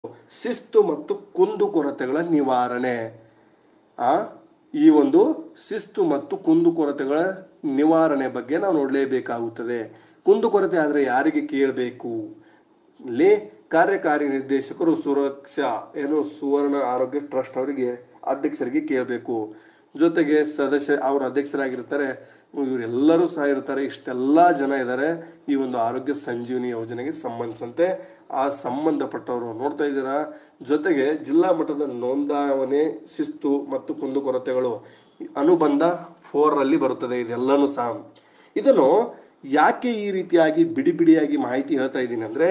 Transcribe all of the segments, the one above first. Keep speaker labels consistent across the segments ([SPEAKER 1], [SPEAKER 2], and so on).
[SPEAKER 1] ಶಿಸ್ತು ಮತ್ತು ಕುಂದುಕೊರತೆಗಳ ನಿವಾರಣೆ ಆ ಈ ಒಂದು ಶಿಸ್ತು ಮತ್ತು ಕುಂದುಕೊರತೆಗಳ ನಿವಾರಣೆ ಬಗ್ಗೆ ನಾವು ನೋಡಲೇಬೇಕಾಗುತ್ತದೆ ಕುಂದುಕೊರತೆ ಆದರೆ ಯಾರಿಗೆ ಕೇಳಬೇಕು ಇಲ್ಲಿ ಕಾರ್ಯಕಾರಿ ನಿರ್ದೇಶಕರು ಸುರಕ್ಷಾ ಏನು ಸುವರ್ಣ ಆರೋಗ್ಯ ಟ್ರಸ್ಟ್ ಅವರಿಗೆ ಅಧ್ಯಕ್ಷರಿಗೆ ಕೇಳಬೇಕು ಜೊತೆಗೆ ಸದಸ್ಯ ಅವರು ಅಧ್ಯಕ್ಷರಾಗಿರ್ತಾರೆ ಇವರೆಲ್ಲರೂ ಸಹ ಇರ್ತಾರೆ ಇಷ್ಟೆಲ್ಲ ಜನ ಇದ್ದಾರೆ ಈ ಒಂದು ಆರೋಗ್ಯ ಸಂಜೀವನಿ ಯೋಜನೆಗೆ ಸಂಬಂಧಿಸಿದಂತೆ ಆ ಸಂಬಂಧಪಟ್ಟವರು ನೋಡ್ತಾ ಇದ್ದೀರಾ ಜೊತೆಗೆ ಜಿಲ್ಲಾ ಮಟ್ಟದ ನೋಂದಾವಣೆ ಶಿಸ್ತು ಮತ್ತು ಕುಂದುಕೊರತೆಗಳು ಅನುಬಂಧ ಫೋರ್ ಅಲ್ಲಿ ಬರುತ್ತದೆ ಇದೆಲ್ಲನೂ ಸಹ ಇದನ್ನು ಯಾಕೆ ಈ ರೀತಿಯಾಗಿ ಬಿಡಿ ಬಿಡಿಯಾಗಿ ಮಾಹಿತಿ ಹೇಳ್ತಾ ಇದ್ದೀನಿ ಅಂದ್ರೆ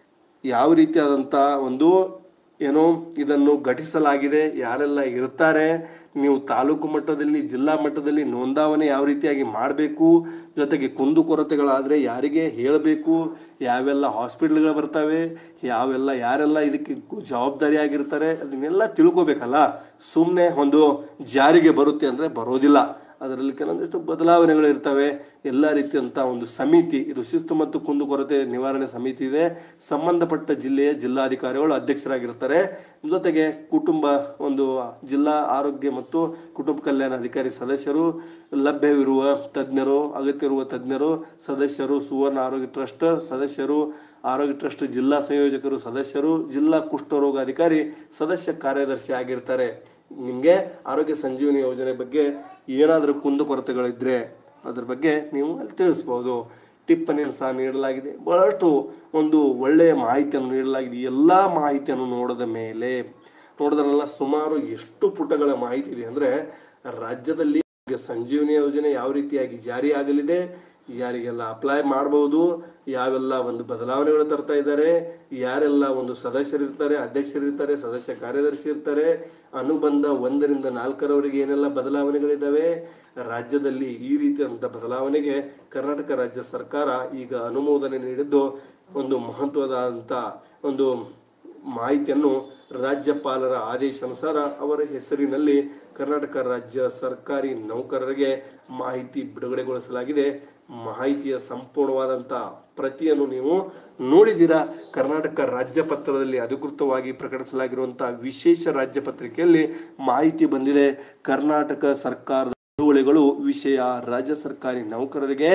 [SPEAKER 1] ಯಾವ ರೀತಿಯಾದಂಥ ಒಂದು ಏನೋ ಇದನ್ನು ಘಟಿಸಲಾಗಿದೆ ಯಾರೆಲ್ಲ ಇರ್ತಾರೆ ನೀವು ತಾಲೂಕು ಮಟ್ಟದಲ್ಲಿ ಜಿಲ್ಲಾ ಮಟ್ಟದಲ್ಲಿ ನೋಂದಾವಣೆ ಯಾವ ರೀತಿಯಾಗಿ ಮಾಡಬೇಕು ಜೊತೆಗೆ ಕುಂದುಕೊರತೆಗಳಾದರೆ ಯಾರಿಗೆ ಹೇಳಬೇಕು ಯಾವೆಲ್ಲ ಹಾಸ್ಪಿಟ್ಲ್ಗಳು ಬರ್ತವೆ ಯಾವೆಲ್ಲ ಯಾರೆಲ್ಲ ಇದಕ್ಕೆ ಗು- ಜವಾಬ್ದಾರಿಯಾಗಿರ್ತಾರೆ ಅದನ್ನೆಲ್ಲ ತಿಳ್ಕೊಬೇಕಲ್ಲ ಸುಮ್ಮನೆ ಒಂದು ಜಾರಿಗೆ ಬರುತ್ತೆ ಅಂದರೆ ಬರೋದಿಲ್ಲ ಅದರಲ್ಲಿ ಕೆಲವೊಂದಿಷ್ಟು ಬದಲಾವಣೆಗಳು ಇರ್ತವೆ ಎಲ್ಲ ರೀತಿಯಂಥ ಒಂದು ಸಮಿತಿ ಇದು ಶಿಸ್ತು ಮತ್ತು ಕುಂದುಕೊರತೆ ನಿವಾರಣೆ ಸಮಿತಿ ಇದೆ ಸಂಬಂಧಪಟ್ಟ ಜಿಲ್ಲೆಯ ಜಿಲ್ಲಾಧಿಕಾರಿಗಳು ಅಧ್ಯಕ್ಷರಾಗಿರ್ತಾರೆ ಜೊತೆಗೆ ಕುಟುಂಬ ಒಂದು ಜಿಲ್ಲಾ ಆರೋಗ್ಯ ಮತ್ತು ಕುಟುಂಬ ಕಲ್ಯಾಣ ಅಧಿಕಾರಿ ಸದಸ್ಯರು ಲಭ್ಯವಿರುವ ತಜ್ಞರು ಅಗತ್ಯವಿರುವ ತಜ್ಞರು ಸದಸ್ಯರು ಸುವರ್ಣ ಆರೋಗ್ಯ ಟ್ರಸ್ಟ್ ಸದಸ್ಯರು ಆರೋಗ್ಯ ಟ್ರಸ್ಟ್ ಜಿಲ್ಲಾ ಸಂಯೋಜಕರು ಸದಸ್ಯರು ಜಿಲ್ಲಾ ಕುಷ್ಠರೋಗ ಅಧಿಕಾರಿ ಸದಸ್ಯ ಕಾರ್ಯದರ್ಶಿ ಆಗಿರ್ತಾರೆ ನಿಮಗೆ ಆರೋಗ್ಯ ಸಂಜೀವನಿ ಯೋಜನೆ ಬಗ್ಗೆ ಏನಾದರೂ ಕುಂದುಕೊರತೆಗಳಿದ್ರೆ ಅದ್ರ ಬಗ್ಗೆ ನೀವು ಅಲ್ಲಿ ತಿಳಿಸ್ಬೋದು ಟಿಪ್ಪಣಿಯನ್ನು ಸಹ ನೀಡಲಾಗಿದೆ ಬಹಳಷ್ಟು ಒಂದು ಒಳ್ಳೆಯ ಮಾಹಿತಿಯನ್ನು ನೀಡಲಾಗಿದೆ ಈ ಎಲ್ಲ ಮಾಹಿತಿಯನ್ನು ನೋಡಿದ ಮೇಲೆ ನೋಡಿದ್ರಲ್ಲ ಸುಮಾರು ಎಷ್ಟು ಪುಟಗಳ ಮಾಹಿತಿ ಇದೆ ಅಂದರೆ ರಾಜ್ಯದಲ್ಲಿ ಆರೋಗ್ಯ ಸಂಜೀವನಿ ಯೋಜನೆ ಯಾವ ರೀತಿಯಾಗಿ ಜಾರಿಯಾಗಲಿದೆ ಯಾರಿಗೆಲ್ಲ ಅಪ್ಲೈ ಮಾಡಬಹುದು ಯಾವೆಲ್ಲ ಒಂದು ಬದಲಾವಣೆಗಳು ತರ್ತಾ ಇದ್ದಾರೆ ಯಾರೆಲ್ಲ ಒಂದು ಸದಸ್ಯರಿರ್ತಾರೆ ಅಧ್ಯಕ್ಷರಿರ್ತಾರೆ ಸದಸ್ಯ ಕಾರ್ಯದರ್ಶಿ ಇರ್ತಾರೆ ಅನುಬಂಧ ಒಂದರಿಂದ ನಾಲ್ಕರವರೆಗೆ ಏನೆಲ್ಲ ಬದಲಾವಣೆಗಳಿದ್ದಾವೆ ರಾಜ್ಯದಲ್ಲಿ ಈ ರೀತಿಯಾದಂಥ ಬದಲಾವಣೆಗೆ ಕರ್ನಾಟಕ ರಾಜ್ಯ ಸರ್ಕಾರ ಈಗ ಅನುಮೋದನೆ ನೀಡಿದ್ದು ಒಂದು ಮಹತ್ವದಂತ ಒಂದು ಮಾಹಿತಿಯನ್ನು ರಾಜ್ಯಪಾಲರ ಆದೇಶಾನುಸಾರ ಅವರ ಹೆಸರಿನಲ್ಲಿ ಕರ್ನಾಟಕ ರಾಜ್ಯ ಸರ್ಕಾರಿ ನೌಕರರಿಗೆ ಮಾಹಿತಿ ಬಿಡುಗಡೆಗೊಳಿಸಲಾಗಿದೆ ಮಾಹಿತಿಯ ಸಂಪೂರ್ಣವಾದಂಥ ಪ್ರತಿಯನ್ನು ನೀವು ನೋಡಿದ್ದೀರಾ ಕರ್ನಾಟಕ ರಾಜ್ಯ ಪತ್ರದಲ್ಲಿ ಅಧಿಕೃತವಾಗಿ ಪ್ರಕಟಿಸಲಾಗಿರುವಂಥ ವಿಶೇಷ ರಾಜ್ಯ ಪತ್ರಿಕೆಯಲ್ಲಿ ಮಾಹಿತಿ ಬಂದಿದೆ ಕರ್ನಾಟಕ ಸರ್ಕಾರದ ನಿಲುವಳಿಗಳು ವಿಷಯ ರಾಜ್ಯ ಸರ್ಕಾರಿ ನೌಕರರಿಗೆ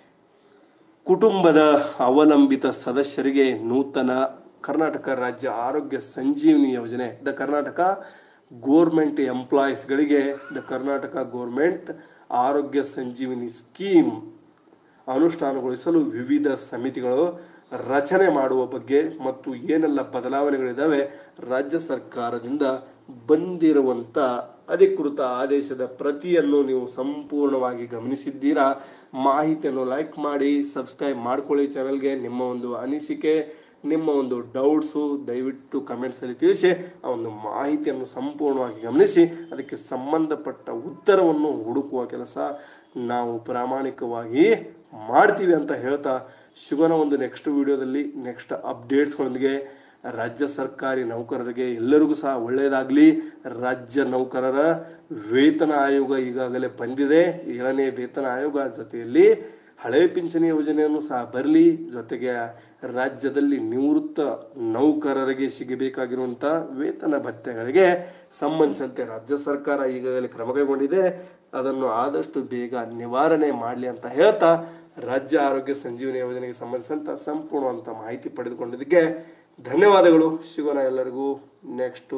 [SPEAKER 1] ಕುಟುಂಬದ ಅವಲಂಬಿತ ಸದಸ್ಯರಿಗೆ ನೂತನ ಕರ್ನಾಟಕ ರಾಜ್ಯ ಆರೋಗ್ಯ ಸಂಜೀವನಿ ಯೋಜನೆ ದ ಕರ್ನಾಟಕ ಗೋರ್ಮೆಂಟ್ ಎಂಪ್ಲಾಯೀಸ್ಗಳಿಗೆ the Karnataka government Arogya Sanjeevini scheme ಅನುಷ್ಠಾನಗೊಳಿಸಲು ವಿವಿಧ ಸಮಿತಿಗಳು ರಚನೆ ಮಾಡುವ ಬಗ್ಗೆ ಮತ್ತು ಏನೆಲ್ಲ ಬದಲಾವಣೆಗಳಿದ್ದಾವೆ ರಾಜ್ಯ ಸರ್ಕಾರದಿಂದ ಬಂದಿರುವಂಥ ಅಧಿಕೃತ ಆದೇಶದ ಪ್ರತಿಯನ್ನು ನೀವು ಸಂಪೂರ್ಣವಾಗಿ ಗಮನಿಸಿದ್ದೀರಾ ಮಾಹಿತಿಯನ್ನು ಲೈಕ್ ಮಾಡಿ ಸಬ್ಸ್ಕ್ರೈಬ್ ಮಾಡ್ಕೊಳ್ಳಿ ಚಾನಲ್ಗೆ ನಿಮ್ಮ ಒಂದು ಅನಿಸಿಕೆ ನಿಮ್ಮ ಒಂದು ಡೌಟ್ಸು ದಯವಿಟ್ಟು ಕಮೆಂಟ್ಸಲ್ಲಿ ತಿಳಿಸಿ ಆ ಒಂದು ಮಾಹಿತಿಯನ್ನು ಸಂಪೂರ್ಣವಾಗಿ ಗಮನಿಸಿ ಅದಕ್ಕೆ ಸಂಬಂಧಪಟ್ಟ ಉತ್ತರವನ್ನು ಹುಡುಕುವ ಕೆಲಸ ನಾವು ಪ್ರಾಮಾಣಿಕವಾಗಿ ಮಾಡ್ತೀವಿ ಅಂತ ಹೇಳ್ತಾ ಸಿಗೋಣ ಒಂದು ನೆಕ್ಸ್ಟ್ ವಿಡಿಯೋದಲ್ಲಿ ನೆಕ್ಸ್ಟ್ ಅಪ್ಡೇಟ್ಸ್ಗಳೊಂದಿಗೆ ರಾಜ್ಯ ಸರ್ಕಾರಿ ನೌಕರರಿಗೆ ಎಲ್ಲರಿಗೂ ಸಹ ಒಳ್ಳೆಯದಾಗಲಿ ರಾಜ್ಯ ನೌಕರರ ವೇತನ ಆಯೋಗ ಈಗಾಗಲೇ ಬಂದಿದೆ ಏಳನೇ ವೇತನ ಆಯೋಗ ಜೊತೆಯಲ್ಲಿ ಹಳೆ ಪಿಂಚಣಿ ಯೋಜನೆಯನ್ನು ಸಹ ಬರಲಿ ಜೊತೆಗೆ ರಾಜ್ಯದಲ್ಲಿ ನಿವೃತ್ತ ನೌಕರರಿಗೆ ಸಿಗಬೇಕಾಗಿರುವಂಥ ವೇತನ ಭತ್ಯೆಗಳಿಗೆ ಸಂಬಂಧಿಸಿದಂತೆ ರಾಜ್ಯ ಸರ್ಕಾರ ಈಗಾಗಲೇ ಕ್ರಮ ಕೈಗೊಂಡಿದೆ ಅದನ್ನು ಆದಷ್ಟು ಬೇಗ ನಿವಾರಣೆ ಮಾಡಲಿ ಅಂತ ಹೇಳ್ತಾ ರಾಜ್ಯ ಆರೋಗ್ಯ ಸಂಜೀವನಿ ಯೋಜನೆಗೆ ಸಂಬಂಧಿಸಿದಂಥ ಸಂಪೂರ್ಣವಂತ ಮಾಹಿತಿ ಪಡೆದುಕೊಂಡಿದ್ದಕ್ಕೆ ಧನ್ಯವಾದಗಳು ಸಿಗೋಣ ಎಲ್ಲರಿಗೂ ನೆಕ್ಸ್ಟು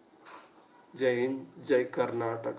[SPEAKER 1] ಜೈ ಹಿಂದ್ ಜೈ ಕರ್ನಾಟಕ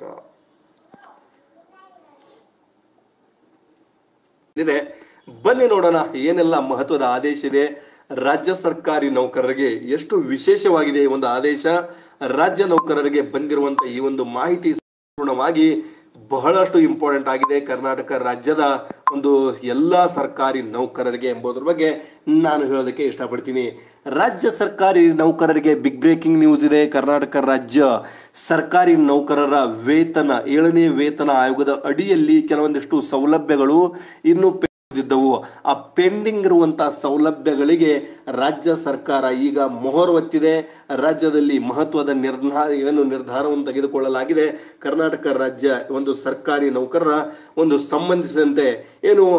[SPEAKER 1] ಇದೆ ಬನ್ನಿ ನೋಡೋಣ ಏನೆಲ್ಲ ಮಹತ್ವದ ಆದೇಶ ಇದೆ ರಾಜ್ಯ ಸರ್ಕಾರಿ ನೌಕರರಿಗೆ ಎಷ್ಟು ವಿಶೇಷವಾಗಿದೆ ಈ ಒಂದು ಆದೇಶ ರಾಜ್ಯ ನೌಕರರಿಗೆ ಬಂದಿರುವಂತ ಈ ಒಂದು ಮಾಹಿತಿ ಸಂಪೂರ್ಣವಾಗಿ ಬಹಳಷ್ಟು ಇಂಪಾರ್ಟೆಂಟ್ ಆಗಿದೆ ಕರ್ನಾಟಕ ರಾಜ್ಯದ ಒಂದು ಎಲ್ಲ ಸರ್ಕಾರಿ ನೌಕರರಿಗೆ ಎಂಬುದರ ಬಗ್ಗೆ ನಾನು ಹೇಳೋದಕ್ಕೆ ಇಷ್ಟಪಡ್ತೀನಿ ರಾಜ್ಯ ಸರ್ಕಾರಿ ನೌಕರರಿಗೆ ಬಿಗ್ ಬ್ರೇಕಿಂಗ್ ನ್ಯೂಸ್ ಇದೆ ಕರ್ನಾಟಕ ರಾಜ್ಯ ಸರ್ಕಾರಿ ನೌಕರರ ವೇತನ ಏಳನೇ ವೇತನ ಆಯೋಗದ ಅಡಿಯಲ್ಲಿ ಕೆಲವೊಂದಿಷ್ಟು ಸೌಲಭ್ಯಗಳು ಇನ್ನು ಇದ್ದವು ಆ ಪೆಂಡಿಂಗ್ ಇರುವಂತಹ ಸೌಲಭ್ಯಗಳಿಗೆ ರಾಜ್ಯ ಸರ್ಕಾರ ಈಗ ಮೊಹರ್ ಒತ್ತಿದೆ ರಾಜ್ಯದಲ್ಲಿ ಮಹತ್ವದ ನಿರ್ಧಾರ ಏನು ನಿರ್ಧಾರವನ್ನು ತೆಗೆದುಕೊಳ್ಳಲಾಗಿದೆ ಕರ್ನಾಟಕ ರಾಜ್ಯ ಒಂದು ಸರ್ಕಾರಿ ನೌಕರರ ಒಂದು ಸಂಬಂಧಿಸಿದಂತೆ ಏನು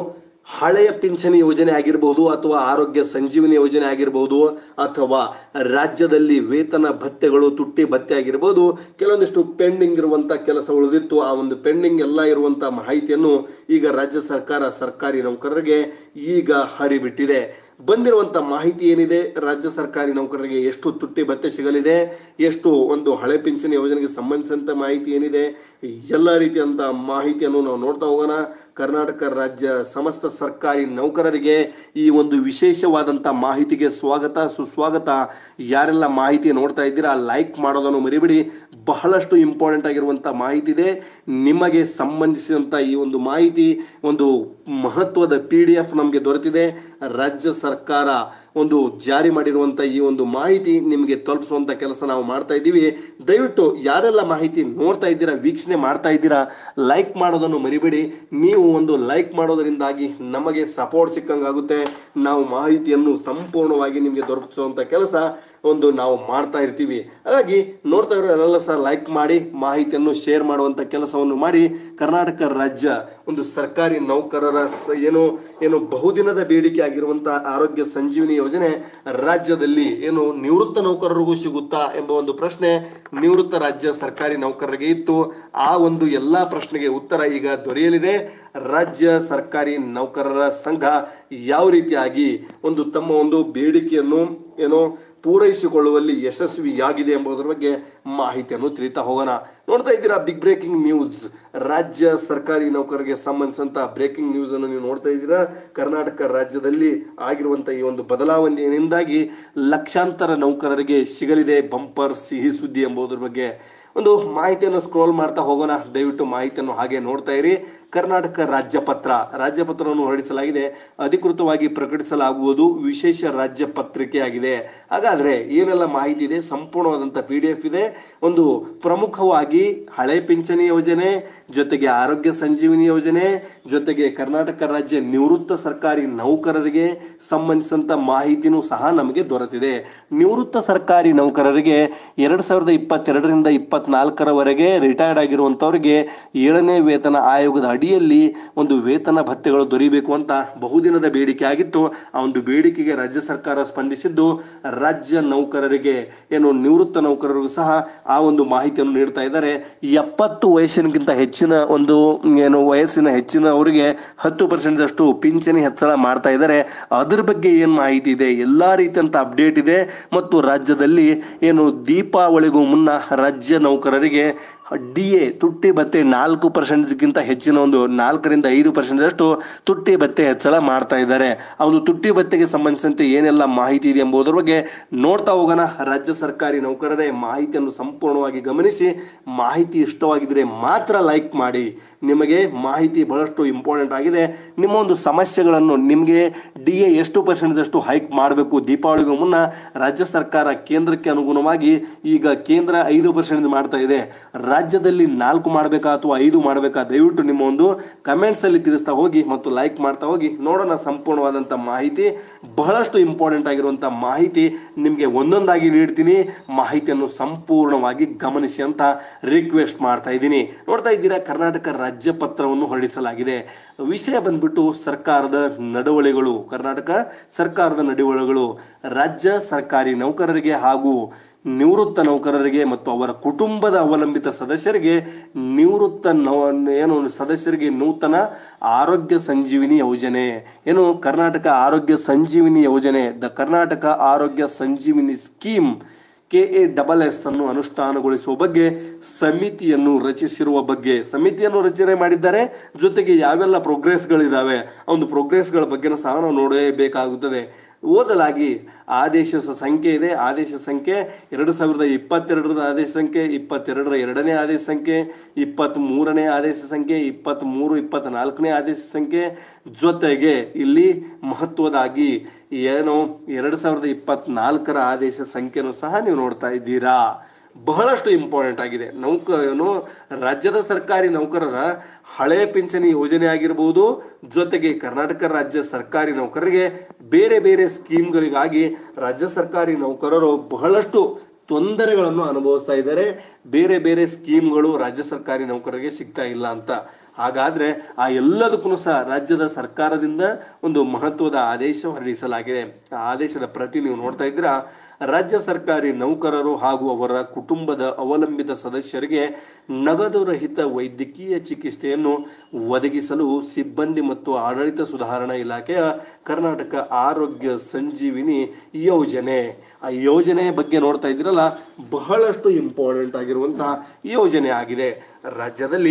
[SPEAKER 1] ಹಳೆಯ ಪಿಂಚಣಿ ಯೋಜನೆ ಆಗಿರಬಹುದು ಅಥವಾ ಆರೋಗ್ಯ ಸಂಜೀವನಿ ಯೋಜನೆ ಆಗಿರಬಹುದು ಅಥವಾ ರಾಜ್ಯದಲ್ಲಿ ವೇತನ ಭತ್ಯೆಗಳು ತುಟ್ಟಿ ಭತ್ಯೆ ಆಗಿರ್ಬೋದು ಕೆಲವೊಂದಿಷ್ಟು ಪೆಂಡಿಂಗ್ ಇರುವಂತ ಕೆಲಸ ಉಳಿದಿತ್ತು ಆ ಒಂದು ಪೆಂಡಿಂಗ್ ಎಲ್ಲ ಇರುವಂತ ಮಾಹಿತಿಯನ್ನು ಈಗ ರಾಜ್ಯ ಸರ್ಕಾರ ಸರ್ಕಾರಿ ನೌಕರರಿಗೆ ಈಗ ಹರಿಬಿಟ್ಟಿದೆ ಬಂದಿರುವಂತ ಮಾಹಿತಿ ಏನಿದೆ ರಾಜ್ಯ ಸರ್ಕಾರಿ ನೌಕರರಿಗೆ ಎಷ್ಟು ತುಟ್ಟಿ ಭತ್ಯೆ ಸಿಗಲಿದೆ ಎಷ್ಟು ಒಂದು ಹಳೆ ಪಿಂಚಣಿ ಯೋಜನೆಗೆ ಸಂಬಂಧಿಸಿದಂತ ಮಾಹಿತಿ ಏನಿದೆ ಎಲ್ಲ ರೀತಿಯಂತ ಮಾಹಿತಿಯನ್ನು ನಾವು ನೋಡ್ತಾ ಹೋಗೋಣ ಕರ್ನಾಟಕ ರಾಜ್ಯ ಸಮಸ್ತ ಸರ್ಕಾರಿ ನೌಕರರಿಗೆ ಈ ಒಂದು ವಿಶೇಷವಾದಂಥ ಮಾಹಿತಿಗೆ ಸ್ವಾಗತ ಸುಸ್ವಾಗತ ಯಾರೆಲ್ಲ ಮಾಹಿತಿ ನೋಡ್ತಾ ಇದ್ದೀರಾ ಲೈಕ್ ಮಾಡೋದನ್ನು ಮರಿಬಿಡಿ ಬಹಳಷ್ಟು ಇಂಪಾರ್ಟೆಂಟ್ ಆಗಿರುವಂಥ ಮಾಹಿತಿ ಇದೆ ನಿಮಗೆ ಸಂಬಂಧಿಸಿದಂಥ ಈ ಒಂದು ಮಾಹಿತಿ ಒಂದು ಮಹತ್ವದ ಪಿ ಡಿ ಎಫ್ ನಮಗೆ ದೊರೆತಿದೆ ರಾಜ್ಯ ಸರ್ಕಾರ ಒಂದು ಜಾರಿ ಮಾಡಿರುವಂಥ ಈ ಒಂದು ಮಾಹಿತಿ ನಿಮಗೆ ತಲುಪಿಸುವಂಥ ಕೆಲಸ ನಾವು ಮಾಡ್ತಾ ಇದ್ದೀವಿ ದಯವಿಟ್ಟು ಯಾರೆಲ್ಲ ಮಾಹಿತಿ ನೋಡ್ತಾ ಇದ್ದೀರಾ ವೀಕ್ಷಣೆ ಮಾಡ್ತಾ ಇದ್ದೀರಾ ಲೈಕ್ ಮಾಡೋದನ್ನು ಮರಿಬೇಡಿ ನೀವು ಒಂದು ಲೈಕ್ ಮಾಡೋದರಿಂದಾಗಿ ನಮಗೆ ಸಪೋರ್ಟ್ ಸಿಕ್ಕಂಗಾಗುತ್ತೆ ನಾವು ಮಾಹಿತಿಯನ್ನು ಸಂಪೂರ್ಣವಾಗಿ ನಿಮಗೆ ದೊರಕಿಸುವಂಥ ಕೆಲಸ ಒಂದು ನಾವು ಮಾಡ್ತಾ ಇರ್ತೀವಿ ಹಾಗಾಗಿ ನೋಡ್ತಾ ಇರೋರೆಲ್ಲ ಸಹ ಲೈಕ್ ಮಾಡಿ ಮಾಹಿತಿಯನ್ನು ಶೇರ್ ಮಾಡುವಂಥ ಕೆಲಸವನ್ನು ಮಾಡಿ ಕರ್ನಾಟಕ ರಾಜ್ಯ ಒಂದು ಸರ್ಕಾರಿ ನೌಕರರ ಸ- ಏನು ಏನು ಬಹುದಿನದ ಬೇಡಿಕೆ ಆಗಿರುವಂಥ ಆರೋಗ್ಯ ಸಂಜೀವಿನಿ ಯೋಜನೆ ರಾಜ್ಯದಲ್ಲಿ ಏನು ನಿವೃತ್ತ ನೌಕರರಿಗೂ ಸಿಗುತ್ತಾ ಎಂಬ ಒಂದು ಪ್ರಶ್ನೆ ನಿವೃತ್ತ ರಾಜ್ಯ ಸರ್ಕಾರಿ ನೌಕರರಿಗೆ ಇತ್ತು ಆ ಒಂದು ಎಲ್ಲಾ ಪ್ರಶ್ನೆಗೆ ಉತ್ತರ ಈಗ ದೊರೆಯಲಿದೆ ರಾಜ್ಯ ಸರ್ಕಾರಿ ನೌಕರರ ಸಂಘ ಯಾವ ರೀತಿಯಾಗಿ ಒಂದು ತಮ್ಮ ಒಂದು ಬೇಡಿಕೆಯನ್ನು ಏನೋ ಪೂರೈಸಿಕೊಳ್ಳುವಲ್ಲಿ ಯಶಸ್ವಿಯಾಗಿದೆ ಎಂಬುದರ ಬಗ್ಗೆ ಮಾಹಿತಿಯನ್ನು ತಿಳಿತಾ ಹೋಗೋಣ ನೋಡ್ತಾ ಇದ್ದೀರಾ ಬಿಗ್ ಬ್ರೇಕಿಂಗ್ ನ್ಯೂಸ್ ರಾಜ್ಯ ಸರ್ಕಾರಿ ನೌಕರರಿಗೆ ಸಂಬಂಧಿಸಿದಂತ ಬ್ರೇಕಿಂಗ್ ನ್ಯೂಸ್ ಅನ್ನು ನೀವು ನೋಡ್ತಾ ಇದ್ದೀರಾ ಕರ್ನಾಟಕ ರಾಜ್ಯದಲ್ಲಿ ಆಗಿರುವಂತ ಈ ಒಂದು ಬದಲಾವಣೆಯಿಂದಾಗಿ ಲಕ್ಷಾಂತರ ನೌಕರರಿಗೆ ಸಿಗಲಿದೆ ಬಂಪರ್ ಸಿಹಿ ಸುದ್ದಿ ಎಂಬುದರ ಬಗ್ಗೆ ಒಂದು ಮಾಹಿತಿಯನ್ನು ಸ್ಕ್ರೋಲ್ ಮಾಡ್ತಾ ಹೋಗೋಣ ದಯವಿಟ್ಟು ಮಾಹಿತಿಯನ್ನು ಹಾಗೆ ನೋಡ್ತಾ ಇರಿ ಕರ್ನಾಟಕ ರಾಜ್ಯಪತ್ರ ರಾಜ್ಯಪತ್ರವನ್ನು ಹೊರಡಿಸಲಾಗಿದೆ ಅಧಿಕೃತವಾಗಿ ಪ್ರಕಟಿಸಲಾಗುವುದು ವಿಶೇಷ ರಾಜ್ಯ ಪತ್ರಿಕೆಯಾಗಿದೆ ಹಾಗಾದ್ರೆ ಏನೆಲ್ಲ ಮಾಹಿತಿ ಇದೆ ಸಂಪೂರ್ಣವಾದಂಥ ಪಿ ಡಿ ಎಫ್ ಇದೆ ಒಂದು ಪ್ರಮುಖವಾಗಿ ಹಳೆ ಪಿಂಚಣಿ ಯೋಜನೆ ಜೊತೆಗೆ ಆರೋಗ್ಯ ಸಂಜೀವಿನಿ ಯೋಜನೆ ಜೊತೆಗೆ ಕರ್ನಾಟಕ ರಾಜ್ಯ ನಿವೃತ್ತ ಸರ್ಕಾರಿ ನೌಕರರಿಗೆ ಸಂಬಂಧಿಸಿದಂಥ ಮಾಹಿತಿನೂ ಸಹ ನಮಗೆ ದೊರೆತಿದೆ ನಿವೃತ್ತ ಸರ್ಕಾರಿ ನೌಕರರಿಗೆ ಎರಡು ಸಾವಿರದ ಇಪ್ಪತ್ತೆರಡರಿಂದ ಇಪ್ಪತ್ನಾಲ್ಕರವರೆಗೆ ರಿಟೈರ್ಡ್ ಆಗಿರುವಂಥವ್ರಿಗೆ ಏಳನೇ ವೇತನ ಆಯೋಗದ ಅಡಿಯಲ್ಲಿ ಒಂದು ವೇತನ ಭತ್ಯೆಗಳು ದೊರೀಬೇಕು ಅಂತ ಬಹುದಿನದ ಬೇಡಿಕೆ ಆಗಿತ್ತು ಆ ಒಂದು ಬೇಡಿಕೆಗೆ ರಾಜ್ಯ ಸರ್ಕಾರ ಸ್ಪಂದಿಸಿದ್ದು ರಾಜ್ಯ ನೌಕರರಿಗೆ ಏನು ನಿವೃತ್ತ ನೌಕರರಿಗೂ ಸಹ ಆ ಒಂದು ಮಾಹಿತಿಯನ್ನು ನೀಡ್ತಾ ಇದ್ದಾರೆ ಎಪ್ಪತ್ತು ವಯಸ್ಸಿನಗಿಂತ ಹೆಚ್ಚಿನ ಒಂದು ಏನು ವಯಸ್ಸಿನ ಹೆಚ್ಚಿನವರಿಗೆ ಹತ್ತು ಪರ್ಸೆಂಟ್ ಅಷ್ಟು ಪಿಂಚಣಿ ಹೆಚ್ಚಳ ಮಾಡ್ತಾ ಇದ್ದಾರೆ ಅದ್ರ ಬಗ್ಗೆ ಏನು ಮಾಹಿತಿ ಇದೆ ಎಲ್ಲ ರೀತಿಯಂತ ಅಪ್ಡೇಟ್ ಇದೆ ಮತ್ತು ರಾಜ್ಯದಲ್ಲಿ ಏನು ದೀಪಾವಳಿಗೂ ಮುನ್ನ ರಾಜ್ಯ ನೌಕರರಿಗೆ ಡಿ ಎ ತುಟ್ಟಿ ಭತ್ಯೆ ನಾಲ್ಕು ಪರ್ಸೆಂಟ್ಗಿಂತ ಹೆಚ್ಚಿನ ಒಂದು ನಾಲ್ಕರಿಂದ ಐದು ಪರ್ಸೆಂಟ್ ಅಷ್ಟು ತುಟ್ಟಿ ಭತ್ಯೆ ಹೆಚ್ಚಳ ಮಾಡ್ತಾ ಇದ್ದಾರೆ ಆ ಒಂದು ತುಟ್ಟಿ ಭತ್ಯೆಗೆ ಸಂಬಂಧಿಸಿದಂತೆ ಏನೆಲ್ಲ ಮಾಹಿತಿ ಇದೆ ಎಂಬುದರ ಬಗ್ಗೆ ನೋಡ್ತಾ ಹೋಗೋಣ ರಾಜ್ಯ ಸರ್ಕಾರಿ ನೌಕರರೇ ಮಾಹಿತಿಯನ್ನು ಸಂಪೂರ್ಣವಾಗಿ ಗಮನಿಸಿ ಮಾಹಿತಿ ಇಷ್ಟವಾಗಿದ್ರೆ ಮಾತ್ರ ಲೈಕ್ ಮಾಡಿ ನಿಮಗೆ ಮಾಹಿತಿ ಬಹಳಷ್ಟು ಇಂಪಾರ್ಟೆಂಟ್ ಆಗಿದೆ ನಿಮ್ಮ ಒಂದು ಸಮಸ್ಯೆಗಳನ್ನು ನಿಮಗೆ ಡಿ ಎ ಎಷ್ಟು ಪರ್ಸೆಂಟ್ ಅಷ್ಟು ಹೈಕ್ ಮಾಡಬೇಕು ದೀಪಾವಳಿಗೂ ಮುನ್ನ ರಾಜ್ಯ ಸರ್ಕಾರ ಕೇಂದ್ರಕ್ಕೆ ಅನುಗುಣವಾಗಿ ಈಗ ಕೇಂದ್ರ ಐದು ಪರ್ಸೆಂಟ್ ಮಾಡ್ತಾ ಇದೆ ರಾಜ್ಯದಲ್ಲಿ ನಾಲ್ಕು ಮಾಡಬೇಕಾ ಅಥವಾ ಐದು ಮಾಡಬೇಕಾ ದಯವಿಟ್ಟು ನಿಮ್ಮ ಒಂದು ಕಮೆಂಟ್ಸ್ ಅಲ್ಲಿ ತಿಳಿಸ್ತಾ ಹೋಗಿ ಮತ್ತು ಲೈಕ್ ಮಾಡ್ತಾ ಹೋಗಿ ನೋಡೋಣ ಸಂಪೂರ್ಣವಾದಂಥ ಮಾಹಿತಿ ಬಹಳಷ್ಟು ಇಂಪಾರ್ಟೆಂಟ್ ಆಗಿರುವಂಥ ಮಾಹಿತಿ ನಿಮಗೆ ಒಂದೊಂದಾಗಿ ನೀಡ್ತೀನಿ ಮಾಹಿತಿಯನ್ನು ಸಂಪೂರ್ಣವಾಗಿ ಗಮನಿಸಿ ಅಂತ ರಿಕ್ವೆಸ್ಟ್ ಮಾಡ್ತಾ ಇದ್ದೀನಿ ನೋಡ್ತಾ ಇದ್ದೀರಾ ಕರ್ನಾಟಕ ರಾಜ್ಯ ಪತ್ರವನ್ನು ಹೊರಡಿಸಲಾಗಿದೆ ವಿಷಯ ಬಂದ್ಬಿಟ್ಟು ಸರ್ಕಾರದ ನಡವಳಿಗಳು ಕರ್ನಾಟಕ ಸರ್ಕಾರದ ನಡವಳಿಗಳು ರಾಜ್ಯ ಸರ್ಕಾರಿ ನೌಕರರಿಗೆ ಹಾಗೂ ನಿವೃತ್ತ ನೌಕರರಿಗೆ ಮತ್ತು ಅವರ ಕುಟುಂಬದ ಅವಲಂಬಿತ ಸದಸ್ಯರಿಗೆ ನಿವೃತ್ತ ನವ ಏನು ಸದಸ್ಯರಿಗೆ ನೂತನ ಆರೋಗ್ಯ ಸಂಜೀವಿನಿ ಯೋಜನೆ ಏನು ಕರ್ನಾಟಕ ಆರೋಗ್ಯ ಸಂಜೀವಿನಿ ಯೋಜನೆ the Karnataka Arogya Sanjeevini scheme K A double S ಅನ್ನು ಅನುಷ್ಠಾನಗೊಳಿಸುವ ಬಗ್ಗೆ ಸಮಿತಿಯನ್ನು ರಚಿಸಿರುವ ಬಗ್ಗೆ ಸಮಿತಿಯನ್ನು ರಚನೆ ಮಾಡಿದ್ದಾರೆ ಜೊತೆಗೆ ಯಾವೆಲ್ಲ ಪ್ರೋಗ್ರೆಸ್ಗಳಿದ್ದಾವೆ ಆ ಒಂದು ಪ್ರೋಗ್ರೆಸ್ಗಳ ಬಗ್ಗೆನೂ ಸಹ ನಾವು ನೋಡಬೇಕಾಗುತ್ತದೆ ಓದಲಾಗಿ ಆದೇಶ ಸ- ಸಂಖ್ಯೆ ಇದೆ ಆದೇಶ ಸಂಖ್ಯೆ ಎರಡು ಸಾವಿರದ ಇಪ್ಪತ್ತೆರಡರದ ಆದೇಶ ಸಂಖ್ಯೆ ಇಪ್ಪತ್ತೆರಡರ ಎರಡನೇ ಆದೇಶ ಸಂಖ್ಯೆ ಇಪ್ಪತ್ತ್ ಮೂರನೇ ಆದೇಶ ಸಂಖ್ಯೆ ಇಪ್ಪತ್ತ್ ಮೂರು ಇಪ್ಪತ್ನಾಲ್ಕನೇ ಆದೇಶ ಸಂಖ್ಯೆ ಜೊತೆಗೆ ಇಲ್ಲಿ ಮಹತ್ವದಾಗಿ ಏನು ಎರಡು ಸಾವಿರದ ಇಪ್ಪತ್ನಾಲ್ಕರ ಆದೇಶ ಸಂಖ್ಯೆನೂ ಸಹ ನೀವು ನೋಡ್ತಾ ಇದ್ದೀರಾ ಬಹಳಷ್ಟು ಇಂಪಾರ್ಟೆಂಟ್ ಆಗಿದೆ ನೌಕ ಏನು ರಾಜ್ಯದ ಸರ್ಕಾರಿ ನೌಕರರ ಹಳೆ ಪಿಂಚಣಿ ಯೋಜನೆ ಆಗಿರ್ಬೋದು ಜೊತೆಗೆ ಕರ್ನಾಟಕ ರಾಜ್ಯ ಸರ್ಕಾರಿ ನೌಕರರಿಗೆ ಬೇರೆ ಬೇರೆ ಸ್ಕೀಮ್ಗಳಿಗಾಗಿ ರಾಜ್ಯ ಸರ್ಕಾರಿ ನೌಕರರು ಬಹಳಷ್ಟು ತೊಂದರೆಗಳನ್ನು ಅನುಭವಿಸ್ತಾ ಇದ್ದಾರೆ ಬೇರೆ ಬೇರೆ ಸ್ಕೀಮ್ಗಳು ರಾಜ್ಯ ಸರ್ಕಾರಿ ನೌಕರರಿಗೆ ಸಿಗ್ತಾ ಇಲ್ಲ ಅಂತ ಹಾಗಾದ್ರೆ ಆ ಎಲ್ಲದಕ್ಕೂ ಸಹ ರಾಜ್ಯದ ಸರ್ಕಾರದಿಂದ ಒಂದು ಮಹತ್ವದ ಆದೇಶ ಹೊರಡಿಸಲಾಗಿದೆ ಆ ಆದೇಶದ ಪ್ರತಿ ನೀವು ನೋಡ್ತಾ ಇದ್ದೀರಾ ರಾಜ್ಯ ಸರ್ಕಾರಿ ನೌಕರರು ಹಾಗೂ ಅವರ ಕುಟುಂಬದ ಅವಲಂಬಿತ ಸದಸ್ಯರಿಗೆ ನಗದು ರಹಿತ ವೈದ್ಯಕೀಯ ಚಿಕಿತ್ಸೆಯನ್ನು ಒದಗಿಸಲು ಸಿಬ್ಬಂದಿ ಮತ್ತು ಆಡಳಿತ ಸುಧಾರಣಾ ಇಲಾಖೆಯ ಕರ್ನಾಟಕ ಆರೋಗ್ಯ ಸಂಜೀವಿನಿ ಯೋಜನೆ ಆ ಯೋಜನೆ ಬಗ್ಗೆ ನೋಡ್ತಾ ಇದ್ದೀರಲ್ಲ ಬಹಳಷ್ಟು ಇಂಪಾರ್ಟೆಂಟ್ ಆಗಿರುವಂತಹ ಯೋಜನೆ ಆಗಿದೆ ರಾಜ್ಯದಲ್ಲಿ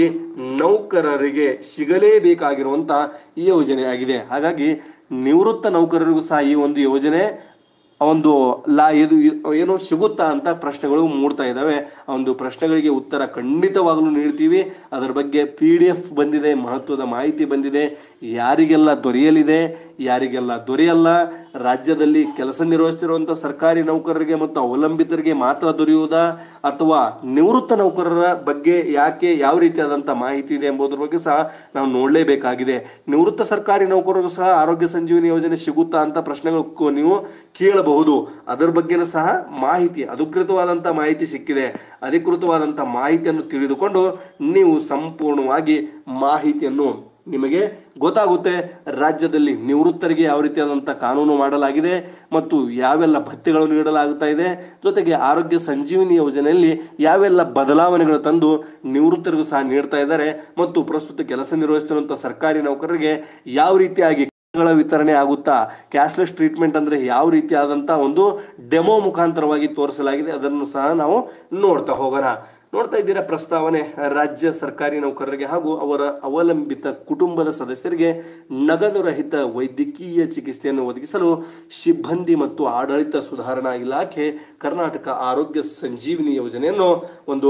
[SPEAKER 1] ನೌಕರರಿಗೆ ಸಿಗಲೇಬೇಕಾಗಿರುವಂತಹ ಈ ಯೋಜನೆ ಆಗಿದೆ ಹಾಗಾಗಿ ನಿವೃತ್ತ ನೌಕರರಿಗೂ ಸಹ ಈ ಒಂದು ಯೋಜನೆ ಒಂದು ಲಾ ಇದು ಏನು ಸಿಗುತ್ತಾ ಅಂತ ಪ್ರಶ್ನೆಗಳು ಮೂಡ್ತಾ ಇದ್ದಾವೆ ಆ ಒಂದು ಪ್ರಶ್ನೆಗಳಿಗೆ ಉತ್ತರ ಖಂಡಿತವಾಗಲೂ ನೀಡ್ತೀವಿ ಅದರ ಬಗ್ಗೆ ಪಿ ಡಿ ಎಫ್ ಬಂದಿದೆ ಮಹತ್ವದ ಮಾಹಿತಿ ಬಂದಿದೆ ಯಾರಿಗೆಲ್ಲ ದೊರೆಯಲಿದೆ ಯಾರಿಗೆಲ್ಲ ದೊರೆಯಲ್ಲ ರಾಜ್ಯದಲ್ಲಿ ಕೆಲಸ ನಿರ್ವಹಿಸ್ತಿರುವಂಥ ಸರ್ಕಾರಿ ನೌಕರರಿಗೆ ಮತ್ತು ಅವಲಂಬಿತರಿಗೆ ಮಾತ್ರ ದೊರೆಯುವುದಾ ಅಥವಾ ನಿವೃತ್ತ ನೌಕರರ ಬಗ್ಗೆ ಯಾಕೆ ಯಾವ ರೀತಿಯಾದಂಥ ಮಾಹಿತಿ ಇದೆ ಎಂಬುದರ ಬಗ್ಗೆ ಸಹ ನಾವು ನೋಡಲೇಬೇಕಾಗಿದೆ ನಿವೃತ್ತ ಸರ್ಕಾರಿ ನೌಕರರಿಗೂ ಸಹ ಆರೋಗ್ಯ ಸಂಜೀವಿನಿ ಯೋಜನೆ ಸಿಗುತ್ತಾ ಅಂತ ಪ್ರಶ್ನೆಗಳು ನೀವು ಕೇಳಬಹುದು ಅದರ ಬಗ್ಗೆನೂ ಸಹ ಮಾಹಿತಿ ಅಧಿಕೃತವಾದಂಥ ಮಾಹಿತಿ ಸಿಕ್ಕಿದೆ ಅಧಿಕೃತವಾದಂಥ ಮಾಹಿತಿಯನ್ನು ತಿಳಿದುಕೊಂಡು ನೀವು ಸಂಪೂರ್ಣವಾಗಿ ಮಾಹಿತಿಯನ್ನು ನಿಮಗೆ ಗೊತ್ತಾಗುತ್ತೆ ರಾಜ್ಯದಲ್ಲಿ ನಿವೃತ್ತರಿಗೆ ಯಾವ ರೀತಿಯಾದಂಥ ಕಾನೂನು ಮಾಡಲಾಗಿದೆ ಮತ್ತು ಯಾವೆಲ್ಲ ಭತ್ಯೆಗಳು ನೀಡಲಾಗುತ್ತಾ ಇದೆ ಜೊತೆಗೆ ಆರೋಗ್ಯ ಸಂಜೀವಿನಿ ಯೋಜನೆಯಲ್ಲಿ ಯಾವೆಲ್ಲ ಬದಲಾವಣೆಗಳು ತಂದು ನಿವೃತ್ತರಿಗೂ ಸಹ ನೀಡ್ತಾ ಇದ್ದಾರೆ ಮತ್ತು ಪ್ರಸ್ತುತ ಕೆಲಸ ನಿರ್ವಹಿಸುತ್ತಿರುವಂಥ ಸರ್ಕಾರಿ ನೌಕರರಿಗೆ ಯಾವ ರೀತಿಯಾಗಿ ಗಳ ವಿತರಣೆ ಆಗುತ್ತಾ ಕ್ಯಾಶ್ಲೆಸ್ ಟ್ರೀಟ್ಮೆಂಟ್ ಅಂದ್ರೆ ಯಾವ ರೀತಿಯಾದಂಥ ಒಂದು ಡೆಮೋ ಮುಖಾಂತರವಾಗಿ ತೋರಿಸಲಾಗಿದೆ ಅದನ್ನು ಸಹ ನಾವು ನೋಡ್ತಾ ಹೋಗೋಣ ನೋಡ್ತಾ ಇದ್ದೀರಾ ಪ್ರಸ್ತಾವನೆ ರಾಜ್ಯ ಸರ್ಕಾರಿ ನೌಕರರಿಗೆ ಹಾಗೂ ಅವರ ಅವಲಂಬಿತ ಕುಟುಂಬದ ಸದಸ್ಯರಿಗೆ ನಗದು ರಹಿತ ವೈದ್ಯಕೀಯ ಚಿಕಿತ್ಸೆಯನ್ನು ಒದಗಿಸಲು ಸಿಬ್ಬಂದಿ ಮತ್ತು ಆಡಳಿತ ಸುಧಾರಣಾ ಇಲಾಖೆ ಕರ್ನಾಟಕ ಆರೋಗ್ಯ ಸಂಜೀವಿನಿ ಯೋಜನೆಯನ್ನು ಒಂದು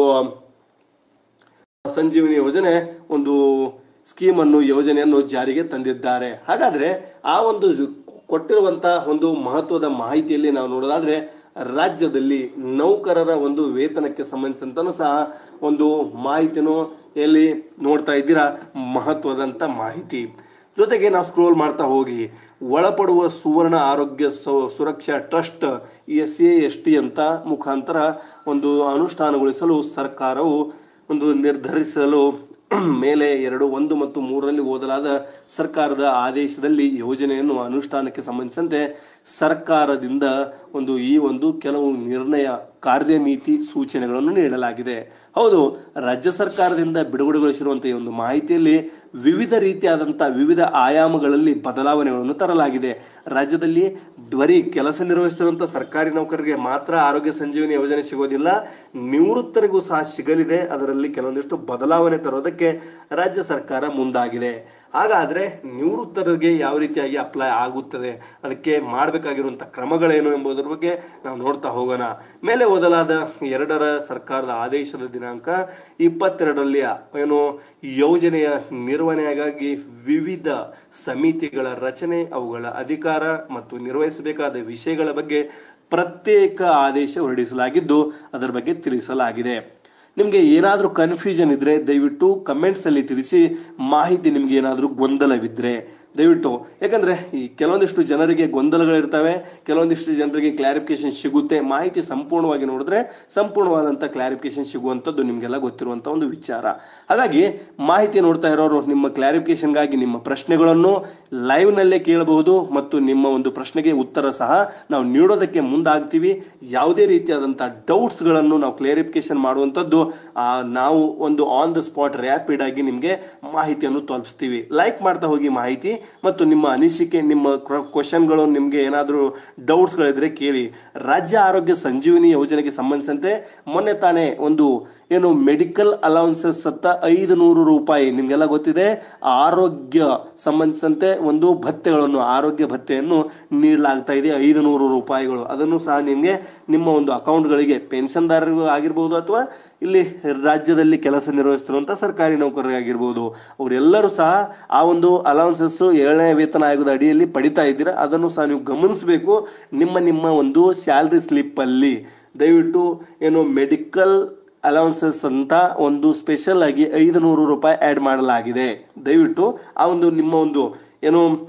[SPEAKER 1] ಸಂಜೀವಿನಿ ಯೋಜನೆ ಒಂದು ಸ್ಕೀಮನ್ನು ಯೋಜನೆಯನ್ನು ಜಾರಿಗೆ ತಂದಿದ್ದಾರೆ ಹಾಗಾದ್ರೆ ಆ ಒಂದು ಕೊಟ್ಟಿರುವಂತ ಒಂದು ಮಹತ್ವದ ಮಾಹಿತಿಯಲ್ಲಿ ನಾವು ನೋಡೋದಾದ್ರೆ ರಾಜ್ಯದಲ್ಲಿ ನೌಕರರ ಒಂದು ವೇತನಕ್ಕೆ ಸಂಬಂಧಿಸಿದಂತನೂ ಸಹ ಒಂದು ಮಾಹಿತಿನೂ ಎಲ್ಲಿ ನೋಡ್ತಾ ಇದ್ದೀರಾ ಮಹತ್ವದಂತ ಮಾಹಿತಿ ಜೊತೆಗೆ ನಾವು ಸ್ಕ್ರೋಲ್ ಮಾಡ್ತಾ ಹೋಗಿ ಒಳಪಡುವ ಸುವರ್ಣ ಆರೋಗ್ಯ ಸು- Suraksha trust S A S T ಅಂತ ಮುಖಾಂತರ ಒಂದು ಅನುಷ್ಠಾನಗೊಳಿಸಲು ಸರ್ಕಾರವು ಒಂದು ನಿರ್ಧರಿಸಲು ಮೇಲೆ ಎರಡು ಒಂದು ಮತ್ತು ಮೂರರಲ್ಲಿ ಓದಲಾದ ಸರ್ಕಾರದ ಆದೇಶದಲ್ಲಿ ಯೋಜನೆಯನ್ನು ಅನುಷ್ಠಾನಕ್ಕೆ ಸಂಬಂಧಿಸಿದಂತೆ ಸರ್ಕಾರದಿಂದ ಒಂದು ಈ ಒಂದು ಕೆಲವು ನಿರ್ಣಯ ಕಾರ್ಯನೀತಿ ಸೂಚನೆಗಳನ್ನು ನೀಡಲಾಗಿದೆ ಹೌದು ರಾಜ್ಯ ಸರ್ಕಾರದಿಂದ ಬಿಡುಗಡೆಗೊಳಿಸಿರುವಂತಹ ಈ ಒಂದು ಮಾಹಿತಿಯಲ್ಲಿ ವಿವಿಧ ರೀತಿಯಾದಂಥ ವಿವಿಧ ಆಯಾಮಗಳಲ್ಲಿ ಬದಲಾವಣೆಗಳನ್ನು ತರಲಾಗಿದೆ ರಾಜ್ಯದಲ್ಲಿ ಬರೀ ಕೆಲಸ ನಿರ್ವಹಿಸುತ್ತಿರುವಂಥ ಸರ್ಕಾರಿ ನೌಕರರಿಗೆ ಮಾತ್ರ ಆರೋಗ್ಯ ಸಂಜೀವಿನಿ ಯೋಜನೆ ಸಿಗೋದಿಲ್ಲ ನಿವೃತ್ತರಿಗೂ ಸಹ ಸಿಗಲಿದೆ ಅದರಲ್ಲಿ ಕೆಲವೊಂದಿಷ್ಟು ಬದಲಾವಣೆ ತರೋದಕ್ಕೆ ರಾಜ್ಯ ಸರ್ಕಾರ ಮುಂದಾಗಿದೆ ಹಾಗಾದ್ರೆ ನಿವೃತ್ತರಿಗೆ ಯಾವ ರೀತಿಯಾಗಿ ಅಪ್ಲೈ ಆಗುತ್ತದೆ ಅದಕ್ಕೆ ಮಾಡಬೇಕಾಗಿರುವಂಥ ಕ್ರಮಗಳೇನು ಎಂಬುದರ ಬಗ್ಗೆ ನಾವು ನೋಡ್ತಾ ಹೋಗೋಣ ಮೇಲೆ ಓದಲಾದ ಎರಡರ ಸರ್ಕಾರದ ಆದೇಶದ ದಿನಾಂಕ ಇಪ್ಪತ್ತೆರಡರಲ್ಲಿ ಏನು ಯೋಜನೆಯ ನಿರ್ವಹಣೆಗಾಗಿ ವಿವಿಧ ಸಮಿತಿಗಳ ರಚನೆ ಅವುಗಳ ಅಧಿಕಾರ ಮತ್ತು ನಿರ್ವಹಿಸಬೇಕಾದ ವಿಷಯಗಳ ಬಗ್ಗೆ ಪ್ರತ್ಯೇಕ ಆದೇಶ ಹೊರಡಿಸಲಾಗಿದ್ದು ಅದರ ಬಗ್ಗೆ ತಿಳಿಸಲಾಗಿದೆ ನಿಮಗೆ ಏನಾದರೂ ಕನ್ಫ್ಯೂಷನ್ ಇದ್ದರೆ ದಯವಿಟ್ಟು ಕಮೆಂಟ್ಸಲ್ಲಿ ತಿಳಿಸಿ ಮಾಹಿತಿ ನಿಮಗೆ ಏನಾದರೂ ಗೊಂದಲವಿದ್ದರೆ ದಯವಿಟ್ಟು ಯಾಕಂದರೆ ಈ ಕೆಲವೊಂದಿಷ್ಟು ಜನರಿಗೆ ಗೊಂದಲಗಳಿರ್ತವೆ ಕೆಲವೊಂದಿಷ್ಟು ಜನರಿಗೆ ಕ್ಲಾರಿಫಿಕೇಶನ್ ಸಿಗುತ್ತೆ ಮಾಹಿತಿ ಸಂಪೂರ್ಣವಾಗಿ ನೋಡಿದ್ರೆ ಸಂಪೂರ್ಣವಾದಂಥ ಕ್ಲಾರಿಫಿಕೇಶನ್ ಸಿಗುವಂಥದ್ದು ನಿಮಗೆಲ್ಲ ಗೊತ್ತಿರುವಂಥ ಒಂದು ವಿಚಾರ ಹಾಗಾಗಿ ಮಾಹಿತಿ ನೋಡ್ತಾ ಇರೋರು ನಿಮ್ಮ ಕ್ಲಾರಿಫಿಕೇಶನ್ಗಾಗಿ ನಿಮ್ಮ ಪ್ರಶ್ನೆಗಳನ್ನು ಲೈವ್ನಲ್ಲೇ ಕೇಳಬಹುದು ಮತ್ತು ನಿಮ್ಮ ಒಂದು ಪ್ರಶ್ನೆಗೆ ಉತ್ತರ ಸಹ ನಾವು ನೀಡೋದಕ್ಕೆ ಮುಂದಾಗ್ತೀವಿ ಯಾವುದೇ ರೀತಿಯಾದಂಥ ಡೌಟ್ಸ್ಗಳನ್ನು ನಾವು ಕ್ಲಾರಿಫಿಕೇಶನ್ ಮಾಡುವಂಥದ್ದು ಆ, ನಾವು ಒಂದು ಆನ್ ದ ಸ್ಪಾಟ್ ರ್ಯಾಪಿಡ್ ಆಗಿ ನಿಮಗೆ ಮಾಹಿತಿಯನ್ನು ತಲುಪಿಸ್ತೀವಿ ಲೈಕ್ ಮಾಡ್ತಾ ಹೋಗಿ ಮಾಹಿತಿ ಮತ್ತು ನಿಮ್ಮ ಅನಿಸಿಕೆ ನಿಮ್ಮ ಕ್ವಶನ್ಗಳು ನಿಮಗೆ ಏನಾದರೂ ಡೌಟ್ಸ್ಗಳಿದ್ರೆ ಕೇಳಿ ರಾಜ್ಯ ಆರೋಗ್ಯ ಸಂಜೀವಿನಿ ಯೋಜನೆಗೆ ಸಂಬಂಧಿಸಿದಂತೆ ಮೊನ್ನೆ ತಾನೇ ಒಂದು ಏನು ಮೆಡಿಕಲ್ ಅಲೌನ್ಸಸ್ ಅಂತ ಐದು ನೂರು ರೂಪಾಯಿ ನಿಮಗೆಲ್ಲ ಗೊತ್ತಿದೆ ಆರೋಗ್ಯ ಸಂಬಂಧಿಸಿದಂತೆ ಒಂದು ಭತ್ಯೆಗಳನ್ನು ಆರೋಗ್ಯ ಭತ್ಯೆಯನ್ನು ನೀಡಲಾಗ್ತಾ ಇದೆ ಐದು ನೂರು ರೂಪಾಯಿಗಳು ಅದನ್ನು ಸಹ ನಿಮಗೆ ನಿಮ್ಮ ಒಂದು ಅಕೌಂಟ್ಗಳಿಗೆ ಪೆನ್ಷನ್ದಾರರಿಗೂ ಆಗಿರ್ಬೋದು ಅಥವಾ ಇಲ್ಲಿ ರಾಜ್ಯದಲ್ಲಿ ಕೆಲಸ ನಿರ್ವಹಿಸ್ತಿರುವಂಥ ಸರ್ಕಾರಿ ನೌಕರರಿಗಾಗಿರ್ಬೋದು ಅವರೆಲ್ಲರೂ ಸಹ ಆ ಒಂದು ಅಲೌನ್ಸಸ್ಸು ಏಳನೇ ವೇತನ ಆಯೋಗದ ಅಡಿಯಲ್ಲಿ ಪಡಿತಾ ಇದ್ದೀರಾ ಅದನ್ನು ಸಹ ನೀವು ಗಮನಿಸಬೇಕು ನಿಮ್ಮ ನಿಮ್ಮ ಒಂದು ಸ್ಯಾಲ್ರಿ ಸ್ಲಿಪ್ಪಲ್ಲಿ ದಯವಿಟ್ಟು ಏನು ಮೆಡಿಕಲ್ ಅಲೌನ್ಸಸ್ ಅಂತ ಒಂದು ಸ್ಪೆಷಲ್ ಆಗಿ ಐದು ನೂರು ರೂಪಾಯಿ ಆ್ಯಡ್ ಮಾಡಲಾಗಿದೆ ದಯವಿಟ್ಟು ಆ ಒಂದು ನಿಮ್ಮ ಒಂದು ಏನು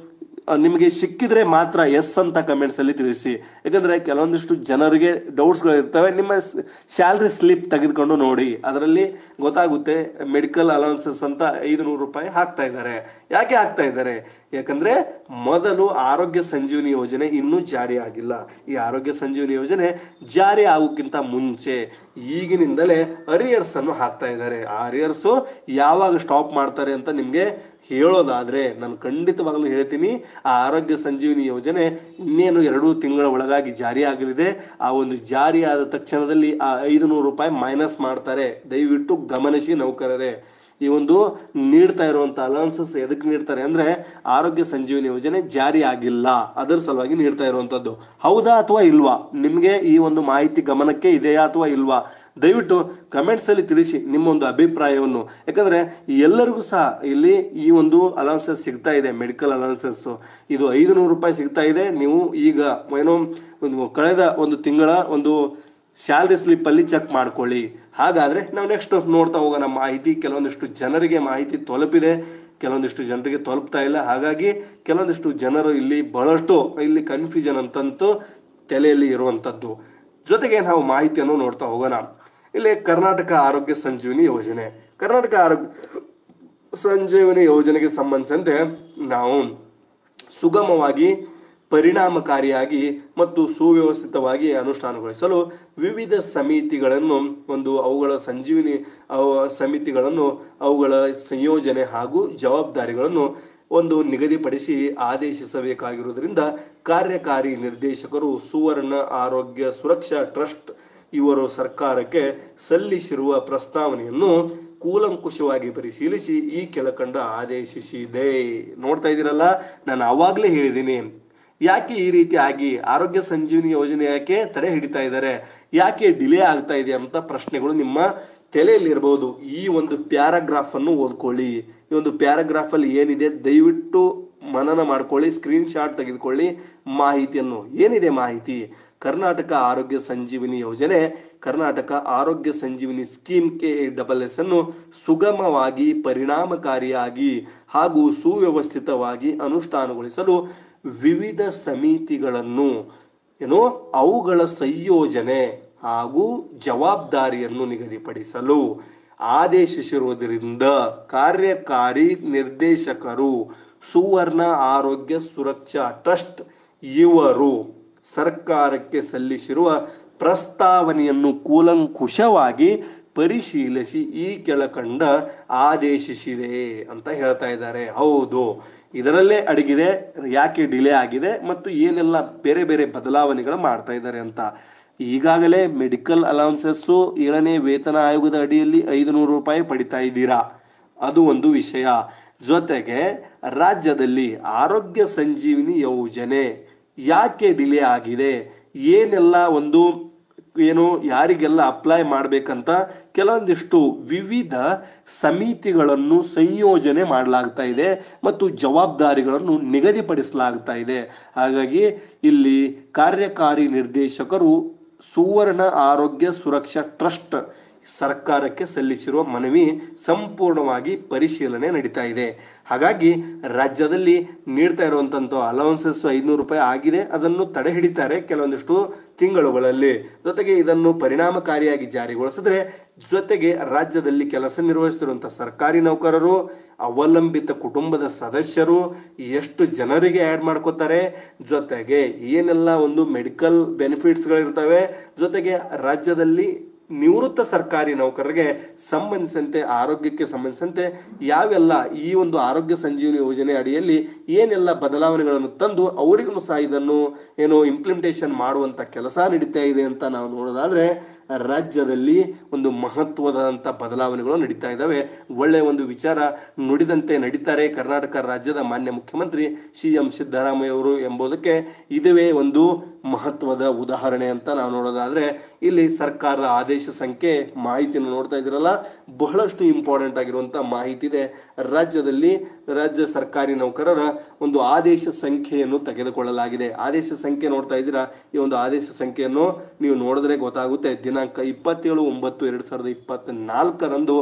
[SPEAKER 1] ಆ, ನಿಮಗೆ ಸಿಕ್ಕಿದ್ರೆ ಮಾತ್ರ ಎಸ್ ಅಂತ ಕಮೆಂಟ್ಸ್ ಅಲ್ಲಿ ತಿಳಿಸಿ ಯಾಕಂದ್ರೆ ಕೆಲವೊಂದಿಷ್ಟು ಜನರಿಗೆ ಡೌಟ್ಸ್ಗಳು ಇರ್ತವೆ ನಿಮ್ಮ ಸ್ಯಾಲ್ರಿ ಸ್ಲಿಪ್ ತೆಗೆದುಕೊಂಡು ನೋಡಿ ಅದರಲ್ಲಿ ಗೊತ್ತಾಗುತ್ತೆ ಮೆಡಿಕಲ್ ಅಲೌನ್ಸಸ್ ಅಂತ ಐದು ನೂರು ರೂಪಾಯಿ ಹಾಕ್ತಾ ಇದ್ದಾರೆ ಯಾಕೆ ಹಾಕ್ತಾ ಇದ್ದಾರೆ ಯಾಕಂದ್ರೆ ಮೊದಲು ಆರೋಗ್ಯ ಸಂಜೀವನಿ ಯೋಜನೆ ಇನ್ನೂ ಜಾರಿ ಆಗಿಲ್ಲ ಈ ಆರೋಗ್ಯ ಸಂಜೀವನಿ ಯೋಜನೆ ಜಾರಿ ಆಗೋಕ್ಕಿಂತ ಮುಂಚೆ ಈಗಿನಿಂದಲೇ ಅರಿಯರ್ಸ್ ಅನ್ನು ಹಾಕ್ತಾ ಇದ್ದಾರೆ ಆ ಅರಿಯರ್ಸು ಯಾವಾಗ ಸ್ಟಾಪ್ ಮಾಡ್ತಾರೆ ಅಂತ ನಿಮಗೆ ಹೇಳೋದಾದ್ರೆ ನಾನು ಖಂಡಿತವಾಗ್ಲೂ ಹೇಳ್ತೀನಿ ಆ ಆರೋಗ್ಯ ಸಂಜೀವಿನಿ ಯೋಜನೆ ಇನ್ನೇನು ಎರಡು ತಿಂಗಳ ಒಳಗಾಗಿ ಜಾರಿ ಆಗಲಿದೆ ಆ ಒಂದು ಜಾರಿ ಆದ ತಕ್ಷಣದಲ್ಲಿ ಆ ಐದು ನೂರು ರೂಪಾಯಿ ಮೈನಸ್ ಮಾಡ್ತಾರೆ ದಯವಿಟ್ಟು ಗಮನಿಸಿ ನೌಕರರೇ ಈ ಒಂದು ನೀಡ್ತಾ ಇರುವಂತ ಅಲೌನ್ಸಸ್ ಎದಕ್ಕೆ ನೀಡ್ತಾರೆ ಅಂದ್ರೆ ಆರೋಗ್ಯ ಸಂಜೀವಿನಿ ಯೋಜನೆ ಜಾರಿ ಆಗಿಲ್ಲ ಅದರ ಸಲುವಾಗಿ ನೀಡ್ತಾ ಇರುವಂತದ್ದು ಹೌದಾ ಅಥವಾ ಇಲ್ವಾ ನಿಮಗೆ ಈ ಒಂದು ಮಾಹಿತಿ ಗಮನಕ್ಕೆ ಇದೆಯಾ ಅಥವಾ ಇಲ್ವಾ ದಯವಿಟ್ಟು ಕಮೆಂಟ್ಸ್ ಅಲ್ಲಿ ತಿಳಿಸಿ ನಿಮ್ಮ ಒಂದು ಅಭಿಪ್ರಾಯವನ್ನು ಯಾಕಂದ್ರೆ ಎಲ್ಲರಿಗೂ ಸಹ ಇಲ್ಲಿ ಈ ಒಂದು ಅಲೌನ್ಸಸ್ ಸಿಗ್ತಾ ಇದೆ ಮೆಡಿಕಲ್ ಅಲೌನ್ಸಸ್ ಇದು ಐದು ನೂರು ರೂಪಾಯಿ ಸಿಗ್ತಾ ಇದೆ ನೀವು ಈಗ ಏನೋ ಒಂದು ಕಳೆದ ಒಂದು ತಿಂಗಳ ಒಂದು ಸ್ಯಾಲ್ರಿ ಸ್ಲಿಪ್ ಅಲ್ಲಿ ಚೆಕ್ ಮಾಡ್ಕೊಳ್ಳಿ ಹಾಗಾದ್ರೆ ನಾವು ನೆಕ್ಸ್ಟ್ ನೋಡ್ತಾ ಹೋಗೋಣ ಮಾಹಿತಿ ಕೆಲವೊಂದಿಷ್ಟು ಜನರಿಗೆ ಮಾಹಿತಿ ತಲುಪಿದೆ ಕೆಲವೊಂದಿಷ್ಟು ಜನರಿಗೆ ತಲುಪ್ತಾ ಇಲ್ಲ ಹಾಗಾಗಿ ಕೆಲವೊಂದಿಷ್ಟು ಜನರು ಇಲ್ಲಿ ಬಹಳಷ್ಟು ಇಲ್ಲಿ ಕನ್ಫ್ಯೂಷನ್ ಅಂತಂತೂ ತಲೆಯಲ್ಲಿ ಇರುವಂಥದ್ದು ಜೊತೆಗೆ ನಾವು ಮಾಹಿತಿಯನ್ನು ನೋಡ್ತಾ ಹೋಗೋಣ ಇಲ್ಲಿ ಕರ್ನಾಟಕ ಆರೋಗ್ಯ ಸಂಜೀವಿನಿ ಯೋಜನೆ ಕರ್ನಾಟಕ ಆರೋಗ್ಯ ಸಂಜೀವಿನಿ ಯೋಜನೆಗೆ ಸಂಬಂಧಿಸಿದಂತೆ ನಾವು ಸುಗಮವಾಗಿ ಪರಿಣಾಮಕಾರಿಯಾಗಿ ಮತ್ತು ಸುವ್ಯವಸ್ಥಿತವಾಗಿ ಅನುಷ್ಠಾನಗೊಳಿಸಲು ವಿವಿಧ ಸಮಿತಿಗಳನ್ನು ಒಂದು ಅವುಗಳ ಸಂಜೀವಿನಿ ಅವ ಸಮಿತಿಗಳನ್ನು ಅವುಗಳ ಸಂಯೋಜನೆ ಹಾಗೂ ಜವಾಬ್ದಾರಿಗಳನ್ನು ಒಂದು ನಿಗದಿಪಡಿಸಿ ಆದೇಶಿಸಬೇಕಾಗಿರುವುದರಿಂದ ಕಾರ್ಯಕಾರಿ ನಿರ್ದೇಶಕರು ಸುವರ್ಣ ಆರೋಗ್ಯ ಸುರಕ್ಷಾ ಟ್ರಸ್ಟ್ ಇವರು ಸರ್ಕಾರಕ್ಕೆ ಸಲ್ಲಿಸಿರುವ ಪ್ರಸ್ತಾವನೆಯನ್ನು ಕೂಲಂಕುಷವಾಗಿ ಪರಿಶೀಲಿಸಿ ಈ ಕೆಳಕಂಡ ಆದೇಶಿಸಿದೆ ನೋಡ್ತಾ ಇದ್ದೀರಲ್ಲ ನಾನು ಅವಾಗಲೇ ಹೇಳಿದ್ದೀನಿ ಯಾಕೆ ಈ ರೀತಿ ಆಗಿ ಆರೋಗ್ಯ ಸಂಜೀವಿನಿ ಯೋಜನೆ ಯಾಕೆ ತಡೆ ಹಿಡಿತಾ ಇದ್ದಾರೆ ಯಾಕೆ ಡಿಲೇ ಆಗ್ತಾ ಇದೆ ಅಂತ ಪ್ರಶ್ನೆಗಳು ನಿಮ್ಮ ತಲೆಯಲ್ಲಿ ಇರಬಹುದು ಈ ಒಂದು ಪ್ಯಾರಾಗ್ರಾಫ್ ಅನ್ನು ಓದ್ಕೊಳ್ಳಿ ಈ ಒಂದು ಪ್ಯಾರಾಗ್ರಾಫ್ ಅಲ್ಲಿ ಏನಿದೆ ದಯವಿಟ್ಟು ಮನನ ಮಾಡ್ಕೊಳ್ಳಿ ಸ್ಕ್ರೀನ್ ಶಾಟ್ ತೆಗೆದುಕೊಳ್ಳಿ ಮಾಹಿತಿಯನ್ನು ಏನಿದೆ ಮಾಹಿತಿ ಕರ್ನಾಟಕ ಆರೋಗ್ಯ ಸಂಜೀವಿನಿ ಯೋಜನೆ Karnataka Arogya Sanjeevini scheme K double S ಅನ್ನು ಸುಗಮವಾಗಿ ಪರಿಣಾಮಕಾರಿಯಾಗಿ ಹಾಗೂ ಸುವ್ಯವಸ್ಥಿತವಾಗಿ ಅನುಷ್ಠಾನಗೊಳಿಸಲು ವಿವಿಧ ಸಮಿತಿಗಳನ್ನು ಏನು ಅವುಗಳ ಸಂಯೋಜನೆ ಹಾಗೂ ಜವಾಬ್ದಾರಿಯನ್ನು ನಿಗದಿಪಡಿಸಲು ಆದೇಶಿಸಿರುವುದರಿಂದ ಕಾರ್ಯಕಾರಿ ನಿರ್ದೇಶಕರು ಸುವರ್ಣ ಆರೋಗ್ಯ ಸುರಕ್ಷಾ ಟ್ರಸ್ಟ್ ಇವರು ಸರ್ಕಾರಕ್ಕೆ ಸಲ್ಲಿಸಿರುವ ಪ್ರಸ್ತಾವನೆಯನ್ನು ಕೂಲಂಕುಷವಾಗಿ ಪರಿಶೀಲಿಸಿ ಈ ಕೆಳಕಂಡ ಆದೇಶಿಸಿದೆ ಅಂತ ಹೇಳ್ತಾ ಇದ್ದಾರೆ ಹೌದು ಇದರಲ್ಲೇ ಅಡಗಿದೆ ಯಾಕೆ ಡಿಲೇ ಆಗಿದೆ ಮತ್ತು ಏನೆಲ್ಲ ಬೇರೆ ಬೇರೆ ಬದಲಾವಣೆಗಳು ಮಾಡ್ತಾ ಇದ್ದಾರೆ ಅಂತ ಈಗಾಗಲೇ ಮೆಡಿಕಲ್ ಅಲೌನ್ಸಸ್ಸು ಏಳನೇ ವೇತನ ಆಯೋಗದ ಅಡಿಯಲ್ಲಿ ಐದು ನೂರು ರೂಪಾಯಿ ಪಡಿತಾ ಇದ್ದೀರಾ ಅದು ಒಂದು ವಿಷಯ ಜೊತೆಗೆ ರಾಜ್ಯದಲ್ಲಿ ಆರೋಗ್ಯ ಸಂಜೀವಿನಿ ಯೋಜನೆ ಯಾಕೆ ಡಿಲೇ ಆಗಿದೆ ಏನೆಲ್ಲ ಒಂದು ಏನು ಯಾರಿಗೆಲ್ಲ ಅಪ್ಲೈ ಮಾಡಬೇಕಂತ ಕೆಲವೊಂದಿಷ್ಟು ವಿವಿಧ ಸಮಿತಿಗಳನ್ನು ಸಂಯೋಜನೆ ಮಾಡಲಾಗ್ತಾ ಇದೆ ಮತ್ತು ಜವಾಬ್ದಾರಿಗಳನ್ನು ನಿಗದಿಪಡಿಸಲಾಗ್ತಾ ಇದೆ ಹಾಗಾಗಿ ಇಲ್ಲಿ ಕಾರ್ಯಕಾರಿ ನಿರ್ದೇಶಕರು ಸುವರ್ಣ ಆರೋಗ್ಯ ಸುರಕ್ಷಾ ಟ್ರಸ್ಟ್ ಸರ್ಕಾರಕ್ಕೆ ಸಲ್ಲಿಸಿರುವ ಮನವಿ ಸಂಪೂರ್ಣವಾಗಿ ಪರಿಶೀಲನೆ ನಡೀತಾ ಇದೆ ಹಾಗಾಗಿ ರಾಜ್ಯದಲ್ಲಿ ನೀಡ್ತಾ ಇರುವಂತಹ ಅಲೌನ್ಸಸ್ ಐನೂರು ರೂಪಾಯಿ ಆಗಿದೆ ಅದನ್ನು ತಡೆ ಹಿಡಿತಾರೆ ಕೆಲವೊಂದಿಷ್ಟು ತಿಂಗಳುಗಳಲ್ಲಿ ಜೊತೆಗೆ ಇದನ್ನು ಪರಿಣಾಮಕಾರಿಯಾಗಿ ಜಾರಿಗೊಳಿಸಿದ್ರೆ ಜೊತೆಗೆ ರಾಜ್ಯದಲ್ಲಿ ಕೆಲಸ ನಿರ್ವಹಿಸುತ್ತಿರುವಂತಹ ಸರ್ಕಾರಿ ನೌಕರರು ಅವಲಂಬಿತ ಕುಟುಂಬದ ಸದಸ್ಯರು ಎಷ್ಟು ಜನರಿಗೆ ಆ್ಯಡ್ ಮಾಡ್ಕೋತಾರೆ ಜೊತೆಗೆ ಏನೆಲ್ಲ ಒಂದು ಮೆಡಿಕಲ್ ಬೆನಿಫಿಟ್ಸ್ಗಳಿರ್ತವೆ ಜೊತೆಗೆ ರಾಜ್ಯದಲ್ಲಿ ನಿವೃತ್ತ ಸರ್ಕಾರಿ ನೌಕರರಿಗೆ ಸಂಬಂಧಿಸಿದಂತೆ ಆರೋಗ್ಯಕ್ಕೆ ಸಂಬಂಧಿಸಿದಂತೆ ಯಾವೆಲ್ಲ ಈ ಒಂದು ಆರೋಗ್ಯ ಸಂಜೀವನಿ ಯೋಜನೆ ಅಡಿಯಲ್ಲಿ ಏನೆಲ್ಲ ಬದಲಾವಣೆಗಳನ್ನು ತಂದು ಅವರಿಗೂ ಸಹ ಇದನ್ನು ಏನು ಇಂಪ್ಲಿಮೆಂಟೇಷನ್ ಮಾಡುವಂತ ಕೆಲಸ ನಡೀತಾ ಇದೆ ಅಂತ ನಾವು ನೋಡೋದಾದ್ರೆ ರಾಜ್ಯದಲ್ಲಿ ಒಂದು ಮಹತ್ವದಂತ ಬದಲಾವಣೆಗಳು ನಡೀತಾ ಇದ್ದಾವೆ ಒಳ್ಳೆಯ ಒಂದು ವಿಚಾರ ನುಡಿದಂತೆ ನಡೀತಾರೆ ಕರ್ನಾಟಕ ರಾಜ್ಯದ ಮಾನ್ಯ ಮುಖ್ಯಮಂತ್ರಿ ಸಿ ಎಂ ಸಿದ್ದರಾಮಯ್ಯ ಅವರು ಎಂಬುದಕ್ಕೆ ಇದುವೇ ಒಂದು ಮಹತ್ವದ ಉದಾಹರಣೆ ಅಂತ ನಾವು ನೋಡೋದಾದ್ರೆ ಇಲ್ಲಿ ಸರ್ಕಾರದ ಆದೇಶ ಸಂಖ್ಯೆ ಮಾಹಿತಿಯನ್ನು ನೋಡ್ತಾ ಇದ್ದೀರಲ್ಲ ಬಹಳಷ್ಟು ಇಂಪಾರ್ಟೆಂಟ್ ಆಗಿರುವಂತ ಮಾಹಿತಿ ಇದೆ ರಾಜ್ಯದಲ್ಲಿ ರಾಜ್ಯ ಸರ್ಕಾರಿ ನೌಕರರ ಒಂದು ಆದೇಶ ಸಂಖ್ಯೆಯನ್ನು ತೆಗೆದುಕೊಳ್ಳಲಾಗಿದೆ ಆದೇಶ ಸಂಖ್ಯೆ ನೋಡ್ತಾ ಇದ್ದೀರಾ ಈ ಒಂದು ಆದೇಶ ಸಂಖ್ಯೆಯನ್ನು ನೀವು ನೋಡಿದ್ರೆ ಗೊತ್ತಾಗುತ್ತೆ ದಿನಾಂಕ ಇಪ್ಪತ್ತೇಳು ಒಂಬತ್ತು ಎರಡು ಸಾವಿರದ ಇಪ್ಪತ್ತ ನಾಲ್ಕರಂದು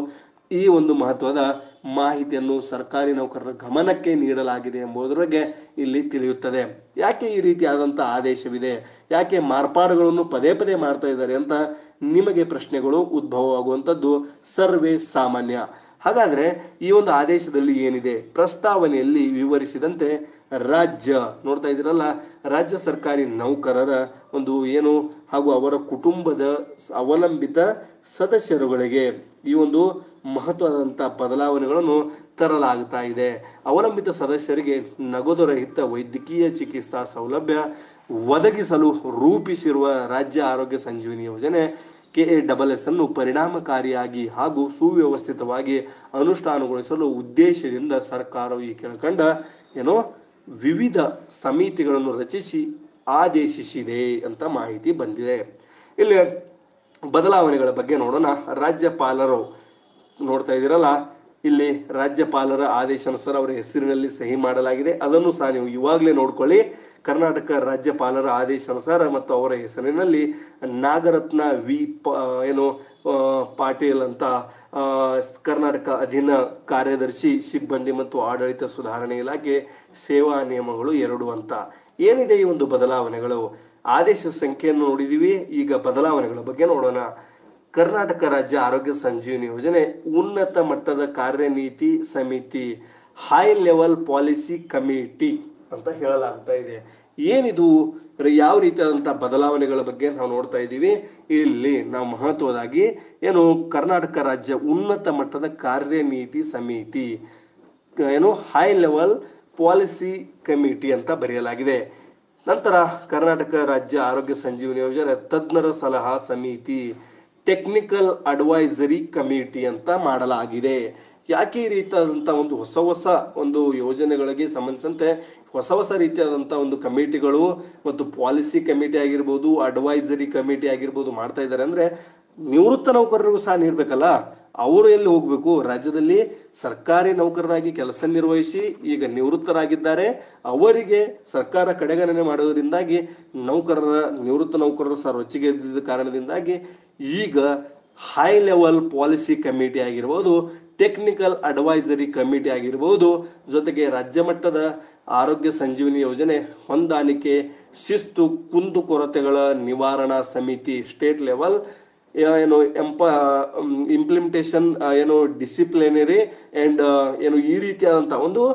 [SPEAKER 1] ಈ ಒಂದು ಮಹತ್ವದ ಮಾಹಿತಿಯನ್ನು ಸರ್ಕಾರಿ ನೌಕರರ ಗಮನಕ್ಕೆ ನೀಡಲಾಗಿದೆ ಎಂಬುದರ ಬಗ್ಗೆ ಇಲ್ಲಿ ತಿಳಿಯುತ್ತದೆ ಯಾಕೆ ಈ ರೀತಿಯಾದಂಥ ಆದೇಶವಿದೆ ಯಾಕೆ ಮಾರ್ಪಾಡುಗಳನ್ನು ಪದೇ ಪದೇ ಮಾಡ್ತಾ ಇದ್ದಾರೆ ಅಂತ ನಿಮಗೆ ಪ್ರಶ್ನೆಗಳು ಉದ್ಭವವಾಗುವಂಥದ್ದು ಸರ್ವೇ ಸಾಮಾನ್ಯ ಹಾಗಾದ್ರೆ ಈ ಒಂದು ಆದೇಶದಲ್ಲಿ ಏನಿದೆ ಪ್ರಸ್ತಾವನೆಯಲ್ಲಿ ವಿವರಿಸಿದಂತೆ ರಾಜ್ಯ ನೋಡ್ತಾ ಇದ್ದೀರಲ್ಲ ರಾಜ್ಯ ಸರ್ಕಾರಿ ನೌಕರರ ಒಂದು ಏನು ಹಾಗೂ ಅವರ ಕುಟುಂಬದ ಅವಲಂಬಿತ ಸದಸ್ಯರುಗಳಿಗೆ ಈ ಒಂದು ಮಹತ್ವದಂಥ ಬದಲಾವಣೆಗಳನ್ನು ತರಲಾಗ್ತಾ ಇದೆ ಅವಲಂಬಿತ ಸದಸ್ಯರಿಗೆ ನಗದು ರಹಿತ ವೈದ್ಯಕೀಯ ಚಿಕಿತ್ಸಾ ಸೌಲಭ್ಯ ಒದಗಿಸಲು ರೂಪಿಸಿರುವ ರಾಜ್ಯ ಆರೋಗ್ಯ ಸಂಜೀವಿನಿ ಯೋಜನೆ ಕೆ ಎ ಡಬಲ್ ಎಸ್ ಅನ್ನು ಪರಿಣಾಮಕಾರಿಯಾಗಿ ಹಾಗೂ ಸುವ್ಯವಸ್ಥಿತವಾಗಿ ಅನುಷ್ಠಾನಗೊಳಿಸಲು ಉದ್ದೇಶದಿಂದ ಸರ್ಕಾರವು ಈ ಕೆಳಕಂಡ ಏನೋ ವಿವಿಧ ಸಮಿತಿಗಳನ್ನು ರಚಿಸಿ ಆದೇಶಿಸಿದೆ ಅಂತ ಮಾಹಿತಿ ಬಂದಿದೆ ಇಲ್ಲಿ ಬದಲಾವಣೆಗಳ ಬಗ್ಗೆ ನೋಡೋಣ ರಾಜ್ಯಪಾಲರು ನೋಡ್ತಾ ಇದ್ದೀರಲ್ಲ ಇಲ್ಲಿ ರಾಜ್ಯಪಾಲರ ಆದೇಶಾನುಸಾರ ಅವರ ಹೆಸರಿನಲ್ಲಿ ಸಹಿ ಮಾಡಲಾಗಿದೆ ಅದನ್ನು ಸಹ ನೀವು ಇವಾಗಲೇ ನೋಡ್ಕೊಳ್ಳಿ ಕರ್ನಾಟಕ ರಾಜ್ಯಪಾಲರ ಆದೇಶಾನುಸಾರ ಮತ್ತು ಅವರ ಹೆಸರಿನಲ್ಲಿ ನಾಗರತ್ನ ವಿ ಪ ಏನು ಆ, ಪಾಟೀಲ್ ಅಂತ ಆ, ಕರ್ನಾಟಕ ಅಧೀನ ಕಾರ್ಯದರ್ಶಿ ಸಿಬ್ಬಂದಿ ಮತ್ತು ಆಡಳಿತ ಸುಧಾರಣೆ ಇಲಾಖೆ ಸೇವಾ ನಿಯಮಗಳು ಎರಡು ಅಂತ ಏನಿದೆ ಈ ಒಂದು ಬದಲಾವಣೆಗಳು ಆದೇಶ ಸಂಖ್ಯೆಯನ್ನು ನೋಡಿದೀವಿ ಈಗ ಬದಲಾವಣೆಗಳ ಬಗ್ಗೆ ನೋಡೋಣ ಕರ್ನಾಟಕ ರಾಜ್ಯ ಆರೋಗ್ಯ ಸಂಜೀವಿನಿ ಯೋಜನೆ ಉನ್ನತ ಮಟ್ಟದ ಕಾರ್ಯನೀತಿ ಸಮಿತಿ ಹೈ ಲೆವೆಲ್ ಪಾಲಿಸಿ ಕಮಿಟಿ ಅಂತ ಹೇಳಲಾಗ್ತಾ ಇದೆ ಏನಿದು ರ- ಯಾವ ರೀತಿಯಾದಂಥ ಬದಲಾವಣೆಗಳ ಬಗ್ಗೆ ನಾವು ನೋಡ್ತಾ ಇದ್ದೀವಿ ಇಲ್ಲಿ ನಾವು ಮಹತ್ವದಾಗಿ ಏನು ಕರ್ನಾಟಕ ರಾಜ್ಯ ಉನ್ನತ ಮಟ್ಟದ ಕಾರ್ಯನೀತಿ ಸಮಿತಿ ಕ- ಏನು ಹೈ ಲೆವೆಲ್ ಪಾಲಿಸಿ ಕಮಿಟಿ ಅಂತ ಬರೆಯಲಾಗಿದೆ ನಂತರ ಕರ್ನಾಟಕ ರಾಜ್ಯ ಆರೋಗ್ಯ ಸಂಜೀವನಿ ಯೋಜನೆ ತಜ್ಞರ ಸಲಹಾ ಸಮಿತಿ ಟೆಕ್ನಿಕಲ್ ಅಡ್ವೈಸರಿ ಕಮಿಟಿ ಅಂತ ಮಾಡಲಾಗಿದೆ ಯಾಕೆ ಈ ರೀತಿಯಾದಂಥ ಒಂದು ಹೊಸ ಹೊಸ ಒಂದು ಯೋಜನೆಗಳಿಗೆ ಸಂಬಂಧಿಸಿದಂತೆ ಹೊಸ ಹೊಸ ರೀತಿಯಾದಂಥ ಒಂದು ಕಮಿಟಿಗಳು ಮತ್ತು ಪಾಲಿಸಿ ಕಮಿಟಿ ಆಗಿರ್ಬೋದು ಅಡ್ವೈಸರಿ ಕಮಿಟಿ ಆಗಿರ್ಬೋದು ಮಾಡ್ತಾ ಇದ್ದಾರೆ ಅಂದರೆ ನಿವೃತ್ತ ನೌಕರರಿಗೂ ಸಹ ನೀಡಬೇಕಲ್ಲ ಅವರು ಎಲ್ಲಿ ಹೋಗಬೇಕು ರಾಜ್ಯದಲ್ಲಿ ಸರ್ಕಾರಿ ನೌಕರರಾಗಿ ಕೆಲಸ ನಿರ್ವಹಿಸಿ ಈಗ ನಿವೃತ್ತರಾಗಿದ್ದಾರೆ ಅವರಿಗೆ ಸರ್ಕಾರ ಕಡೆಗಣನೆ ಮಾಡೋದ್ರಿಂದಾಗಿ ನೌಕರರ ನಿವೃತ್ತ ನೌಕರರು ಸಹ ರೊಚ್ಚಿಗೆ ಎದ್ದಿದ್ದ ಕಾರಣದಿಂದಾಗಿ ಈಗ ಹೈ ಲೆವೆಲ್ ಪಾಲಿಸಿ ಕಮಿಟಿ ಆಗಿರ್ಬೋದು ಟೆಕ್ನಿಕಲ್ ಅಡ್ವೈಸರಿ ಕಮಿಟಿ ಆಗಿರ್ಬೋದು ಜೊತೆಗೆ ರಾಜ್ಯ ಮಟ್ಟದ ಆರೋಗ್ಯ ಸಂಜೀವಿನಿ ಯೋಜನೆ ಹೊಂದಾಣಿಕೆ ಶಿಸ್ತು ಕುಂದುಕೊರತೆಗಳ ನಿವಾರಣಾ ಸಮಿತಿ ಸ್ಟೇಟ್ ಲೆವೆಲ್ ಏನು ಎಂಪ ಇಂಪ್ಲಿಮೆಂಟೇಷನ್ ಏನು ಡಿಸಿಪ್ಲಿನರಿ ಆ್ಯಂಡ್ ಏನು ಈ ರೀತಿಯಾದಂಥ ಒಂದು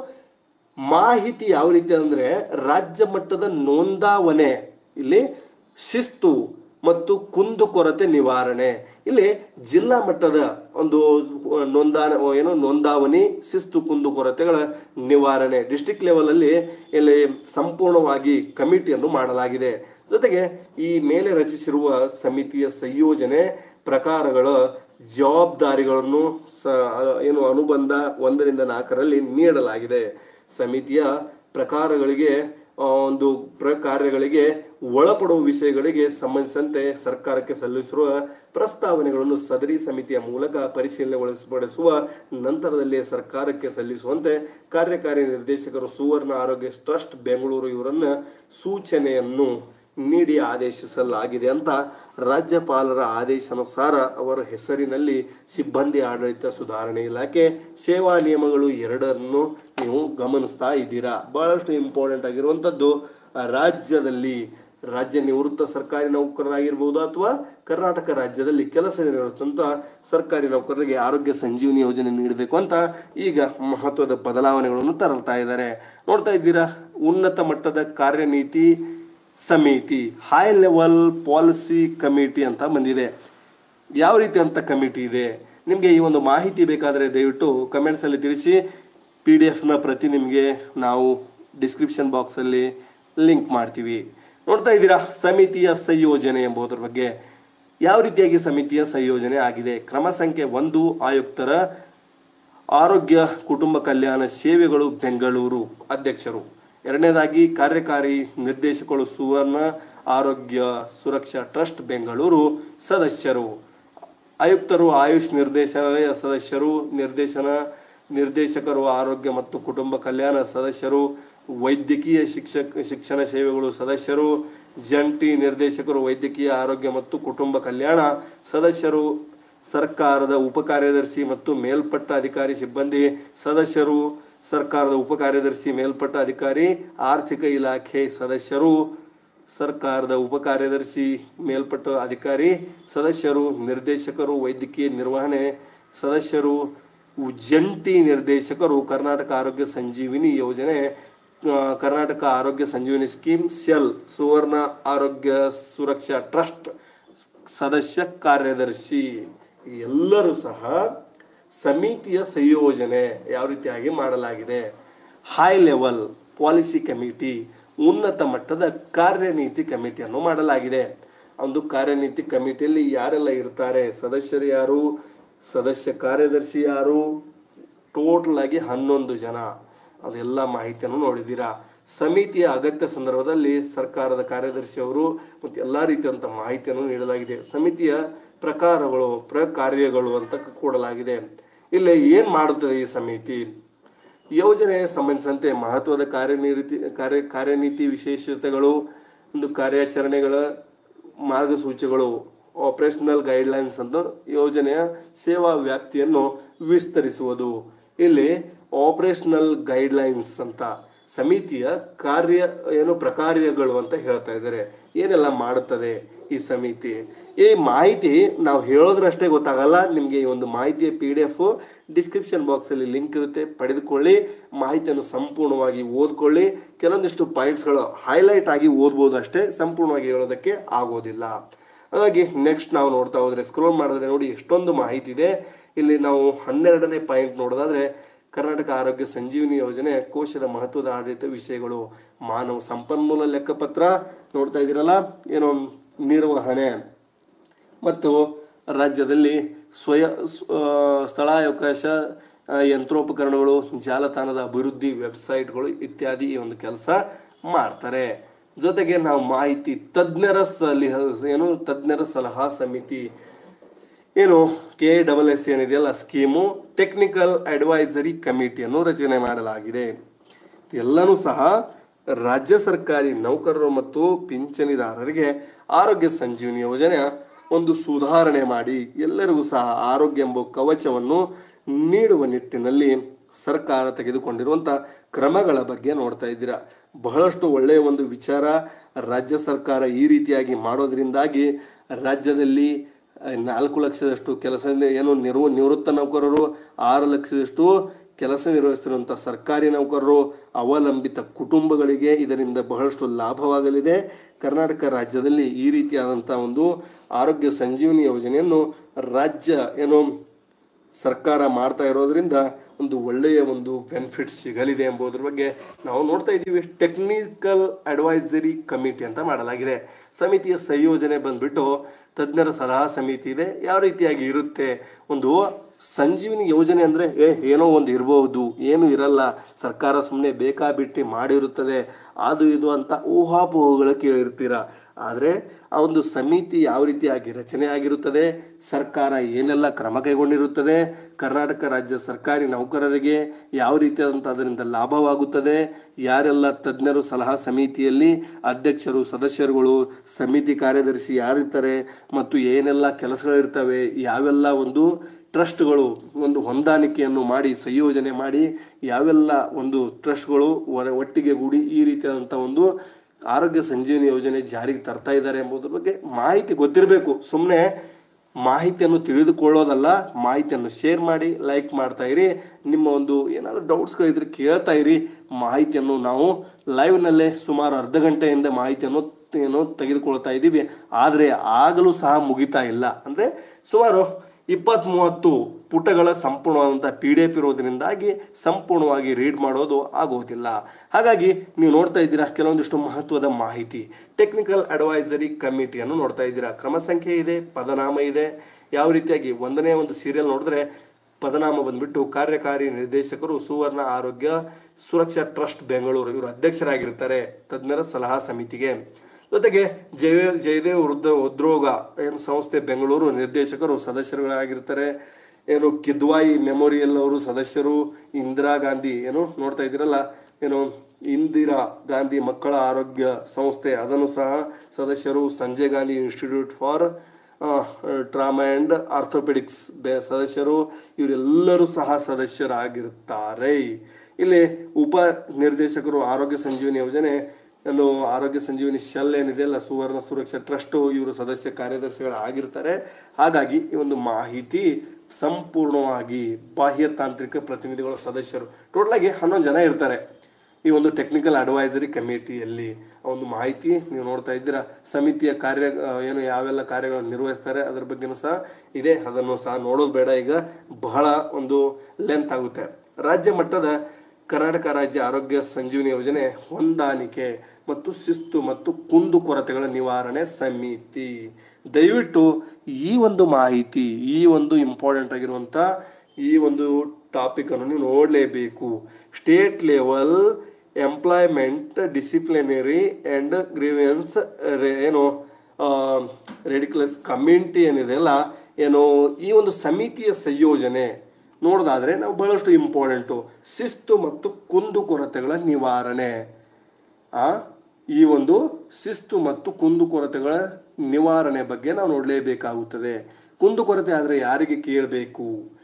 [SPEAKER 1] ಮಾಹಿತಿ ಯಾವ ರೀತಿ ಅಂದರೆ ರಾಜ್ಯ ಮಟ್ಟದ ನೋಂದಾವಣೆ ಇಲ್ಲಿ ಶಿಸ್ತು ಮತ್ತು ಕುಂದುಕೊರತೆ ನಿವಾರಣೆ ಇಲ್ಲಿ ಜಿಲ್ಲಾ ಮಟ್ಟದ ಒಂದು ನೋಂದಾ ಏನು ನೋಂದಾವಣಿ ಶಿಸ್ತು ಕುಂದುಕೊರತೆಗಳ ನಿವಾರಣೆ ಡಿಸ್ಟಿಕ್ ಲೆವೆಲಲ್ಲಿ ಇಲ್ಲಿ ಸಂಪೂರ್ಣವಾಗಿ ಕಮಿಟಿಯನ್ನು ಮಾಡಲಾಗಿದೆ ಜೊತೆಗೆ ಈ ಮೇಲೆ ರಚಿಸಿರುವ ಸಮಿತಿಯ ಸಂಯೋಜನೆ ಪ್ರಕಾರಗಳ ಜವಾಬ್ದಾರಿಗಳನ್ನು ಸ ಏನು ಅನುಬಂಧ ಒಂದರಿಂದ ನಾಲ್ಕರಲ್ಲಿ ನೀಡಲಾಗಿದೆ ಸಮಿತಿಯ ಪ್ರಕಾರಗಳಿಗೆ ಆ, ಒಂದು ಪ್ರ ಕಾರ್ಯಗಳಿಗೆ ಒಳಪಡುವ ವಿಷಯಗಳಿಗೆ ಸಂಬಂಧಿಸಿದಂತೆ ಸರ್ಕಾರಕ್ಕೆ ಸಲ್ಲಿಸಿರುವ ಪ್ರಸ್ತಾವನೆಗಳನ್ನು ಸದರಿ ಸಮಿತಿಯ ಮೂಲಕ ಪರಿಶೀಲನೆಗೊಳಿಸಪಡಿಸುವ ನಂತರದಲ್ಲಿ ಸರ್ಕಾರಕ್ಕೆ ಸಲ್ಲಿಸುವಂತೆ ಕಾರ್ಯಕಾರಿ ನಿರ್ದೇಶಕರು ಸುವರ್ಣ ಆರೋಗ್ಯ ಟ್ರಸ್ಟ್ ಬೆಂಗಳೂರು ಇವರನ್ನ ಸೂಚನೆಯನ್ನು ನೀಡಿ ಆದೇಶಿಸಲಾಗಿದೆ ಅಂತ ರಾಜ್ಯಪಾಲರ ಆದೇಶಾನುಸಾರ ಅವರ ಹೆಸರಿನಲ್ಲಿ ಸಿಬ್ಬಂದಿ ಆಡಳಿತ ಸುಧಾರಣೆ ಇಲಾಖೆ ಸೇವಾ ನಿಯಮಗಳು ಎರಡನ್ನು ನೀವು ಗಮನಿಸ್ತಾ ಇದ್ದೀರಾ ಬಹಳಷ್ಟು ಇಂಪಾರ್ಟೆಂಟ್ ಆಗಿರುವಂಥದ್ದು ರಾಜ್ಯದಲ್ಲಿ ರಾಜ್ಯ ನಿವೃತ್ತ ಸರ್ಕಾರಿ ನೌಕರರಾಗಿರ್ಬೋದು ಅಥವಾ ಕರ್ನಾಟಕ ರಾಜ್ಯದಲ್ಲಿ ಕೆಲಸ ನಿರ್ವಹಿಸುವಂತ ಸರ್ಕಾರಿ ನೌಕರರಿಗೆ ಆರೋಗ್ಯ ಸಂಜೀವನಿ ಯೋಜನೆ ನೀಡಬೇಕು ಅಂತ ಈಗ ಮಹತ್ವದ ಬದಲಾವಣೆಗಳನ್ನು ತರ್ತಾ ಇದ್ದಾರೆ ನೋಡ್ತಾ ಇದ್ದೀರಾ ಉನ್ನತ ಮಟ್ಟದ ಕಾರ್ಯನೀತಿ ಸಮಿತಿ ಹೈ ಲೆವೆಲ್ ಪಾಲಿಸಿ ಕಮಿಟಿ ಅಂತ ಬಂದಿದೆ ಯಾವ ರೀತಿ ಅಂತ ಕಮಿಟಿ ಇದೆ ನಿಮಗೆ ಈ ಒಂದು ಮಾಹಿತಿ ಬೇಕಾದರೆ ದಯವಿಟ್ಟು ಕಮೆಂಟ್ಸಲ್ಲಿ ತಿಳಿಸಿ ಪಿ ಡಿ ಎಫ್ನ ಪ್ರತಿ ನಿಮಗೆ ನಾವು ಡಿಸ್ಕ್ರಿಪ್ಷನ್ ಬಾಕ್ಸಲ್ಲಿ ಲಿಂಕ್ ಮಾಡ್ತೀವಿ ನೋಡ್ತಾ ಇದ್ದೀರಾ ಸಮಿತಿಯ ಸಂಯೋಜನೆ ಎಂಬುದರ ಬಗ್ಗೆ ಯಾವ ರೀತಿಯಾಗಿ ಸಮಿತಿಯ ಸಂಯೋಜನೆ ಆಗಿದೆ ಕ್ರಮ ಸಂಖ್ಯೆ ಒಂದು ಆಯುಕ್ತರ ಆರೋಗ್ಯ ಕುಟುಂಬ ಕಲ್ಯಾಣ ಸೇವೆಗಳು ಬೆಂಗಳೂರು ಅಧ್ಯಕ್ಷರು ಎರಡನೇದಾಗಿ ಕಾರ್ಯಕಾರಿ ನಿರ್ದೇಶಕರು ಸುವರ್ಣ ಆರೋಗ್ಯ ಸುರಕ್ಷಾ ಟ್ರಸ್ಟ್ ಬೆಂಗಳೂರು ಸದಸ್ಯರು ಆಯುಕ್ತರು ಆಯುಷ್ ನಿರ್ದೇಶನಾಲಯ ಸದಸ್ಯರು ನಿರ್ದೇಶನ ನಿರ್ದೇಶಕರು ಆರೋಗ್ಯ ಮತ್ತು ಕುಟುಂಬ ಕಲ್ಯಾಣ ಸದಸ್ಯರು ವೈದ್ಯಕೀಯ ಶಿಕ್ಷಕ ಶಿಕ್ಷಣ ಸೇವೆಗಳು ಸದಸ್ಯರು ಜಂಟಿ ನಿರ್ದೇಶಕರು ವೈದ್ಯಕೀಯ ಆರೋಗ್ಯ ಮತ್ತು ಕುಟುಂಬ ಕಲ್ಯಾಣ ಸದಸ್ಯರು ಸರ್ಕಾರದ ಉಪಕಾರ್ಯದರ್ಶಿ ಮತ್ತು ಮೇಲ್ಪಟ್ಟ ಅಧಿಕಾರಿ ಸಿಬ್ಬಂದಿ ಸದಸ್ಯರು ಸರ್ಕಾರದ ಉಪಕಾರ್ಯದರ್ಶಿ ಮೇಲ್ಪಟ್ಟ ಅಧಿಕಾರಿ ಆರ್ಥಿಕ ಇಲಾಖೆ ಸದಸ್ಯರು ಸರ್ಕಾರದ ಉಪಕಾರ್ಯದರ್ಶಿ ಮೇಲ್ಪಟ್ಟ ಅಧಿಕಾರಿ ಸದಸ್ಯರು ನಿರ್ದೇಶಕರು ವೈದ್ಯಕೀಯ ನಿರ್ವಹಣೆ ಸದಸ್ಯರು ಉ- ಜಂಟಿ ನಿರ್ದೇಶಕರು ಕರ್ನಾಟಕ ಆರೋಗ್ಯ ಸಂಜೀವಿನಿ ಯೋಜನೆ ಆ, ಕರ್ನಾಟಕ ಆರೋಗ್ಯ ಸಂಜೀವಿನಿ ಸ್ಕೀಮ್ ಸೆಲ್ ಸುವರ್ಣ ಆರೋಗ್ಯ ಸುರಕ್ಷಾ ಟ್ರಸ್ಟ್ ಸದಸ್ಯ ಕಾರ್ಯದರ್ಶಿ ಎಲ್ಲರೂ ಸಹ ಸಮಿತಿಯ ಸಂಯೋಜನೆ ಯಾವ ರೀತಿಯಾಗಿ ಮಾಡಲಾಗಿದೆ ಹೈ ಲೆವೆಲ್ ಪಾಲಿಸಿ ಕಮಿಟಿ ಉನ್ನತ ಮಟ್ಟದ ಕಾರ್ಯನೀತಿ ಕಮಿಟಿಯನ್ನು ಮಾಡಲಾಗಿದೆ ಒಂದು ಕಾರ್ಯನೀತಿ ಕಮಿಟಿಯಲ್ಲಿ ಯಾರೆಲ್ಲ ಇರ್ತಾರೆ ಸದಸ್ಯರು ಯಾರು ಸದಸ್ಯ ಕಾರ್ಯದರ್ಶಿ ಯಾರು ಟೋಟಲ್ ಆಗಿ ಹನ್ನೊಂದು ಜನ ಅದೆಲ್ಲ ಮಾಹಿತಿಯನ್ನು ನೋಡಿದ್ದೀರಾ ಸಮಿತಿಯ ಅಗತ್ಯ ಸಂದರ್ಭದಲ್ಲಿ ಸರ್ಕಾರದ ಕಾರ್ಯದರ್ಶಿ ಅವರು ಮತ್ತು ಎಲ್ಲ ರೀತಿಯಂಥ ಮಾಹಿತಿಯನ್ನು ನೀಡಲಾಗಿದೆ ಸಮಿತಿಯ ಪ್ರಕಾರಗಳು ಪ್ರಕಾರ್ಯಗಳು ಅಂತ ಕೊಡಲಾಗಿದೆ ಇಲ್ಲಿ ಏನು ಮಾಡುತ್ತದೆ ಈ ಸಮಿತಿ ಯೋಜನೆಗೆ ಸಂಬಂಧಿಸಿದಂತೆ ಮಹತ್ವದ ಕಾರ್ಯನಿರೀತಿ ಕಾರ್ಯ ಕಾರ್ಯನೀತಿ ವಿಶೇಷತೆಗಳು ಒಂದು ಕಾರ್ಯಾಚರಣೆಗಳ ಮಾರ್ಗಸೂಚಿಗಳು ಆಪರೇಷನಲ್ ಗೈಡ್ಲೈನ್ಸ್ ಅಂತ ಯೋಜನೆಯ ಸೇವಾ ವ್ಯಾಪ್ತಿಯನ್ನು ವಿಸ್ತರಿಸುವುದು ಇಲ್ಲಿ ಆಪರೇಷನಲ್ ಗೈಡ್ಲೈನ್ಸ್ ಅಂತ ಸಮಿತಿಯ ಕಾರ್ಯ ಏನು ಪ್ರಕಾರ್ಯಗಳು ಅಂತ ಹೇಳ್ತಾ ಇದ್ದಾರೆ ಏನೆಲ್ಲ ಮಾಡುತ್ತದೆ ಈ ಸಮಿತಿ ಈ ಮಾಹಿತಿ ನಾವು ಹೇಳೋದ್ರಷ್ಟೇ ಗೊತ್ತಾಗಲ್ಲ ನಿಮಗೆ ಈ ಒಂದು ಮಾಹಿತಿಯ ಪಿ ಡಿ ಎಫ್ ಡಿಸ್ಕ್ರಿಪ್ಷನ್ ಬಾಕ್ಸಲ್ಲಿ ಲಿಂಕ್ ಇರುತ್ತೆ ಪಡೆದುಕೊಳ್ಳಿ ಮಾಹಿತಿಯನ್ನು ಸಂಪೂರ್ಣವಾಗಿ ಓದ್ಕೊಳ್ಳಿ ಕೆಲವೊಂದಿಷ್ಟು ಪಾಯಿಂಟ್ಸ್ಗಳು ಹೈಲೈಟ್ ಆಗಿ ಓದ್ಬೋದು ಅಷ್ಟೇ ಸಂಪೂರ್ಣವಾಗಿ ಹೇಳೋದಕ್ಕೆ ಆಗೋದಿಲ್ಲ ಹಾಗಾಗಿ ನೆಕ್ಸ್ಟ್ ನಾವು ನೋಡ್ತಾ ಹೋದ್ರೆ ಸ್ಕ್ರೋಲ್ ಮಾಡಿದ್ರೆ ನೋಡಿ ಎಷ್ಟೊಂದು ಮಾಹಿತಿ ಇದೆ ಇಲ್ಲಿ ನಾವು ಹನ್ನೆರಡನೇ ಪಾಯಿಂಟ್ ನೋಡೋದಾದ್ರೆ ಕರ್ನಾಟಕ ಆರೋಗ್ಯ ಸಂಜೀವಿನಿ ಯೋಜನೆ ಕೋಶದ ಮಹತ್ವದ ಆಡಳಿತ ವಿಷಯಗಳು ಮಾನವ ಸಂಪನ್ಮೂಲ ಲೆಕ್ಕಪತ್ರ ನೋಡ್ತಾ ಇದ್ದೀರಲ್ಲ ಏನೋ ನಿರ್ವಹಣೆ ಮತ್ತು ರಾಜ್ಯದಲ್ಲಿ ಸ್ವಯ ಸ್- ಆ, ಸ್ಥಳಾವಕಾಶ ಆ, ಯಂತ್ರೋಪಕರಣಗಳು ಜಾಲತಾಣದ ಅಭಿವೃದ್ಧಿ ವೆಬ್ಸೈಟ್ಗಳು ಇತ್ಯಾದಿ ಈ ಒಂದು ಕೆಲಸ ಮಾಡ್ತಾರೆ ಜೊತೆಗೆ ನಾವು ಮಾಹಿತಿ ತಜ್ಞರ ಸಲಹೆ ಏನು ತಜ್ಞರ ಸಲಹಾ ಸಮಿತಿ ಏನು ಕೆ ಡಬಲ್ ಎಸ್ ಏನಿದೆಯಲ್ಲ ಸ್ಕೀಮು ಟೆಕ್ನಿಕಲ್ ಅಡ್ವೈಸರಿ ಕಮಿಟಿಯನ್ನು ರಚನೆ ಮಾಡಲಾಗಿದೆ ಎಲ್ಲನೂ ಸಹ ರಾಜ್ಯ ಸರ್ಕಾರಿ ನೌಕರರು ಮತ್ತು ಪಿಂಚಣಿದಾರರಿಗೆ ಆರೋಗ್ಯ ಸಂಜೀವಿನಿ ಯೋಜನೆಯ ಒಂದು ಸುಧಾರಣೆ ಮಾಡಿ ಎಲ್ಲರಿಗೂ ಸಹ ಆರೋಗ್ಯ ಎಂಬ ಕವಚವನ್ನು ನೀಡುವ ನಿಟ್ಟಿನಲ್ಲಿ ಸರ್ಕಾರ ತೆಗೆದುಕೊಂಡಿರುವಂಥ ಕ್ರಮಗಳ ಬಗ್ಗೆ ನೋಡ್ತಾ ಇದ್ದೀರಾ ಬಹಳಷ್ಟು ಒಳ್ಳೆಯ ಒಂದು ವಿಚಾರ ರಾಜ್ಯ ಸರ್ಕಾರ ಈ ರೀತಿಯಾಗಿ ಮಾಡೋದ್ರಿಂದಾಗಿ ರಾಜ್ಯದಲ್ಲಿ ಆ, ನಾಲ್ಕು ಲಕ್ಷದಷ್ಟು ಕೆಲಸ ಏನು ನಿರ್ವ ನಿವೃತ್ತ ನೌಕರರು ಆರು ಲಕ್ಷದಷ್ಟು ಕೆಲಸ ನಿರ್ವಹಿಸುತ್ತಿರುವಂಥ ಸರ್ಕಾರಿ ನೌಕರರು ಅವಲಂಬಿತ ಕುಟುಂಬಗಳಿಗೆ ಇದರಿಂದ ಬಹಳಷ್ಟು ಲಾಭವಾಗಲಿದೆ ಕರ್ನಾಟಕ ರಾಜ್ಯದಲ್ಲಿ ಈ ರೀತಿಯಾದಂಥ ಒಂದು ಆರೋಗ್ಯ ಸಂಜೀವನಿ ಯೋಜನೆಯನ್ನು ರಾಜ್ಯ ಏನು ಸರ್ಕಾರ ಮಾಡ್ತಾ ಇರೋದ್ರಿಂದ ಒಂದು ಒಳ್ಳೆಯ ಒಂದು ಬೆನಿಫಿಟ್ ಸಿಗಲಿದೆ ಎಂಬುದರ ಬಗ್ಗೆ ನಾವು ನೋಡ್ತಾ ಇದ್ದೀವಿ ಟೆಕ್ನಿಕಲ್ ಅಡ್ವೈಸರಿ ಕಮಿಟಿ ಅಂತ ಮಾಡಲಾಗಿದೆ ಸಮಿತಿಯ ಸಂಯೋಜನೆ ಬಂದ್ಬಿಟ್ಟು ತಜ್ಞರ ಸಲಹಾ ಸಮಿತಿ ಇದೆ ಯಾವ ರೀತಿಯಾಗಿ ಇರುತ್ತೆ ಒಂದು ಸಂಜೀವಿನಿ ಯೋಜನೆ ಅಂದರೆ ಏ ಏನೋ ಒಂದು ಇರಬಹುದು ಏನು ಇರಲ್ಲ ಸರ್ಕಾರ ಸುಮ್ಮನೆ ಬೇಕಾಬಿಟ್ಟಿ ಮಾಡಿರುತ್ತದೆ ಅದು ಇದು ಅಂತ ಊಹಾಪೋಹಗಳು ಕೇಳಿರ್ತೀರ ಆದರೆ ಆ ಒಂದು ಸಮಿತಿ ಯಾವ ರೀತಿಯಾಗಿ ರಚನೆ ಆಗಿರುತ್ತದೆ ಸರ್ಕಾರ ಏನೆಲ್ಲ ಕ್ರಮ ಕೈಗೊಂಡಿರುತ್ತದೆ ಕರ್ನಾಟಕ ರಾಜ್ಯ ಸರ್ಕಾರಿ ನೌಕರರಿಗೆ ಯಾವ ರೀತಿಯಾದಂಥ ಅದರಿಂದ ಲಾಭವಾಗುತ್ತದೆ ಯಾರೆಲ್ಲ ತಜ್ಞರು ಸಲಹಾ ಸಮಿತಿಯಲ್ಲಿ ಅಧ್ಯಕ್ಷರು ಸದಸ್ಯರುಗಳು ಸಮಿತಿ ಕಾರ್ಯದರ್ಶಿ ಯಾರಿರ್ತಾರೆ ಮತ್ತು ಏನೆಲ್ಲ ಕೆಲಸಗಳಿರ್ತವೆ ಯಾವೆಲ್ಲ ಒಂದು ಟ್ರಸ್ಟ್ಗಳು ಒಂದು ಹೊಂದಾಣಿಕೆಯನ್ನು ಮಾಡಿ ಸಂಯೋಜನೆ ಮಾಡಿ ಯಾವೆಲ್ಲ ಒಂದು ಟ್ರಸ್ಟ್ಗಳು ಒ- ಒಟ್ಟಿಗೆ ಗೂಡಿ ಈ ರೀತಿಯಾದಂಥ ಒಂದು ಆರೋಗ್ಯ ಸಂಜೀವನಿ ಯೋಜನೆ ಜಾರಿಗೆ ತರ್ತಾ ಇದ್ದಾರೆ ಎಂಬುದ್ರ ಬಗ್ಗೆ ಮಾಹಿತಿ ಗೊತ್ತಿರಬೇಕು ಸುಮ್ಮನೆ ಮಾಹಿತಿಯನ್ನು ತಿಳಿದುಕೊಳ್ಳೋದಲ್ಲ ಮಾಹಿತಿಯನ್ನು ಶೇರ್ ಮಾಡಿ ಲೈಕ್ ಮಾಡ್ತಾ ಇರಿ ನಿಮ್ಮ ಒಂದು ಏನಾದರೂ ಡೌಟ್ಸ್ಗಳಿದ್ರೆ ಕೇಳ್ತಾ ಇರಿ ಮಾಹಿತಿಯನ್ನು ನಾವು ಲೈವ್ನಲ್ಲೇ ಸುಮಾರು ಅರ್ಧ ಗಂಟೆಯಿಂದ ಮಾಹಿತಿಯನ್ನು ಏನು ತೆಗೆದುಕೊಳ್ತಾ ಇದ್ದೀವಿ ಆದರೆ ಆಗಲೂ ಸಹ ಮುಗಿತಾ ಇಲ್ಲ ಅಂದರೆ ಸುಮಾರು ಇಪ್ಪತ್ತ್ ಮೂವತ್ತು ಪುಟಗಳ ಸಂಪೂರ್ಣವಾದಂಥ ಪಿ ಡಿ ಎಫ್ ಇರೋದ್ರಿಂದಾಗಿ ಸಂಪೂರ್ಣವಾಗಿ ರೀಡ್ ಮಾಡೋದು ಆಗೋದಿಲ್ಲ ಹಾಗಾಗಿ ನೀವು ನೋಡ್ತಾ ಇದ್ದೀರಾ ಕೆಲವೊಂದಿಷ್ಟು ಮಹತ್ವದ ಮಾಹಿತಿ ಟೆಕ್ನಿಕಲ್ ಅಡ್ವೈಸರಿ ಕಮಿಟಿಯನ್ನು ನೋಡ್ತಾ ಇದ್ದೀರಾ ಕ್ರಮ ಸಂಖ್ಯೆ ಇದೆ ಪದನಾಮ ಇದೆ ಯಾವ ರೀತಿಯಾಗಿ ಒಂದನೇ ಒಂದು ಸೀರಿಯಲ್ ನೋಡಿದ್ರೆ ಪದನಾಮ ಬಂದ್ಬಿಟ್ಟು ಕಾರ್ಯಕಾರಿ ನಿರ್ದೇಶಕರು ಸುವರ್ಣ ಆರೋಗ್ಯ ಸುರಕ್ಷಾ ಟ್ರಸ್ಟ್ ಬೆಂಗಳೂರು ಇವರು ಅಧ್ಯಕ್ಷರಾಗಿರ್ತಾರೆ ತಜ್ಞರ ಸಲಹಾ ಸಮಿತಿಗೆ ಜೊತೆಗೆ ಜಯ ಜಯದೇವ್ ವೃದ್ಧ ಉದ್ಯೋಗ ಏನು ಸಂಸ್ಥೆ ಬೆಂಗಳೂರು ನಿರ್ದೇಶಕರು ಸದಸ್ಯರುಗಳಾಗಿರ್ತಾರೆ ಏನು ಕಿದ್ವಾಯಿ ಮೆಮೋರಿಯಲ್ ಅವರು ಸದಸ್ಯರು ಇಂದಿರಾ ಗಾಂಧಿ ಏನು ನೋಡ್ತಾ ಇದ್ದೀರಲ್ಲ ಏನು ಇಂದಿರಾ ಗಾಂಧಿ ಮಕ್ಕಳ ಆರೋಗ್ಯ ಸಂಸ್ಥೆ ಅದನ್ನು ಸಹ ಸದಸ್ಯರು Sanjay Gandhi institute for trauma and orthopaedics ಬೆ ಸದಸ್ಯರು ಇವರೆಲ್ಲರೂ ಸಹ ಸದಸ್ಯರಾಗಿರುತ್ತಾರೆ ಇಲ್ಲಿ ಉಪ ನಿರ್ದೇಶಕರು ಆರೋಗ್ಯ ಸಂಜೀವಿನಿ ಯೋಜನೆ ಏನು ಆರೋಗ್ಯ ಸಂಜೀವಿನಿ ಶೆಲ್ ಏನಿದೆ ಅಲ್ಲ ಸುವರ್ಣ ಸುರಕ್ಷಾ ಟ್ರಸ್ಟ್ ಇವರು ಸದಸ್ಯ ಕಾರ್ಯದರ್ಶಿಗಳಾಗಿರ್ತಾರೆ ಹಾಗಾಗಿ ಈ ಒಂದು ಮಾಹಿತಿ ಸಂಪೂರ್ಣವಾಗಿ ಬಾಹ್ಯ ತಾಂತ್ರಿಕ ಪ್ರತಿನಿಧಿಗಳ ಸದಸ್ಯರು ಟೋಟಲ್ ಆಗಿ ಹನ್ನೊಂದು ಜನ ಇರ್ತಾರೆ ಈ ಒಂದು ಟೆಕ್ನಿಕಲ್ ಅಡ್ವೈಸರಿ ಕಮಿಟಿಯಲ್ಲಿ ಆ ಒಂದು ಮಾಹಿತಿ ನೀವು ನೋಡ್ತಾ ಇದ್ದೀರಾ ಸಮಿತಿಯ ಕಾರ್ಯ ಆ, ಏನು ಯಾವೆಲ್ಲ ಕಾರ್ಯಗಳನ್ನು ನಿರ್ವಹಿಸ್ತಾರೆ ಅದ್ರ ಬಗ್ಗೆನೂ ಸಹ ಇದೆ ಅದನ್ನು ಸಹ ನೋಡೋದು ಬೇಡ ಈಗ ಬಹಳ ಒಂದು ಲೆಂತ್ ಆಗುತ್ತೆ ರಾಜ್ಯ ಮಟ್ಟದ ಕರ್ನಾಟಕ ರಾಜ್ಯ ಆರೋಗ್ಯ ಸಂಜೀವಿನಿ ಯೋಜನೆ ಹೊಂದಾಣಿಕೆ ಮತ್ತು ಶಿಸ್ತು ಮತ್ತು ಕುಂದು ಕೊರತೆಗಳ ನಿವಾರಣೆ ಸಮಿತಿ ದಯವಿಟ್ಟು ಈ ಒಂದು ಮಾಹಿತಿ ಈ ಒಂದು ಇಂಪಾರ್ಟೆಂಟ್ ಆಗಿರುವಂಥ ಈ ಒಂದು ಟಾಪಿಕ್ ಅನ್ನು ನೀವು ನೋಡಲೇಬೇಕು state level employment disciplinary and grievance ಏನು ರೆಡಿಕ್ಯುಲಸ್ ಕಮ್ಯುನಿಟಿ ಏನಿದೆ ಅಲ್ಲ ಏನು ಈ ಒಂದು ಸಮಿತಿಯ ಸಂಯೋಜನೆ ನೋಡೋದಾದ್ರೆ ನಾವು ಬಹಳಷ್ಟು ಇಂಪಾರ್ಟೆಂಟು ಶಿಸ್ತು ಮತ್ತು ಕುಂದುಕೊರತೆಗಳ ನಿವಾರಣೆ ಆ ಈ ಒಂದು ಶಿಸ್ತು ಮತ್ತು ಕುಂದುಕೊರತೆಗಳ ನಿವಾರಣೆ ಬಗ್ಗೆ ನಾವು ನೋಡಲೇಬೇಕಾಗುತ್ತದೆ ಕುಂದುಕೊರತೆ ಆದರೆ ಯಾರಿಗೆ ಕೇಳಬೇಕು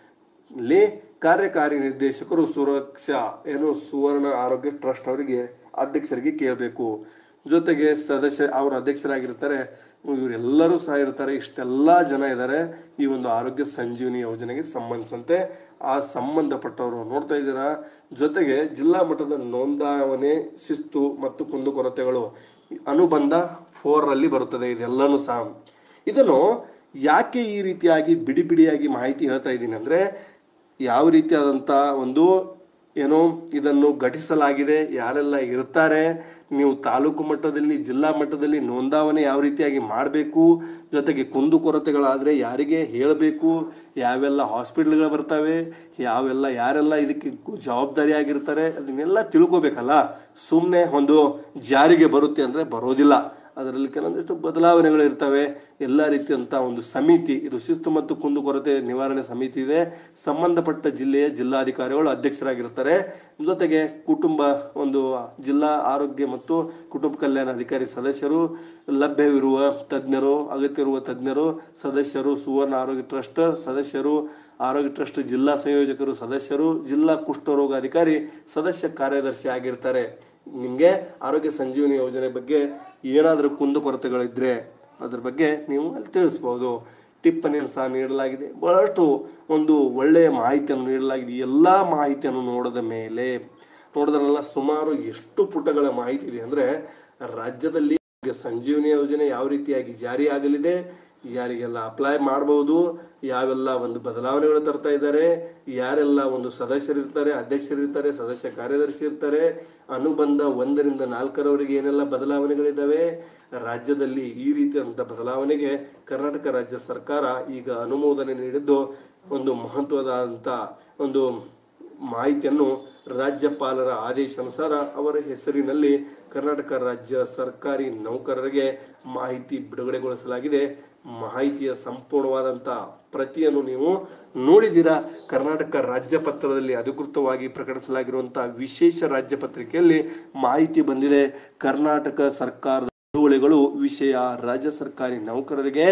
[SPEAKER 1] ಇಲ್ಲಿ ಕಾರ್ಯಕಾರಿ ನಿರ್ದೇಶಕರು ಸುರಕ್ಷಾ ಏನು ಸುವರ್ಣ ಆರೋಗ್ಯ ಟ್ರಸ್ಟ್ ಅವರಿಗೆ ಅಧ್ಯಕ್ಷರಿಗೆ ಕೇಳಬೇಕು ಜೊತೆಗೆ ಸದಸ್ಯ ಅವರ ಅಧ್ಯಕ್ಷರಾಗಿರ್ತಾರೆ ಇವರೆಲ್ಲರೂ ಸಹ ಇರ್ತಾರೆ ಇಷ್ಟೆಲ್ಲ ಜನ ಇದ್ದಾರೆ ಈ ಒಂದು ಆರೋಗ್ಯ ಸಂಜೀವಿನಿ ಯೋಜನೆಗೆ ಸಂಬಂಧಿಸಿದಂತೆ ಆ ಸಂಬಂಧಪಟ್ಟವರು ನೋಡ್ತಾ ಇದ್ದೀರಾ ಜೊತೆಗೆ ಜಿಲ್ಲಾ ಮಟ್ಟದ ನೋಂದಾವಣೆ ಶಿಸ್ತು ಮತ್ತು ಕುಂದುಕೊರತೆಗಳು ಅನುಬಂಧ ಫೋರ್ ಅಲ್ಲಿ ಬರುತ್ತದೆ ಇದೆಲ್ಲನೂ ಸಹ ಇದನ್ನು ಯಾಕೆ ಈ ರೀತಿಯಾಗಿ ಬಿಡಿ ಬಿಡಿಯಾಗಿ ಮಾಹಿತಿ ಹೇಳ್ತಾ ಇದ್ದೀನಿ ಅಂದರೆ ಯಾವ ರೀತಿಯಾದಂಥ ಒಂದು ಏನೋ ಇದನ್ನು ಘಟಿಸಲಾಗಿದೆ ಯಾರೆಲ್ಲ ಇರ್ತಾರೆ ನೀವು ತಾಲೂಕು ಮಟ್ಟದಲ್ಲಿ ಜಿಲ್ಲಾ ಮಟ್ಟದಲ್ಲಿ ನೋಂದಾವಣೆ ಯಾವ ರೀತಿಯಾಗಿ ಮಾಡಬೇಕು ಜೊತೆಗೆ ಕುಂದುಕೊರತೆಗಳಾದರೆ ಯಾರಿಗೆ ಹೇಳಬೇಕು ಯಾವೆಲ್ಲ ಹಾಸ್ಪಿಟ್ಲ್ಗಳು ಬರ್ತವೆ ಯಾವೆಲ್ಲ ಯಾರೆಲ್ಲ ಇದಕ್ಕೆ ಗು- ಜವಾಬ್ದಾರಿಯಾಗಿರ್ತಾರೆ ಅದನ್ನೆಲ್ಲ ತಿಳ್ಕೊಬೇಕಲ್ಲ ಸುಮ್ಮನೆ ಒಂದು ಜಾರಿಗೆ ಬರುತ್ತೆ ಅಂದರೆ ಬರೋದಿಲ್ಲ ಅದರಲ್ಲಿ ಕೆಲವೊಂದಿಷ್ಟು ಬದಲಾವಣೆಗಳು ಇರ್ತವೆ ಎಲ್ಲ ರೀತಿಯಂಥ ಒಂದು ಸಮಿತಿ ಇದು ಶಿಸ್ತು ಮತ್ತು ಕುಂದುಕೊರತೆ ನಿವಾರಣೆ ಸಮಿತಿ ಇದೆ ಸಂಬಂಧಪಟ್ಟ ಜಿಲ್ಲೆಯ ಜಿಲ್ಲಾಧಿಕಾರಿಗಳು ಅಧ್ಯಕ್ಷರಾಗಿರ್ತಾರೆ ಜೊತೆಗೆ ಕುಟುಂಬ ಒಂದು ಜಿಲ್ಲಾ ಆರೋಗ್ಯ ಮತ್ತು ಕುಟುಂಬ ಕಲ್ಯಾಣ ಅಧಿಕಾರಿ ಸದಸ್ಯರು ಲಭ್ಯವಿರುವ ತಜ್ಞರು ಅಗತ್ಯ ಇರುವ ತಜ್ಞರು ಸದಸ್ಯರು ಸುವರ್ಣ ಆರೋಗ್ಯ ಟ್ರಸ್ಟ್ ಸದಸ್ಯರು ಆರೋಗ್ಯ ಟ್ರಸ್ಟ್ ಜಿಲ್ಲಾ ಸಂಯೋಜಕರು ಸದಸ್ಯರು ಜಿಲ್ಲಾ ಕುಷ್ಠರೋಗ ಅಧಿಕಾರಿ ಸದಸ್ಯ ಕಾರ್ಯದರ್ಶಿ ಆಗಿರ್ತಾರೆ ನಿಮಗೆ ಆರೋಗ್ಯ ಸಂಜೀವಿನಿ ಯೋಜನೆ ಬಗ್ಗೆ ಏನಾದರೂ ಕುಂದುಕೊರತೆಗಳಿದ್ರೆ ಅದ್ರ ಬಗ್ಗೆ ನೀವು ಅಲ್ಲಿ ತಿಳಿಸ್ಬೋದು ಟಿಪ್ಪಣಿಯನ್ನು ಸಹ ನೀಡಲಾಗಿದೆ ಬಹಳಷ್ಟು ಒಂದು ಒಳ್ಳೆಯ ಮಾಹಿತಿಯನ್ನು ನೀಡಲಾಗಿದೆ ಈ ಎಲ್ಲ ಮಾಹಿತಿಯನ್ನು ನೋಡಿದ ಮೇಲೆ ನೋಡಿದ್ರಲ್ಲ ಸುಮಾರು ಎಷ್ಟು ಪುಟಗಳ ಮಾಹಿತಿ ಇದೆ ಅಂದರೆ ರಾಜ್ಯದಲ್ಲಿ ಸಂಜೀವಿನಿ ಯೋಜನೆ ಯಾವ ರೀತಿಯಾಗಿ ಜಾರಿಯಾಗಲಿದೆ ಯಾರಿಗೆಲ್ಲ ಅಪ್ಲೈ ಮಾಡಬಹುದು ಯಾವೆಲ್ಲ ಒಂದು ಬದಲಾವಣೆಗಳು ತರ್ತಾ ಇದ್ದಾರೆ ಯಾರೆಲ್ಲ ಒಂದು ಸದಸ್ಯರಿರ್ತಾರೆ ಅಧ್ಯಕ್ಷರಿರ್ತಾರೆ ಸದಸ್ಯ ಕಾರ್ಯದರ್ಶಿ ಇರ್ತಾರೆ ಅನುಬಂಧ ಒಂದರಿಂದ ನಾಲ್ಕರವರೆಗೆ ಏನೆಲ್ಲ ಬದಲಾವಣೆಗಳಿದ್ದಾವೆ ರಾಜ್ಯದಲ್ಲಿ ಈ ರೀತಿಯಾದಂಥ ಬದಲಾವಣೆಗೆ ಕರ್ನಾಟಕ ರಾಜ್ಯ ಸರ್ಕಾರ ಈಗ ಅನುಮೋದನೆ ನೀಡಿದ್ದು ಒಂದು ಮಹತ್ವದಂತ ಒಂದು ಮಾಹಿತಿಯನ್ನು ರಾಜ್ಯಪಾಲರ ಆದೇಶಾನುಸಾರ ಅವರ ಹೆಸರಿನಲ್ಲಿ ಕರ್ನಾಟಕ ರಾಜ್ಯ ಸರ್ಕಾರಿ ನೌಕರರಿಗೆ ಮಾಹಿತಿ ಬಿಡುಗಡೆಗೊಳಿಸಲಾಗಿದೆ ಮಾಹಿತಿಯ ಸಂಪೂರ್ಣವಾದಂಥ ಪ್ರತಿಯನ್ನು ನೀವು ನೋಡಿದ್ದೀರಾ ಕರ್ನಾಟಕ ರಾಜ್ಯ ಪತ್ರದಲ್ಲಿ ಅಧಿಕೃತವಾಗಿ ಪ್ರಕಟಿಸಲಾಗಿರುವಂಥ ವಿಶೇಷ ರಾಜ್ಯ ಪತ್ರಿಕೆಯಲ್ಲಿ ಮಾಹಿತಿ ಬಂದಿದೆ ಕರ್ನಾಟಕ ಸರ್ಕಾರದ ನಿಲುವಳಿಗಳು ವಿಷಯ ರಾಜ್ಯ ಸರ್ಕಾರಿ ನೌಕರರಿಗೆ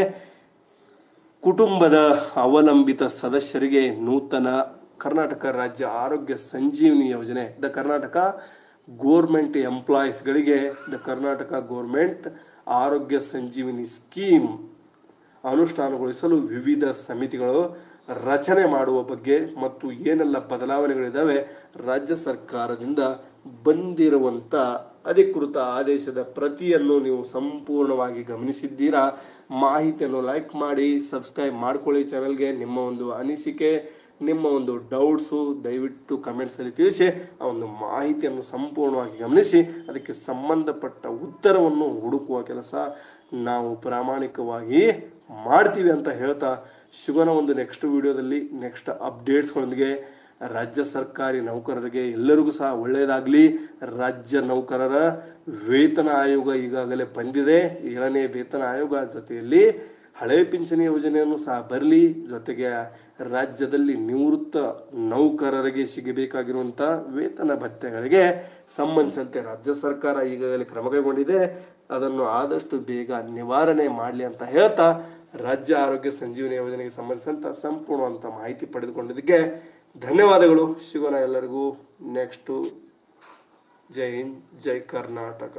[SPEAKER 1] ಕುಟುಂಬದ ಅವಲಂಬಿತ ಸದಸ್ಯರಿಗೆ ನೂತನ ಕರ್ನಾಟಕ ರಾಜ್ಯ ಆರೋಗ್ಯ ಸಂಜೀವಿನಿ ಯೋಜನೆ ದ ಕರ್ನಾಟಕ ಗೋರ್ಮೆಂಟ್ ಎಂಪ್ಲಾಯೀಸ್ಗಳಿಗೆ the Karnataka government Arogya Sanjeevini scheme ಅನುಷ್ಠಾನಗೊಳಿಸಲು ವಿವಿಧ ಸಮಿತಿಗಳು ರಚನೆ ಮಾಡುವ ಬಗ್ಗೆ ಮತ್ತು ಏನೆಲ್ಲ ಬದಲಾವಣೆಗಳಿದ್ದಾವೆ ರಾಜ್ಯ ಸರ್ಕಾರದಿಂದ ಬಂದಿರುವಂಥ ಅಧಿಕೃತ ಆದೇಶದ ಪ್ರತಿಯನ್ನು ನೀವು ಸಂಪೂರ್ಣವಾಗಿ ಗಮನಿಸಿದ್ದೀರಾ ಮಾಹಿತಿಯನ್ನು ಲೈಕ್ ಮಾಡಿ ಸಬ್ಸ್ಕ್ರೈಬ್ ಮಾಡ್ಕೊಳ್ಳಿ ಚಾನಲ್ಗೆ ನಿಮ್ಮ ಒಂದು ಅನಿಸಿಕೆ ನಿಮ್ಮ ಒಂದು ಡೌಟ್ಸು ದಯವಿಟ್ಟು ಕಮೆಂಟ್ಸಲ್ಲಿ ತಿಳಿಸಿ ಆ ಒಂದು ಮಾಹಿತಿಯನ್ನು ಸಂಪೂರ್ಣವಾಗಿ ಗಮನಿಸಿ ಅದಕ್ಕೆ ಸಂಬಂಧಪಟ್ಟ ಉತ್ತರವನ್ನು ಹುಡುಕುವ ಕೆಲಸ ನಾವು ಪ್ರಾಮಾಣಿಕವಾಗಿ ಮಾಡ್ತೀವಿ ಅಂತ ಹೇಳ್ತಾ ಸಿಗೋಣ ಒಂದು ನೆಕ್ಸ್ಟ್ ವಿಡಿಯೋದಲ್ಲಿ ನೆಕ್ಸ್ಟ್ ಅಪ್ಡೇಟ್ಸ್ಗಳೊಂದಿಗೆ ರಾಜ್ಯ ಸರ್ಕಾರಿ ನೌಕರರಿಗೆ ಎಲ್ಲರಿಗೂ ಸಹ ಒಳ್ಳೆಯದಾಗಲಿ ರಾಜ್ಯ ನೌಕರರ ವೇತನ ಆಯೋಗ ಈಗಾಗಲೇ ಬಂದಿದೆ ಏಳನೇ ವೇತನ ಆಯೋಗ ಜೊತೆಯಲ್ಲಿ ಹಳೆ ಪಿಂಚಣಿ ಯೋಜನೆಯನ್ನು ಸಹ ಬರಲಿ ಜೊತೆಗೆ ರಾಜ್ಯದಲ್ಲಿ ನಿವೃತ್ತ ನೌಕರರಿಗೆ ಸಿಗಬೇಕಾಗಿರುವಂಥ ವೇತನ ಭತ್ಯೆಗಳಿಗೆ ಸಂಬಂಧಿಸಿದಂತೆ ರಾಜ್ಯ ಸರ್ಕಾರ ಈಗಾಗಲೇ ಕ್ರಮ ಕೈಗೊಂಡಿದೆ ಅದನ್ನು ಆದಷ್ಟು ಬೇಗ ನಿವಾರಣೆ ಮಾಡಲಿ ಅಂತ ಹೇಳ್ತಾ ರಾಜ್ಯ ಆರೋಗ್ಯ ಸಂಜೀವನಿ ಯೋಜನೆಗೆ ಸಂಬಂಧಿಸಿದಂಥ ಸಂಪೂರ್ಣವಂತ ಮಾಹಿತಿ ಪಡೆದುಕೊಂಡಿದ್ದಕ್ಕೆ ಧನ್ಯವಾದಗಳು ಸಿಗೋಣ ಎಲ್ಲರಿಗೂ ನೆಕ್ಸ್ಟು ಜೈ ಹಿಂದ್ ಜೈ ಕರ್ನಾಟಕ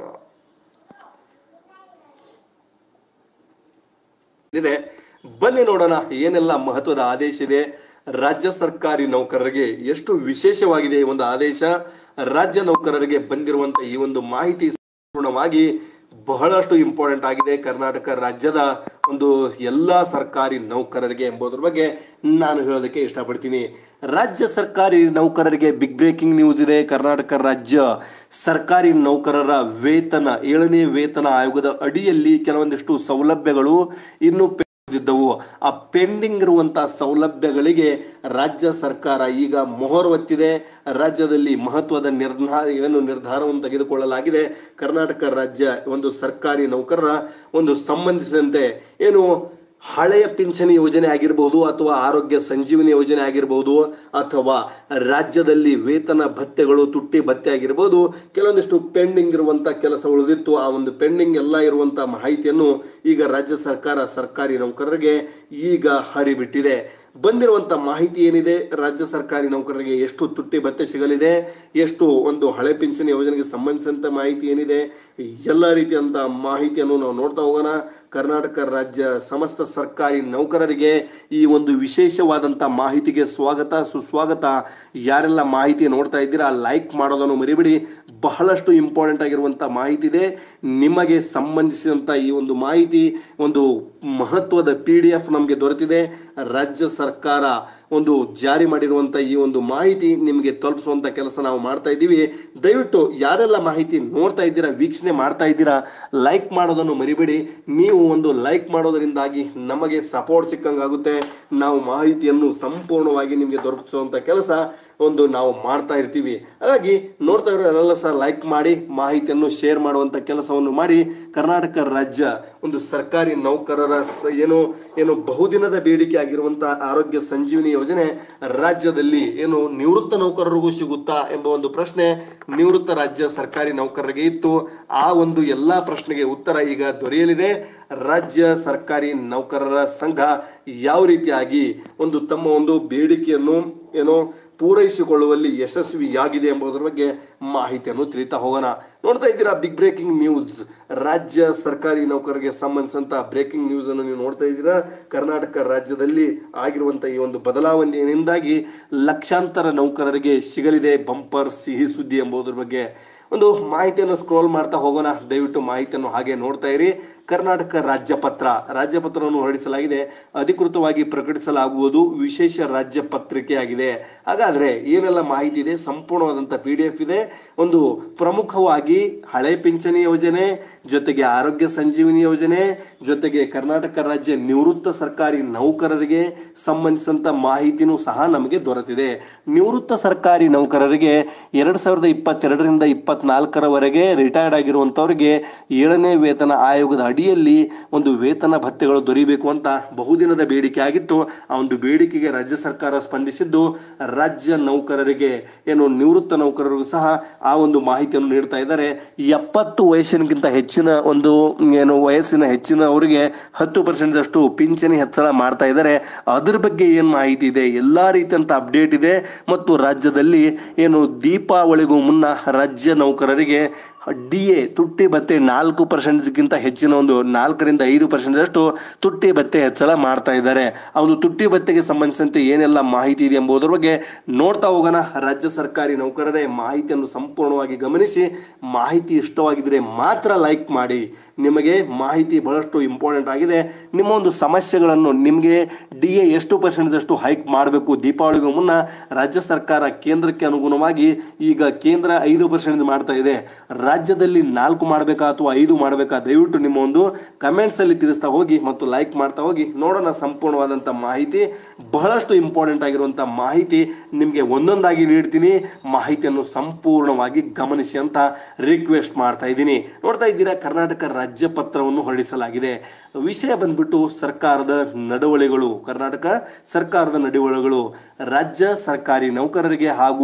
[SPEAKER 1] ಇದೆ ಬನ್ನಿ ನೋಡೋಣ ಏನೆಲ್ಲ ಮಹತ್ವದ ಆದೇಶ ಇದೆ ರಾಜ್ಯ ಸರ್ಕಾರಿ ನೌಕರರಿಗೆ ಎಷ್ಟು ವಿಶೇಷವಾಗಿದೆ ಈ ಒಂದು ಆದೇಶ ರಾಜ್ಯ ನೌಕರರಿಗೆ ಬಂದಿರುವಂತ ಈ ಒಂದು ಮಾಹಿತಿ ಸಂಪೂರ್ಣವಾಗಿ ಬಹಳಷ್ಟು ಇಂಪಾರ್ಟೆಂಟ್ ಆಗಿದೆ ಕರ್ನಾಟಕ ರಾಜ್ಯದ ಒಂದು ಎಲ್ಲಾ ಸರ್ಕಾರಿ ನೌಕರರಿಗೆ ಎಂಬುದರ ಬಗ್ಗೆ ನಾನು ಹೇಳೋದಕ್ಕೆ ಇಷ್ಟಪಡ್ತೀನಿ ರಾಜ್ಯ ಸರ್ಕಾರಿ ನೌಕರರಿಗೆ ಬಿಗ್ ಬ್ರೇಕಿಂಗ್ ನ್ಯೂಸ್ ಇದೆ ಕರ್ನಾಟಕ ರಾಜ್ಯ ಸರ್ಕಾರಿ ನೌಕರರ ವೇತನ ಏಳನೇ ವೇತನ ಆಯೋಗದ ಅಡಿಯಲ್ಲಿ ಕೆಲವೊಂದಿಷ್ಟು ಸೌಲಭ್ಯಗಳು ಇನ್ನು ಇದ್ದವು ಆ ಪೆಂಡಿಂಗ್ ಇರುವಂತಹ ಸೌಲಭ್ಯಗಳಿಗೆ ರಾಜ್ಯ ಸರ್ಕಾರ ಈಗ ಮೊಹರ್ ಒತ್ತಿದೆ ರಾಜ್ಯದಲ್ಲಿ ಮಹತ್ವದ ನಿರ್ಧಾರ ಏನು ನಿರ್ಧಾರವನ್ನು ತೆಗೆದುಕೊಳ್ಳಲಾಗಿದೆ ಕರ್ನಾಟಕ ರಾಜ್ಯ ಒಂದು ಸರ್ಕಾರಿ ನೌಕರರ ಒಂದು ಸಂಬಂಧಿಸಿದಂತೆ ಏನು ಹಳೆಯ ಪಿಂಚಣಿ ಯೋಜನೆ ಆಗಿರಬಹುದು ಅಥವಾ ಆರೋಗ್ಯ ಸಂಜೀವನಿ ಯೋಜನೆ ಆಗಿರಬಹುದು ಅಥವಾ ರಾಜ್ಯದಲ್ಲಿ ವೇತನ ಭತ್ಯೆಗಳು ತುಟ್ಟಿ ಭತ್ಯೆ ಆಗಿರಬಹುದು ಕೆಲವೊಂದಿಷ್ಟು ಪೆಂಡಿಂಗ್ ಇರುವಂತ ಕೆಲಸ ಉಳಿದಿತ್ತು ಆ ಒಂದು ಪೆಂಡಿಂಗ್ ಎಲ್ಲ ಇರುವಂತ ಮಾಹಿತಿಯನ್ನು ಈಗ ರಾಜ್ಯ ಸರ್ಕಾರ ಸರ್ಕಾರಿ ನೌಕರರಿಗೆ ಈಗ ಹರಿಬಿಟ್ಟಿದೆ ಬಂದಿರುವಂತ ಮಾಹಿತಿ ಏನಿದೆ ರಾಜ್ಯ ಸರ್ಕಾರಿ ನೌಕರರಿಗೆ ಎಷ್ಟು ತುಟ್ಟಿ ಭತ್ಯೆ ಸಿಗಲಿದೆ ಎಷ್ಟು ಒಂದು ಹಳೆ ಪಿಂಚಣಿ ಯೋಜನೆಗೆ ಸಂಬಂಧಿಸಿದಂತ ಮಾಹಿತಿ ಏನಿದೆ ಎಲ್ಲ ರೀತಿಯಂತ ಮಾಹಿತಿಯನ್ನು ನಾವು ನೋಡ್ತಾ ಹೋಗೋಣ ಕರ್ನಾಟಕ ರಾಜ್ಯ ಸಮಸ್ತ ಸರ್ಕಾರಿ ನೌಕರರಿಗೆ ಈ ಒಂದು ವಿಶೇಷವಾದಂತ ಮಾಹಿತಿಗೆ ಸ್ವಾಗತ ಸುಸ್ವಾಗತ ಯಾರೆಲ್ಲ ಮಾಹಿತಿ ನೋಡ್ತಾ ಇದ್ದೀರಾ ಲೈಕ್ ಮಾಡೋದನ್ನು ಮರಿಬಿಡಿ ಬಹಳಷ್ಟು ಇಂಪಾರ್ಟೆಂಟ್ ಆಗಿರುವಂತ ಮಾಹಿತಿ ಇದೆ ನಿಮಗೆ ಸಂಬಂಧಿಸಿದಂತ ಈ ಒಂದು ಮಾಹಿತಿ ಒಂದು ಮಹತ್ವದ ಪಿ ಡಿ ಎಫ್ ನಮಗೆ ದೊರೆತಿದೆ ರಾಜ್ಯ ಸರ್ಕಾರ ಒಂದು ಜಾರಿ ಮಾಡಿರುವಂತ ಈ ಒಂದು ಮಾಹಿತಿ ನಿಮಗೆ ತಲುಪಿಸುವಂತ ಕೆಲಸ ನಾವು ಮಾಡ್ತಾ ಇದ್ದೀವಿ ದಯವಿಟ್ಟು ಯಾರೆಲ್ಲ ಮಾಹಿತಿ ನೋಡ್ತಾ ಇದ್ದೀರಾ ವೀಕ್ಷಣೆ ಮಾಡ್ತಾ ಇದ್ದೀರಾ ಲೈಕ್ ಮಾಡೋದನ್ನು ಮರಿಬೇಡಿ ನೀವು ಒಂದು ಲೈಕ್ ಮಾಡೋದರಿಂದಾಗಿ ನಮಗೆ ಸಪೋರ್ಟ್ ಸಿಕ್ಕಂಗಾಗುತ್ತೆ ನಾವು ಮಾಹಿತಿಯನ್ನು ಸಂಪೂರ್ಣವಾಗಿ ನಿಮಗೆ ದೊರಕಿಸುವಂತ ಕೆಲಸ ಒಂದು ನಾವು ಮಾಡ್ತಾ ಇರ್ತೀವಿ ಹಾಗಾಗಿ ನೋಡ್ತಾ ಇರೋರೆಲ್ಲ ಸಹ ಲೈಕ್ ಮಾಡಿ ಮಾಹಿತಿಯನ್ನು ಶೇರ್ ಮಾಡುವಂತ ಕೆಲಸವನ್ನು ಮಾಡಿ ಕರ್ನಾಟಕ ರಾಜ್ಯ ಒಂದು ಸರ್ಕಾರಿ ನೌಕರರ ಸ- ಏನು ಏನು ಬಹುದಿನದ ಬೇಡಿಕೆ ಆಗಿರುವಂತಹ ಆರೋಗ್ಯ ಸಂಜೀವಿನಿ ಯೋಜನೆ ರಾಜ್ಯದಲ್ಲಿ ಏನು ನಿವೃತ್ತ ನೌಕರರಿಗೂ ಸಿಗುತ್ತಾ ಎಂಬ ಒಂದು ಪ್ರಶ್ನೆ ನಿವೃತ್ತ ರಾಜ್ಯ ಸರ್ಕಾರಿ ನೌಕರರಿಗೆ ಇತ್ತು ಆ ಒಂದು ಎಲ್ಲಾ ಪ್ರಶ್ನೆಗೆ ಉತ್ತರ ಈಗ ದೊರೆಯಲಿದೆ ರಾಜ್ಯ ಸರ್ಕಾರಿ ನೌಕರರ ಸಂಘ ಯಾವ ರೀತಿಯಾಗಿ ಒಂದು ತಮ್ಮ ಒಂದು ಬೇಡಿಕೆಯನ್ನು ಏನೋ ಪೂರೈಸಿಕೊಳ್ಳುವಲ್ಲಿ ಯಶಸ್ವಿಯಾಗಿದೆ ಎಂಬುದರ ಬಗ್ಗೆ ಮಾಹಿತಿಯನ್ನು ತಿಳಿತಾ ಹೋಗೋಣ ನೋಡ್ತಾ ಇದ್ದೀರಾ ಬಿಗ್ ಬ್ರೇಕಿಂಗ್ ನ್ಯೂಸ್ ರಾಜ್ಯ ಸರ್ಕಾರಿ ನೌಕರರಿಗೆ ಸಂಬಂಧಿಸಿದಂತ ಬ್ರೇಕಿಂಗ್ ನ್ಯೂಸ್ ಅನ್ನು ನೀವು ನೋಡ್ತಾ ಇದ್ದೀರಾ ಕರ್ನಾಟಕ ರಾಜ್ಯದಲ್ಲಿ ಆಗಿರುವಂತ ಈ ಒಂದು ಬದಲಾವಣೆಯಿಂದಾಗಿ ಲಕ್ಷಾಂತರ ನೌಕರರಿಗೆ ಸಿಗಲಿದೆ ಬಂಪರ್ ಸಿಹಿ ಸುದ್ದಿ ಎಂಬುದರ ಬಗ್ಗೆ ಒಂದು ಮಾಹಿತಿಯನ್ನು ಸ್ಕ್ರೋಲ್ ಮಾಡ್ತಾ ಹೋಗೋಣ ದಯವಿಟ್ಟು ಮಾಹಿತಿಯನ್ನು ಹಾಗೆ ನೋಡ್ತಾ ಇರಿ ಕರ್ನಾಟಕ ರಾಜ್ಯಪತ್ರ ರಾಜ್ಯಪತ್ರವನ್ನು ಹೊರಡಿಸಲಾಗಿದೆ ಅಧಿಕೃತವಾಗಿ ಪ್ರಕಟಿಸಲಾಗುವುದು ವಿಶೇಷ ರಾಜ್ಯ ಪತ್ರಿಕೆಯಾಗಿದೆ ಹಾಗಾದ್ರೆ ಏನೆಲ್ಲ ಮಾಹಿತಿ ಇದೆ ಸಂಪೂರ್ಣವಾದಂಥ ಪಿ ಡಿ ಎಫ್ ಇದೆ ಒಂದು ಪ್ರಮುಖವಾಗಿ ಹಳೆ ಪಿಂಚಣಿ ಯೋಜನೆ ಜೊತೆಗೆ ಆರೋಗ್ಯ ಸಂಜೀವಿನಿ ಯೋಜನೆ ಜೊತೆಗೆ ಕರ್ನಾಟಕ ರಾಜ್ಯ ನಿವೃತ್ತ ಸರ್ಕಾರಿ ನೌಕರರಿಗೆ ಸಂಬಂಧಿಸಿದಂತ ಮಾಹಿತಿನೂ ಸಹ ನಮಗೆ ದೊರೆತಿದೆ ನಿವೃತ್ತ ಸರ್ಕಾರಿ ನೌಕರರಿಗೆ ಎರಡ್ ಸಾವಿರದ ಇಪ್ಪತ್ತೆರಡರಿಂದ ಇಪ್ಪತ್ನಾಲ್ಕರವರೆಗೆ ರಿಟೈರ್ಡ್ ಆಗಿರುವಂತವರಿಗೆ ಏಳನೇ ವೇತನ ಆಯೋಗದ ಅಡಿಯಲ್ಲಿ ಒಂದು ವೇತನ ಭತ್ಯೆಗಳು ದೊರೆಯಬೇಕು ಅಂತ ಬಹುದಿನದ ಬೇಡಿಕೆ ಆಗಿತ್ತು ಆ ಒಂದು ಬೇಡಿಕೆಗೆ ರಾಜ್ಯ ಸರ್ಕಾರ ಸ್ಪಂದಿಸಿದ್ದು ರಾಜ್ಯ ನೌಕರರಿಗೆ ಏನು ನಿವೃತ್ತ ನೌಕರರಿಗೂ ಸಹ ಆ ಒಂದು ಮಾಹಿತಿಯನ್ನು ನೀಡ್ತಾ ಇದ್ದಾರೆ ಎಪ್ಪತ್ತು ವಯಸ್ಸಿನಗಿಂತ ಹೆಚ್ಚಿನ ಒಂದು ಏನು ವಯಸ್ಸಿನ ಹೆಚ್ಚಿನವರಿಗೆ ಹತ್ತು ಪರ್ಸೆಂಟ್ ಅಷ್ಟು ಪಿಂಚಣಿ ಹೆಚ್ಚಳ ಮಾಡ್ತಾ ಇದ್ದಾರೆ ಅದ್ರ ಬಗ್ಗೆ ಏನು ಮಾಹಿತಿ ಇದೆ ಎಲ್ಲಾ ರೀತಿಯಂತ ಅಪ್ಡೇಟ್ ಇದೆ ಮತ್ತು ರಾಜ್ಯದಲ್ಲಿ ಏನು ದೀಪಾವಳಿಗೂ ಮುನ್ನ ರಾಜ್ಯ ನೌಕರರಿಗೆ ಡಿ ಎ ತುಟ್ಟಿ ಭತ್ಯೆ ನಾಲ್ಕು ಪರ್ಸೆಂಟ್ಗಿಂತ ಹೆಚ್ಚಿನ ಒಂದು ನಾಲ್ಕರಿಂದ ಐದು ಪರ್ಸೆಂಟ್ ಅಷ್ಟು ತುಟ್ಟಿ ಭತ್ಯೆ ಹೆಚ್ಚಳ ಮಾಡ್ತಾ ಇದ್ದಾರೆ ಆ ಒಂದು ತುಟ್ಟಿ ಭತ್ಯೆಗೆ ಸಂಬಂಧಿಸಿದಂತೆ ಏನೆಲ್ಲ ಮಾಹಿತಿ ಇದೆ ಎಂಬುದರ ಬಗ್ಗೆ ನೋಡ್ತಾ ಹೋಗೋಣ ರಾಜ್ಯ ಸರ್ಕಾರಿ ನೌಕರರೇ ಮಾಹಿತಿಯನ್ನು ಸಂಪೂರ್ಣವಾಗಿ ಗಮನಿಸಿ ಮಾಹಿತಿ ಇಷ್ಟವಾಗಿದ್ರೆ ಮಾತ್ರ ಲೈಕ್ ಮಾಡಿ ನಿಮಗೆ ಮಾಹಿತಿ ಬಹಳಷ್ಟು ಇಂಪಾರ್ಟೆಂಟ್ ಆಗಿದೆ ನಿಮ್ಮ ಒಂದು ಸಮಸ್ಯೆಗಳನ್ನು ನಿಮಗೆ ಡಿ ಎ ಎಷ್ಟು ಪರ್ಸೆಂಟ್ ಅಷ್ಟು ಹೈಕ್ ಮಾಡಬೇಕು ದೀಪಾವಳಿಗೂ ಮುನ್ನ ರಾಜ್ಯ ಸರ್ಕಾರ ಕೇಂದ್ರಕ್ಕೆ ಅನುಗುಣವಾಗಿ ಈಗ ಕೇಂದ್ರ ಐದು ಪರ್ಸೆಂಟ್ ಮಾಡ್ತಾ ಇದೆ ರಾಜ್ಯದಲ್ಲಿ ನಾಲ್ಕು ಮಾಡಬೇಕಾ ಅಥವಾ ಐದು ಮಾಡಬೇಕಾ ದಯವಿಟ್ಟು ನಿಮ್ಮ ಒಂದು ಕಮೆಂಟ್ಸ್ ಅಲ್ಲಿ ತಿಳಿಸ್ತಾ ಹೋಗಿ ಮತ್ತು ಲೈಕ್ ಮಾಡ್ತಾ ಹೋಗಿ ನೋಡೋಣ ಸಂಪೂರ್ಣವಾದಂಥ ಮಾಹಿತಿ ಬಹಳಷ್ಟು ಇಂಪಾರ್ಟೆಂಟ್ ಆಗಿರುವಂಥ ಮಾಹಿತಿ ನಿಮಗೆ ಒಂದೊಂದಾಗಿ ನೀಡ್ತೀನಿ ಮಾಹಿತಿಯನ್ನು ಸಂಪೂರ್ಣವಾಗಿ ಗಮನಿಸಿ ಅಂತ ರಿಕ್ವೆಸ್ಟ್ ಮಾಡ್ತಾ ಇದ್ದೀನಿ ನೋಡ್ತಾ ಇದ್ದೀರಾ ಕರ್ನಾಟಕ ರಾಜ್ಯ ಪತ್ರವನ್ನು ಹೊರಡಿಸಲಾಗಿದೆ ವಿಷಯ ಬಂದ್ಬಿಟ್ಟು ಸರ್ಕಾರದ ನಡವಳಿಗಳು ಕರ್ನಾಟಕ ಸರ್ಕಾರದ ನಡವಳಿಗಳು ರಾಜ್ಯ ಸರ್ಕಾರಿ ನೌಕರರಿಗೆ ಹಾಗೂ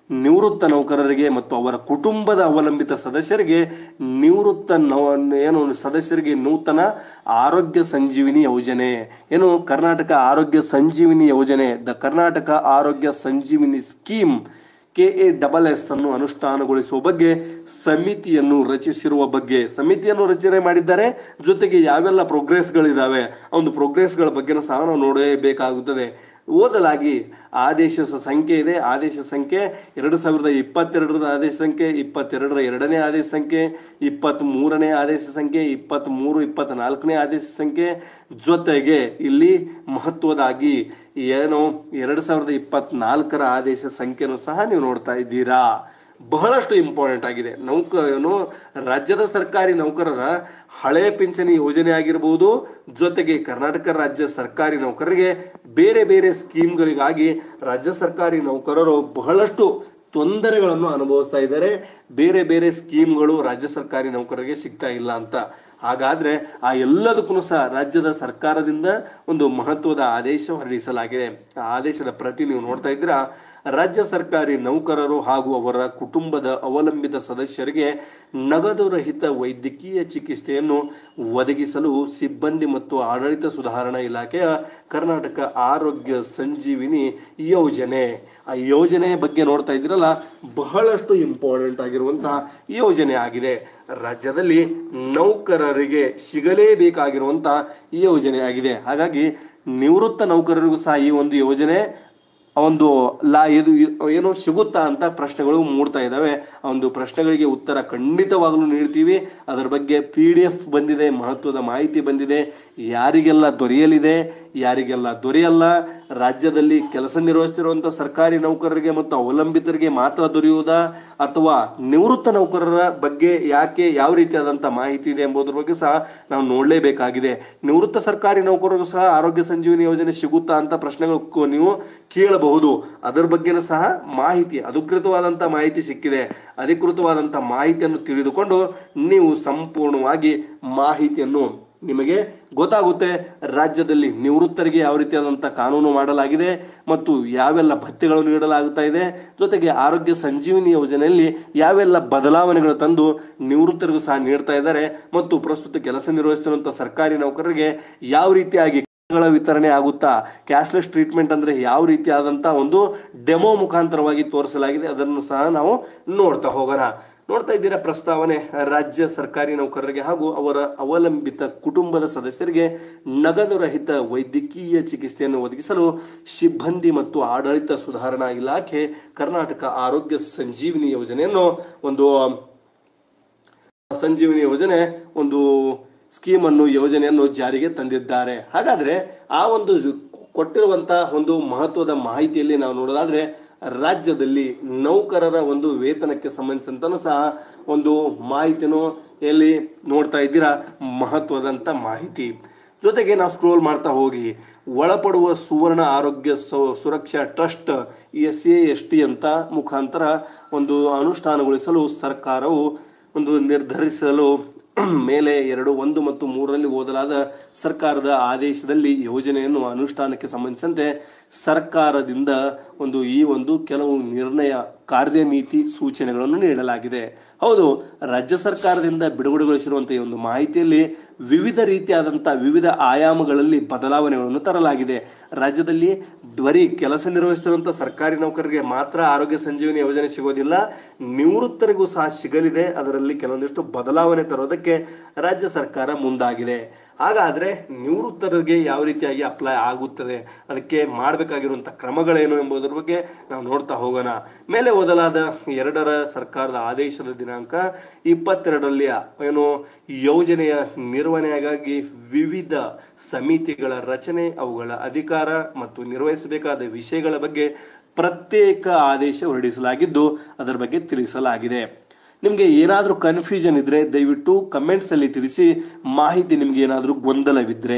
[SPEAKER 1] ನಿವೃತ್ತ ನೌಕರರಿಗೆ ಮತ್ತು ಅವರ ಕುಟುಂಬದ ಅವಲಂಬಿತ ಸದಸ್ಯರಿಗೆ ನಿವೃತ್ತ ನವ ಏನು ಸದಸ್ಯರಿಗೆ ನೂತನ ಆರೋಗ್ಯ ಸಂಜೀವಿನಿ ಯೋಜನೆ ಏನು ಕರ್ನಾಟಕ ಆರೋಗ್ಯ ಸಂಜೀವಿನಿ ಯೋಜನೆ the Karnataka Arogya Sanjeevini scheme K A double S ಅನ್ನು ಅನುಷ್ಠಾನಗೊಳಿಸುವ ಬಗ್ಗೆ ಸಮಿತಿಯನ್ನು ರಚಿಸಿರುವ ಬಗ್ಗೆ ಸಮಿತಿಯನ್ನು ರಚನೆ ಮಾಡಿದ್ದಾರೆ ಜೊತೆಗೆ ಯಾವೆಲ್ಲ ಪ್ರೋಗ್ರೆಸ್ಗಳಿದ್ದಾವೆ ಆ ಒಂದು ಪ್ರೋಗ್ರೆಸ್ಗಳ ಬಗ್ಗೆ ಸಹ ನಾವು ನೋಡಬೇಕಾಗುತ್ತದೆ ಓದಲಾಗಿ ಆದೇಶ ಸ- ಸಂಖ್ಯೆ ಇದೆ ಆದೇಶ ಸಂಖ್ಯೆ ಎರಡು ಸಾವಿರದ ಇಪ್ಪತ್ತೆರಡರ ಆದೇಶ ಸಂಖ್ಯೆ ಇಪ್ಪತ್ತೆರಡರ ಎರಡನೇ ಆದೇಶ ಸಂಖ್ಯೆ ಇಪ್ಪತ್ತ್ ಮೂರನೇ ಆದೇಶ ಸಂಖ್ಯೆ ಇಪ್ಪತ್ತ್ ಮೂರು ಇಪ್ಪತ್ನಾಲ್ಕನೇ ಆದೇಶ ಸಂಖ್ಯೆ ಜೊತೆಗೆ ಇಲ್ಲಿ ಮಹತ್ವದಾಗಿ ಏನು ಎರಡು ಸಾವಿರದ ಇಪ್ಪತ್ನಾಲ್ಕರ ಆದೇಶ ಸಂಖ್ಯೆನೂ ಸಹ ನೀವು ನೋಡ್ತಾ ಇದ್ದೀರಾ ಬಹಳಷ್ಟು ಇಂಪಾರ್ಟೆಂಟ್ ಆಗಿದೆ ನೌಕ ಏನು ರಾಜ್ಯದ ಸರ್ಕಾರಿ ನೌಕರರ ಹಳೆ ಪಿಂಚಣಿ ಯೋಜನೆ ಆಗಿರಬಹುದು ಜೊತೆಗೆ ಕರ್ನಾಟಕ ರಾಜ್ಯ ಸರ್ಕಾರಿ ನೌಕರರಿಗೆ ಬೇರೆ ಬೇರೆ ಸ್ಕೀಮ್ಗಳಿಗಾಗಿ ರಾಜ್ಯ ಸರ್ಕಾರಿ ನೌಕರರು ಬಹಳಷ್ಟು ತೊಂದರೆಗಳನ್ನು ಅನುಭವಿಸ್ತಾ ಇದ್ದಾರೆ ಬೇರೆ ಬೇರೆ ಸ್ಕೀಮ್ಗಳು ರಾಜ್ಯ ಸರ್ಕಾರಿ ನೌಕರರಿಗೆ ಸಿಗ್ತಾ ಇಲ್ಲ ಅಂತ ಹಾಗಾದ್ರೆ ಆ ಎಲ್ಲದಕ್ಕೂ ಸಹ ರಾಜ್ಯದ ಸರ್ಕಾರದಿಂದ ಒಂದು ಮಹತ್ವದ ಆದೇಶ ಹೊರಡಿಸಲಾಗಿದೆ ಆ ಆದೇಶದ ಪ್ರತಿ ನೀವು ನೋಡ್ತಾ ಇದ್ದೀರಾ ರಾಜ್ಯ ಸರ್ಕಾರಿ ನೌಕರರು ಹಾಗೂ ಅವರ ಕುಟುಂಬದ ಅವಲಂಬಿತ ಸದಸ್ಯರಿಗೆ ನಗದು ರಹಿತ ವೈದ್ಯಕೀಯ ಚಿಕಿತ್ಸೆಯನ್ನು ಒದಗಿಸಲು ಸಿಬ್ಬಂದಿ ಮತ್ತು ಆಡಳಿತ ಸುಧಾರಣಾ ಇಲಾಖೆಯ ಕರ್ನಾಟಕ ಆರೋಗ್ಯ ಸಂಜೀವಿನಿ ಯೋಜನೆ ಆ ಯೋಜನೆ ಬಗ್ಗೆ ನೋಡ್ತಾ ಇದ್ದೀರಲ್ಲ ಬಹಳಷ್ಟು ಇಂಪಾರ್ಟೆಂಟ್ ಆಗಿರುವಂತಹ ಯೋಜನೆ ಆಗಿದೆ ರಾಜ್ಯದಲ್ಲಿ ನೌಕರರಿಗೆ ಸಿಗಲೇಬೇಕಾಗಿರುವಂತಹ ಯೋಜನೆ ಆಗಿದೆ ಹಾಗಾಗಿ ನಿವೃತ್ತ ನೌಕರರಿಗೂ ಸಹ ಈ ಒಂದು ಯೋಜನೆ ಒಂದು ಲಾ ಇದು ಏನು ಸಿಗುತ್ತಾ ಅಂತ ಪ್ರಶ್ನೆಗಳು ಮೂಡ್ತಾ ಇದ್ದಾವೆ ಆ ಒಂದು ಪ್ರಶ್ನೆಗಳಿಗೆ ಉತ್ತರ ಖಂಡಿತವಾಗಲೂ ನೀಡ್ತೀವಿ ಅದರ ಬಗ್ಗೆ ಪಿ ಡಿ ಎಫ್ ಬಂದಿದೆ ಮಹತ್ವದ ಮಾಹಿತಿ ಬಂದಿದೆ ಯಾರಿಗೆಲ್ಲ ದೊರೆಯಲಿದೆ ಯಾರಿಗೆಲ್ಲ ದೊರೆಯಲ್ಲ ರಾಜ್ಯದಲ್ಲಿ ಕೆಲಸ ನಿರ್ವಹಿಸ್ತಿರುವಂಥ ಸರ್ಕಾರಿ ನೌಕರರಿಗೆ ಮತ್ತು ಅವಲಂಬಿತರಿಗೆ ಮಾತ್ರ ದೊರೆಯುವುದಾ ಅಥವಾ ನಿವೃತ್ತ ನೌಕರರ ಬಗ್ಗೆ ಯಾಕೆ ಯಾವ ರೀತಿಯಾದಂಥ ಮಾಹಿತಿ ಇದೆ ಎಂಬುದರ ಬಗ್ಗೆ ಸಹ ನಾವು ನೋಡಲೇಬೇಕಾಗಿದೆ ನಿವೃತ್ತ ಸರ್ಕಾರಿ ನೌಕರರು ಸಹ ಆರೋಗ್ಯ ಸಂಜೀವಿನಿ ಯೋಜನೆ ಸಿಗುತ್ತಾ ಅಂತ ಪ್ರಶ್ನೆಗಳು ಕು- ನೀವು ಕೇಳಬಹುದು ಅದರ ಬಗ್ಗೆನೂ ಸಹ ಮಾಹಿತಿ ಅಧಿಕೃತವಾದಂಥ ಮಾಹಿತಿ ಸಿಕ್ಕಿದೆ ಅಧಿಕೃತವಾದಂಥ ಮಾಹಿತಿಯನ್ನು ತಿಳಿದುಕೊಂಡು ನೀವು ಸಂಪೂರ್ಣವಾಗಿ ಮಾಹಿತಿಯನ್ನು ನಿಮಗೆ ಗೊತ್ತಾಗುತ್ತೆ ರಾಜ್ಯದಲ್ಲಿ ನಿವೃತ್ತರಿಗೆ ಯಾವ ರೀತಿಯಾದಂಥ ಕಾನೂನು ಮಾಡಲಾಗಿದೆ ಮತ್ತು ಯಾವೆಲ್ಲ ಭತ್ಯೆಗಳು ನೀಡಲಾಗುತ್ತಾ ಇದೆ ಜೊತೆಗೆ ಆರೋಗ್ಯ ಸಂಜೀವಿನಿ ಯೋಜನೆಯಲ್ಲಿ ಯಾವೆಲ್ಲ ಬದಲಾವಣೆಗಳು ತಂದು ನಿವೃತ್ತರಿಗೂ ಸಹ ನೀಡ್ತಾ ಇದ್ದಾರೆ ಮತ್ತು ಪ್ರಸ್ತುತ ಕೆಲಸ ನಿರ್ವಹಿಸುತ್ತಿರುವಂಥ ಸರ್ಕಾರಿ ನೌಕರರಿಗೆ ಯಾವ ರೀತಿಯಾಗಿ ಗಳ ವಿತರಣೆ ಆಗುತ್ತಾ ಕ್ಯಾಶ್ಲೆಸ್ ಟ್ರೀಟ್ಮೆಂಟ್ ಅಂದ್ರೆ ಯಾವ ರೀತಿಯಾದಂಥ ಒಂದು ಡೆಮೋ ಮುಖಾಂತರವಾಗಿ ತೋರಿಸಲಾಗಿದೆ ಅದನ್ನು ಸಹ ನಾವು ನೋಡ್ತಾ ಹೋಗೋಣ ನೋಡ್ತಾ ಇದ್ದೀರಾ ಪ್ರಸ್ತಾವನೆ ರಾಜ್ಯ ಸರ್ಕಾರಿ ನೌಕರರಿಗೆ ಹಾಗೂ ಅವರ ಅವಲಂಬಿತ ಕುಟುಂಬದ ಸದಸ್ಯರಿಗೆ ನಗದು ರಹಿತ ವೈದ್ಯಕೀಯ ಚಿಕಿತ್ಸೆಯನ್ನು ಒದಗಿಸಲು ಸಿಬ್ಬಂದಿ ಮತ್ತು ಆಡಳಿತ ಸುಧಾರಣಾ ಇಲಾಖೆ ಕರ್ನಾಟಕ ಆರೋಗ್ಯ ಸಂಜೀವಿನಿ ಯೋಜನೆಯನ್ನು ಒಂದು ಸಂಜೀವಿನಿ ಯೋಜನೆ ಒಂದು ಸ್ಕೀಮನ್ನು ಯೋಜನೆಯನ್ನು ಜಾರಿಗೆ ತಂದಿದ್ದಾರೆ ಹಾಗಾದ್ರೆ ಆ ಒಂದು ಕೊಟ್ಟಿರುವಂತ ಒಂದು ಮಹತ್ವದ ಮಾಹಿತಿಯಲ್ಲಿ ನಾವು ನೋಡೋದಾದ್ರೆ ರಾಜ್ಯದಲ್ಲಿ ನೌಕರರ ಒಂದು ವೇತನಕ್ಕೆ ಸಂಬಂಧಿಸಿದಂತನೂ ಸಹ ಒಂದು ಮಾಹಿತಿನೂ ಎಲ್ಲಿ ನೋಡ್ತಾ ಇದ್ದೀರಾ ಮಹತ್ವದಂತ ಮಾಹಿತಿ ಜೊತೆಗೆ ನಾವು ಸ್ಕ್ರೋಲ್ ಮಾಡ್ತಾ ಹೋಗಿ ಒಳಪಡುವ ಸುವರ್ಣ ಆರೋಗ್ಯ ಸು- Suraksha trust S A S T ಅಂತ ಮುಖಾಂತರ ಒಂದು ಅನುಷ್ಠಾನಗೊಳಿಸಲು ಸರ್ಕಾರವು ಒಂದು ನಿರ್ಧರಿಸಲು ಮೇಲೆ ಎರಡು ಒಂದು ಮತ್ತು ಮೂರರಲ್ಲಿ ಓದಲಾದ ಸರ್ಕಾರದ ಆದೇಶದಲ್ಲಿ ಯೋಜನೆಯನ್ನು ಅನುಷ್ಠಾನಕ್ಕೆ ಸಂಬಂಧಿಸಿದಂತೆ ಸರ್ಕಾರದಿಂದ ಒಂದು ಈ ಒಂದು ಕೆಲವು ನಿರ್ಣಯ ಕಾರ್ಯನೀತಿ ಸೂಚನೆಗಳನ್ನು ನೀಡಲಾಗಿದೆ ಹೌದು ರಾಜ್ಯ ಸರ್ಕಾರದಿಂದ ಬಿಡುಗಡೆಗೊಳಿಸಿರುವಂಥ ಈ ಒಂದು ಮಾಹಿತಿಯಲ್ಲಿ ವಿವಿಧ ರೀತಿಯಾದಂಥ ವಿವಿಧ ಆಯಾಮಗಳಲ್ಲಿ ಬದಲಾವಣೆಗಳನ್ನು ತರಲಾಗಿದೆ ರಾಜ್ಯದಲ್ಲಿ ಬರೀ ಕೆಲಸ ನಿರ್ವಹಿಸುತ್ತಿರುವಂಥ ಸರ್ಕಾರಿ ನೌಕರರಿಗೆ ಮಾತ್ರ ಆರೋಗ್ಯ ಸಂಜೀವಿನಿ ಯೋಜನೆ ಸಿಗೋದಿಲ್ಲ ನಿವೃತ್ತರಿಗೂ ಸಹ ಸಿಗಲಿದೆ ಅದರಲ್ಲಿ ಕೆಲವೊಂದಿಷ್ಟು ಬದಲಾವಣೆ ತರೋದಕ್ಕೆ ರಾಜ್ಯ ಸರ್ಕಾರ ಮುಂದಾಗಿದೆ ಹಾಗಾದ್ರೆ ನಿವೃತ್ತರಿಗೆ ಯಾವ ರೀತಿಯಾಗಿ ಅಪ್ಲೈ ಆಗುತ್ತದೆ ಅದಕ್ಕೆ ಮಾಡಬೇಕಾಗಿರುವಂಥ ಕ್ರಮಗಳೇನು ಎಂಬುದರ ಬಗ್ಗೆ ನಾವು ನೋಡ್ತಾ ಹೋಗೋಣ ಮೇಲೆ ಓದಲಾದ ಎರಡರ ಸರ್ಕಾರದ ಆದೇಶದ ದಿನಾಂಕ ಇಪ್ಪತ್ತೆರಡರಲ್ಲಿ ಏನು ಯೋಜನೆಯ ನಿರ್ವಹಣೆಗಾಗಿ ವಿವಿಧ ಸಮಿತಿಗಳ ರಚನೆ ಅವುಗಳ ಅಧಿಕಾರ ಮತ್ತು ನಿರ್ವಹಿಸಬೇಕಾದ ವಿಷಯಗಳ ಬಗ್ಗೆ ಪ್ರತ್ಯೇಕ ಆದೇಶ ಹೊರಡಿಸಲಾಗಿದ್ದು ಅದರ ಬಗ್ಗೆ ತಿಳಿಸಲಾಗಿದೆ ನಿಮಗೆ ಏನಾದರೂ ಕನ್ಫ್ಯೂಷನ್ ಇದ್ದರೆ ದಯವಿಟ್ಟು ಕಮೆಂಟ್ಸಲ್ಲಿ ತಿಳಿಸಿ ಮಾಹಿತಿ ನಿಮಗೆ ಏನಾದರೂ ಗೊಂದಲವಿದ್ದರೆ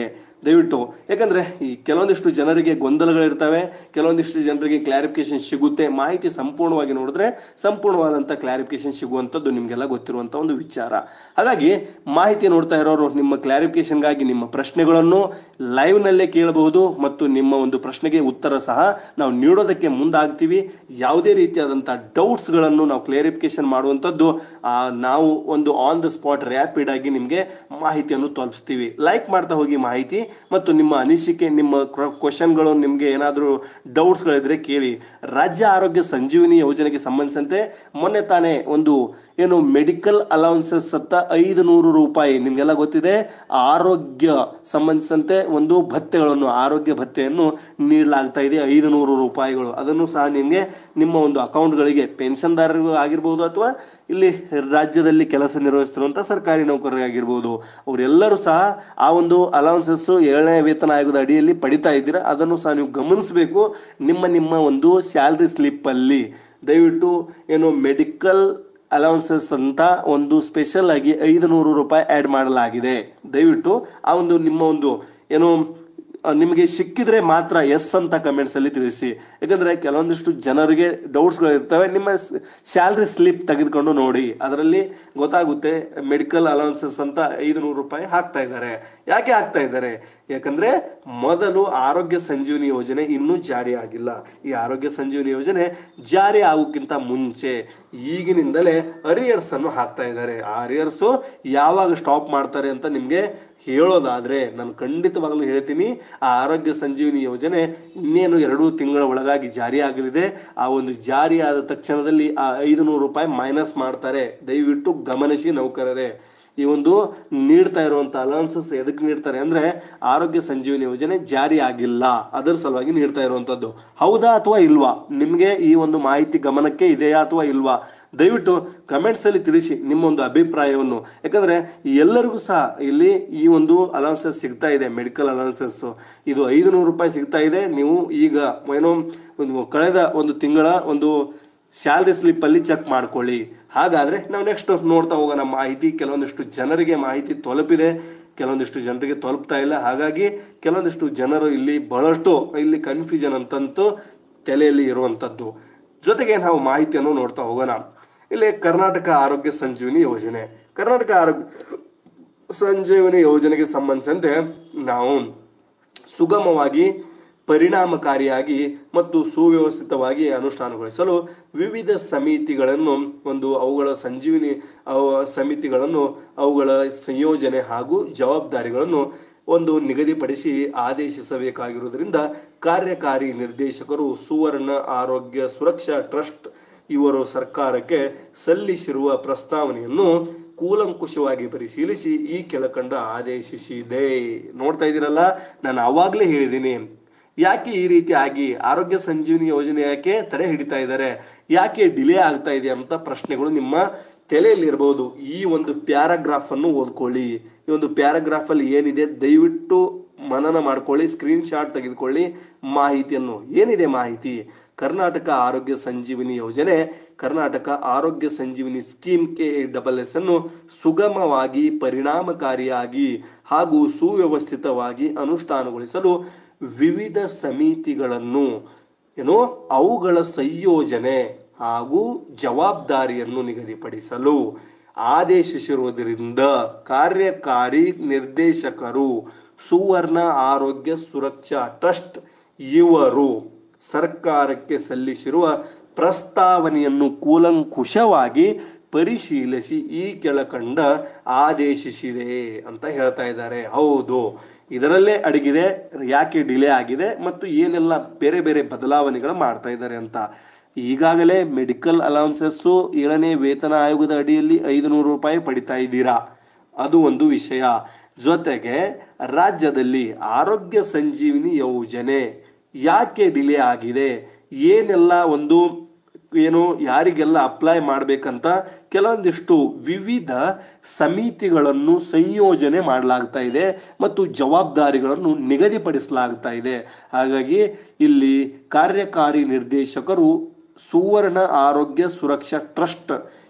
[SPEAKER 1] ದಯವಿಟ್ಟು ಯಾಕಂದರೆ ಈ ಕೆಲವೊಂದಿಷ್ಟು ಜನರಿಗೆ ಗೊಂದಲಗಳಿರ್ತವೆ ಕೆಲವೊಂದಿಷ್ಟು ಜನರಿಗೆ ಕ್ಲಾರಿಫಿಕೇಶನ್ ಸಿಗುತ್ತೆ ಮಾಹಿತಿ ಸಂಪೂರ್ಣವಾಗಿ ನೋಡಿದ್ರೆ ಸಂಪೂರ್ಣವಾದಂಥ ಕ್ಲಾರಿಫಿಕೇಶನ್ ಸಿಗುವಂಥದ್ದು ನಿಮಗೆಲ್ಲ ಗೊತ್ತಿರುವಂಥ ಒಂದು ವಿಚಾರ ಹಾಗಾಗಿ ಮಾಹಿತಿ ನೋಡ್ತಾ ಇರೋರು ನಿಮ್ಮ ಕ್ಲಾರಿಫಿಕೇಶನ್ಗಾಗಿ ನಿಮ್ಮ ಪ್ರಶ್ನೆಗಳನ್ನು ಲೈವ್ನಲ್ಲೇ ಕೇಳಬಹುದು ಮತ್ತು ನಿಮ್ಮ ಒಂದು ಪ್ರಶ್ನೆಗೆ ಉತ್ತರ ಸಹ ನಾವು ನೀಡೋದಕ್ಕೆ ಮುಂದಾಗ್ತೀವಿ ಯಾವುದೇ ರೀತಿಯಾದಂಥ ಡೌಟ್ಸ್ಗಳನ್ನು ನಾವು ಕ್ಲಾರಿಫಿಕೇಶನ್ ಮಾಡುವಂಥದ್ದು ಆ, ನಾವು ಒಂದು ಆನ್ ದ ಸ್ಪಾಟ್ ರ್ಯಾಪಿಡ್ ಆಗಿ ನಿಮಗೆ ಮಾಹಿತಿಯನ್ನು ತಲುಪಿಸ್ತೀವಿ ಲೈಕ್ ಮಾಡ್ತಾ ಹೋಗಿ ಮಾಹಿತಿ ಮತ್ತು ನಿಮ್ಮ ಅನಿಸಿಕೆ ನಿಮ್ಮ ಕ್ವಶನ್ಗಳು ನಿಮಗೆ ಏನಾದರೂ ಡೌಟ್ಸ್ಗಳಿದ್ರೆ ಕೇಳಿ ರಾಜ್ಯ ಆರೋಗ್ಯ ಸಂಜೀವಿನಿ ಯೋಜನೆಗೆ ಸಂಬಂಧಿಸಿದಂತೆ ಮೊನ್ನೆ ತಾನೇ ಒಂದು ಏನು ಮೆಡಿಕಲ್ ಅಲೌನ್ಸಸ್ ಅಂತ ಐದು ನೂರು ರೂಪಾಯಿ ನಿಮಗೆಲ್ಲ ಗೊತ್ತಿದೆ ಆರೋಗ್ಯ ಸಂಬಂಧಿಸಿದಂತೆ ಒಂದು ಭತ್ಯೆಗಳನ್ನು ಆರೋಗ್ಯ ಭತ್ಯೆಯನ್ನು ನೀಡಲಾಗ್ತಾ ಇದೆ ಐದು ನೂರು ರೂಪಾಯಿಗಳು ಅದನ್ನು ಸಹ ನಿಮಗೆ ನಿಮ್ಮ ಒಂದು ಅಕೌಂಟ್ಗಳಿಗೆ ಪೆನ್ಷನ್ದಾರರಿಗೂ ಆಗಿರ್ಬೋದು ಅಥವಾ ಇಲ್ಲಿ ರಾಜ್ಯದಲ್ಲಿ ಕೆಲಸ ನಿರ್ವಹಿಸ್ತಿರುವಂಥ ಸರ್ಕಾರಿ ನೌಕರರಾಗಿರ್ಬೋದು ಅವರೆಲ್ಲರೂ ಸಹ ಆ ಒಂದು ಅಲೌನ್ಸಸ್ಸು ಏಳನೇ ವೇತನ ಆಯೋಗದ ಅಡಿಯಲ್ಲಿ ಪಡಿತಾ ಇದ್ದೀರಾ ಅದನ್ನು ಸಹ ನೀವು ಗಮನಿಸಬೇಕು ನಿಮ್ಮ ನಿಮ್ಮ ಒಂದು ಸ್ಯಾಲ್ರಿ ಸ್ಲಿಪ್ಪಲ್ಲಿ ದಯವಿಟ್ಟು ಏನು ಮೆಡಿಕಲ್ ಅಲೌನ್ಸಸ್ ಅಂತ ಒಂದು ಸ್ಪೆಷಲ್ ಆಗಿ ಐದು ನೂರು ರೂಪಾಯಿ ಆ್ಯಡ್ ಮಾಡಲಾಗಿದೆ ದಯವಿಟ್ಟು ಆ ಒಂದು ನಿಮ್ಮ ಒಂದು ಏನು ಆ, ನಿಮಗೆ ಸಿಕ್ಕಿದ್ರೆ ಮಾತ್ರ ಎಸ್ ಅಂತ ಕಮೆಂಟ್ಸಲ್ಲಿ ತಿಳಿಸಿ ಯಾಕಂದರೆ ಕೆಲವೊಂದಿಷ್ಟು ಜನರಿಗೆ ಡೌಟ್ಸ್ಗಳು ಇರ್ತವೆ ನಿಮ್ಮ ಸ್ಯಾಲ್ರಿ ಸ್ಲಿಪ್ ತೆಗೆದುಕೊಂಡು ನೋಡಿ ಅದರಲ್ಲಿ ಗೊತ್ತಾಗುತ್ತೆ ಮೆಡಿಕಲ್ ಅಲೌನ್ಸಸ್ ಅಂತ ಐದು ನೂರು ರೂಪಾಯಿ ಹಾಕ್ತಾ ಇದ್ದಾರೆ ಯಾಕೆ ಹಾಕ್ತಾ ಇದ್ದಾರೆ ಯಾಕಂದ್ರೆ ಮೊದಲು ಆರೋಗ್ಯ ಸಂಜೀವನಿ ಯೋಜನೆ ಇನ್ನೂ ಜಾರಿ ಆಗಿಲ್ಲ ಈ ಆರೋಗ್ಯ ಸಂಜೀವನಿ ಯೋಜನೆ ಜಾರಿ ಆಗೋಕ್ಕಿಂತ ಮುಂಚೆ ಈಗಿನಿಂದಲೇ ಅರಿಯರ್ಸ್ ಅನ್ನು ಹಾಕ್ತಾ ಇದ್ದಾರೆ ಆ ಅರಿಯರ್ಸು ಯಾವಾಗ ಸ್ಟಾಪ್ ಮಾಡ್ತಾರೆ ಅಂತ ನಿಮಗೆ ಹೇಳೋದಾದ್ರೆ ನಾನು ಖಂಡಿತವಾಗಲೂ ಹೇಳ್ತೀನಿ ಆ ಆರೋಗ್ಯ ಸಂಜೀವಿನಿ ಯೋಜನೆ ಇನ್ನೇನು ಎರಡು ತಿಂಗಳ ಒಳಗಾಗಿ ಜಾರಿ ಆಗಲಿದೆ ಆ ಒಂದು ಜಾರಿ ಆದ ತಕ್ಷಣದಲ್ಲಿ ಆ ಐದು ನೂರು ರೂಪಾಯಿ ಮೈನಸ್ ಮಾಡ್ತಾರೆ ದಯವಿಟ್ಟು ಗಮನಿಸಿ ನೌಕರರೇ ಈ ಒಂದು ನೀಡ್ತಾ ಇರುವಂಥ ಅಲೌನ್ಸಸ್ ಎದಕ್ಕೆ ನೀಡ್ತಾರೆ ಅಂದರೆ ಆರೋಗ್ಯ ಸಂಜೀವಿನಿ ಯೋಜನೆ ಜಾರಿ ಆಗಿಲ್ಲ ಅದರ ಸಲುವಾಗಿ ನೀಡ್ತಾ ಇರುವಂಥದ್ದು ಹೌದಾ ಅಥವಾ ಇಲ್ವಾ ನಿಮಗೆ ಈ ಒಂದು ಮಾಹಿತಿ ಗಮನಕ್ಕೆ ಇದೆಯಾ ಅಥವಾ ಇಲ್ವಾ ದಯವಿಟ್ಟು ಕಮೆಂಟ್ಸಲ್ಲಿ ತಿಳಿಸಿ ನಿಮ್ಮ ಒಂದು ಅಭಿಪ್ರಾಯವನ್ನು ಯಾಕಂದರೆ ಎಲ್ಲರಿಗೂ ಸಹ ಇಲ್ಲಿ ಈ ಒಂದು ಅಲೌನ್ಸಸ್ ಸಿಗ್ತಾ ಇದೆ ಮೆಡಿಕಲ್ ಅಲೌನ್ಸಸ್ಸು ಇದು ಐದು ನೂರು ರೂಪಾಯಿ ಸಿಗ್ತಾ ಇದೆ ನೀವು ಈಗ ಏನೋ ಒಂದು ಕಳೆದ ಒಂದು ತಿಂಗಳ ಒಂದು ಸ್ಯಾಲ್ರಿ ಸ್ಲಿಪ್ಪಲ್ಲಿ ಚೆಕ್ ಮಾಡ್ಕೊಳ್ಳಿ ಹಾಗಾದರೆ ನಾವು ನೆಕ್ಸ್ಟ್ ನೋಡ್ತಾ ಹೋಗೋಣ ಮಾಹಿತಿ ಕೆಲವೊಂದಿಷ್ಟು ಜನರಿಗೆ ಮಾಹಿತಿ ತಲುಪಿದೆ ಕೆಲವೊಂದಿಷ್ಟು ಜನರಿಗೆ ತಲುಪ್ತಾ ಇಲ್ಲ ಹಾಗಾಗಿ ಕೆಲವೊಂದಿಷ್ಟು ಜನರು ಇಲ್ಲಿ ಬಹಳಷ್ಟು ಇಲ್ಲಿ ಕನ್ಫ್ಯೂಷನ್ ಅಂತಂತೂ ತಲೆಯಲ್ಲಿ ಇರುವಂಥದ್ದು ಜೊತೆಗೆ ನಾವು ಮಾಹಿತಿಯನ್ನು ನೋಡ್ತಾ ಹೋಗೋಣ ಇಲ್ಲಿ ಕರ್ನಾಟಕ ಆರೋಗ್ಯ ಸಂಜೀವಿನಿ ಯೋಜನೆ ಕರ್ನಾಟಕ ಆರೋಗ್ಯ ಸಂಜೀವಿನಿ ಯೋಜನೆಗೆ ಸಂಬಂಧಿಸಿದಂತೆ ನಾವು ಸುಗಮವಾಗಿ ಪರಿಣಾಮಕಾರಿಯಾಗಿ ಮತ್ತು ಸುವ್ಯವಸ್ಥಿತವಾಗಿ ಅನುಷ್ಠಾನಗೊಳಿಸಲು ವಿವಿಧ ಸಮಿತಿಗಳನ್ನು ಒಂದು ಅವುಗಳ ಸಂಜೀವಿನಿ ಅವ ಸಮಿತಿಗಳನ್ನು ಅವುಗಳ ಸಂಯೋಜನೆ ಹಾಗೂ ಜವಾಬ್ದಾರಿಗಳನ್ನು ಒಂದು ನಿಗದಿಪಡಿಸಿ ಆದೇಶಿಸಬೇಕಾಗಿರುವುದರಿಂದ ಕಾರ್ಯಕಾರಿ ನಿರ್ದೇಶಕರು ಸುವರ್ಣ ಆರೋಗ್ಯ ಸುರಕ್ಷಾ ಟ್ರಸ್ಟ್ ಇವರು ಸರ್ಕಾರಕ್ಕೆ ಸಲ್ಲಿಸಿರುವ ಪ್ರಸ್ತಾವನೆಯನ್ನು ಕೂಲಂಕುಷವಾಗಿ ಪರಿಶೀಲಿಸಿ ಈ ಕೆಳಕಂಡ ಆದೇಶಿಸಿದೆ ನೋಡ್ತಾ ಇದ್ದೀರಲ್ಲ ನಾನು ಆವಾಗಲೇ ಹೇಳಿದ್ದೀನಿ ಯಾಕೆ ಈ ರೀತಿ ಆಗಿ ಆರೋಗ್ಯ ಸಂಜೀವಿನಿ ಯೋಜನೆ ಯಾಕೆ ತಡೆ ಹಿಡಿತಾ ಇದ್ದಾರೆ ಯಾಕೆ ಡಿಲೇ ಆಗ್ತಾ ಇದೆ ಅಂತ ಪ್ರಶ್ನೆಗಳು ನಿಮ್ಮ ತಲೆಯಲ್ಲಿ ಇರಬಹುದು ಈ ಒಂದು ಪ್ಯಾರಾಗ್ರಾಫ್ ಅನ್ನು ಓದ್ಕೊಳ್ಳಿ ಈ ಒಂದು ಪ್ಯಾರಾಗ್ರಾಫ್ ಅಲ್ಲಿ ಏನಿದೆ ದಯವಿಟ್ಟು ಮನನ ಮಾಡ್ಕೊಳ್ಳಿ ಸ್ಕ್ರೀನ್ ಶಾಟ್ ತೆಗೆದುಕೊಳ್ಳಿ ಮಾಹಿತಿಯನ್ನು ಏನಿದೆ ಮಾಹಿತಿ ಕರ್ನಾಟಕ ಆರೋಗ್ಯ ಸಂಜೀವಿನಿ ಯೋಜನೆ Karnataka Arogya Sanjeevini scheme K double S ಅನ್ನು ಸುಗಮವಾಗಿ ಪರಿಣಾಮಕಾರಿಯಾಗಿ ಹಾಗೂ ಸುವ್ಯವಸ್ಥಿತವಾಗಿ ಅನುಷ್ಠಾನಗೊಳಿಸಲು ವಿವಿಧ ಸಮಿತಿಗಳನ್ನು ಏನು ಅವುಗಳ ಸಂಯೋಜನೆ ಹಾಗೂ ಜವಾಬ್ದಾರಿಯನ್ನು ನಿಗದಿಪಡಿಸಲು ಆದೇಶಿಸಿರುವುದರಿಂದ ಕಾರ್ಯಕಾರಿ ನಿರ್ದೇಶಕರು ಸುವರ್ಣ ಆರೋಗ್ಯ ಸುರಕ್ಷಾ ಟ್ರಸ್ಟ್ ಇವರು ಸರ್ಕಾರಕ್ಕೆ ಸಲ್ಲಿಸಿರುವ ಪ್ರಸ್ತಾವನೆಯನ್ನು ಕೂಲಂಕುಷವಾಗಿ ಪರಿಶೀಲಿಸಿ ಈ ಕೆಳಕಂಡ ಆದೇಶಿಸಿದೆ ಅಂತ ಹೇಳ್ತಾ ಇದ್ದಾರೆ ಹೌದು ಇದರಲ್ಲೇ ಅಡಗಿದೆ ಯಾಕೆ ಡಿಲೇ ಆಗಿದೆ ಮತ್ತು ಏನೆಲ್ಲ ಬೇರೆ ಬೇರೆ ಬದಲಾವಣೆಗಳು ಮಾಡ್ತಾ ಇದ್ದಾರೆ ಅಂತ ಈಗಾಗಲೇ ಮೆಡಿಕಲ್ ಅಲೌನ್ಸಸ್ಸು ಏಳನೇ ವೇತನ ಆಯೋಗದ ಅಡಿಯಲ್ಲಿ ಐದು ನೂರು ರೂಪಾಯಿ ಪಡಿತಾ ಇದ್ದೀರಾ ಅದು ಒಂದು ವಿಷಯ ಜೊತೆಗೆ ರಾಜ್ಯದಲ್ಲಿ ಆರೋಗ್ಯ ಸಂಜೀವಿನಿ ಯೋಜನೆ ಯಾಕೆ ಡಿಲೇ ಆಗಿದೆ ಏನೆಲ್ಲ ಒಂದು ಏನು ಯಾರಿಗೆಲ್ಲ ಅಪ್ಲೈ ಮಾಡಬೇಕಂತ ಕೆಲವೊಂದಿಷ್ಟು ವಿವಿಧ ಸಮಿತಿಗಳನ್ನು ಸಂಯೋಜನೆ ಮಾಡಲಾಗ್ತಾ ಇದೆ ಮತ್ತು ಜವಾಬ್ದಾರಿಗಳನ್ನು ನಿಗದಿಪಡಿಸಲಾಗ್ತಾ ಇದೆ ಹಾಗಾಗಿ ಇಲ್ಲಿ ಕಾರ್ಯಕಾರಿ ನಿರ್ದೇಶಕರು ಸುವರ್ಣ ಆರೋಗ್ಯ ಸುರಕ್ಷಾ ಟ್ರಸ್ಟ್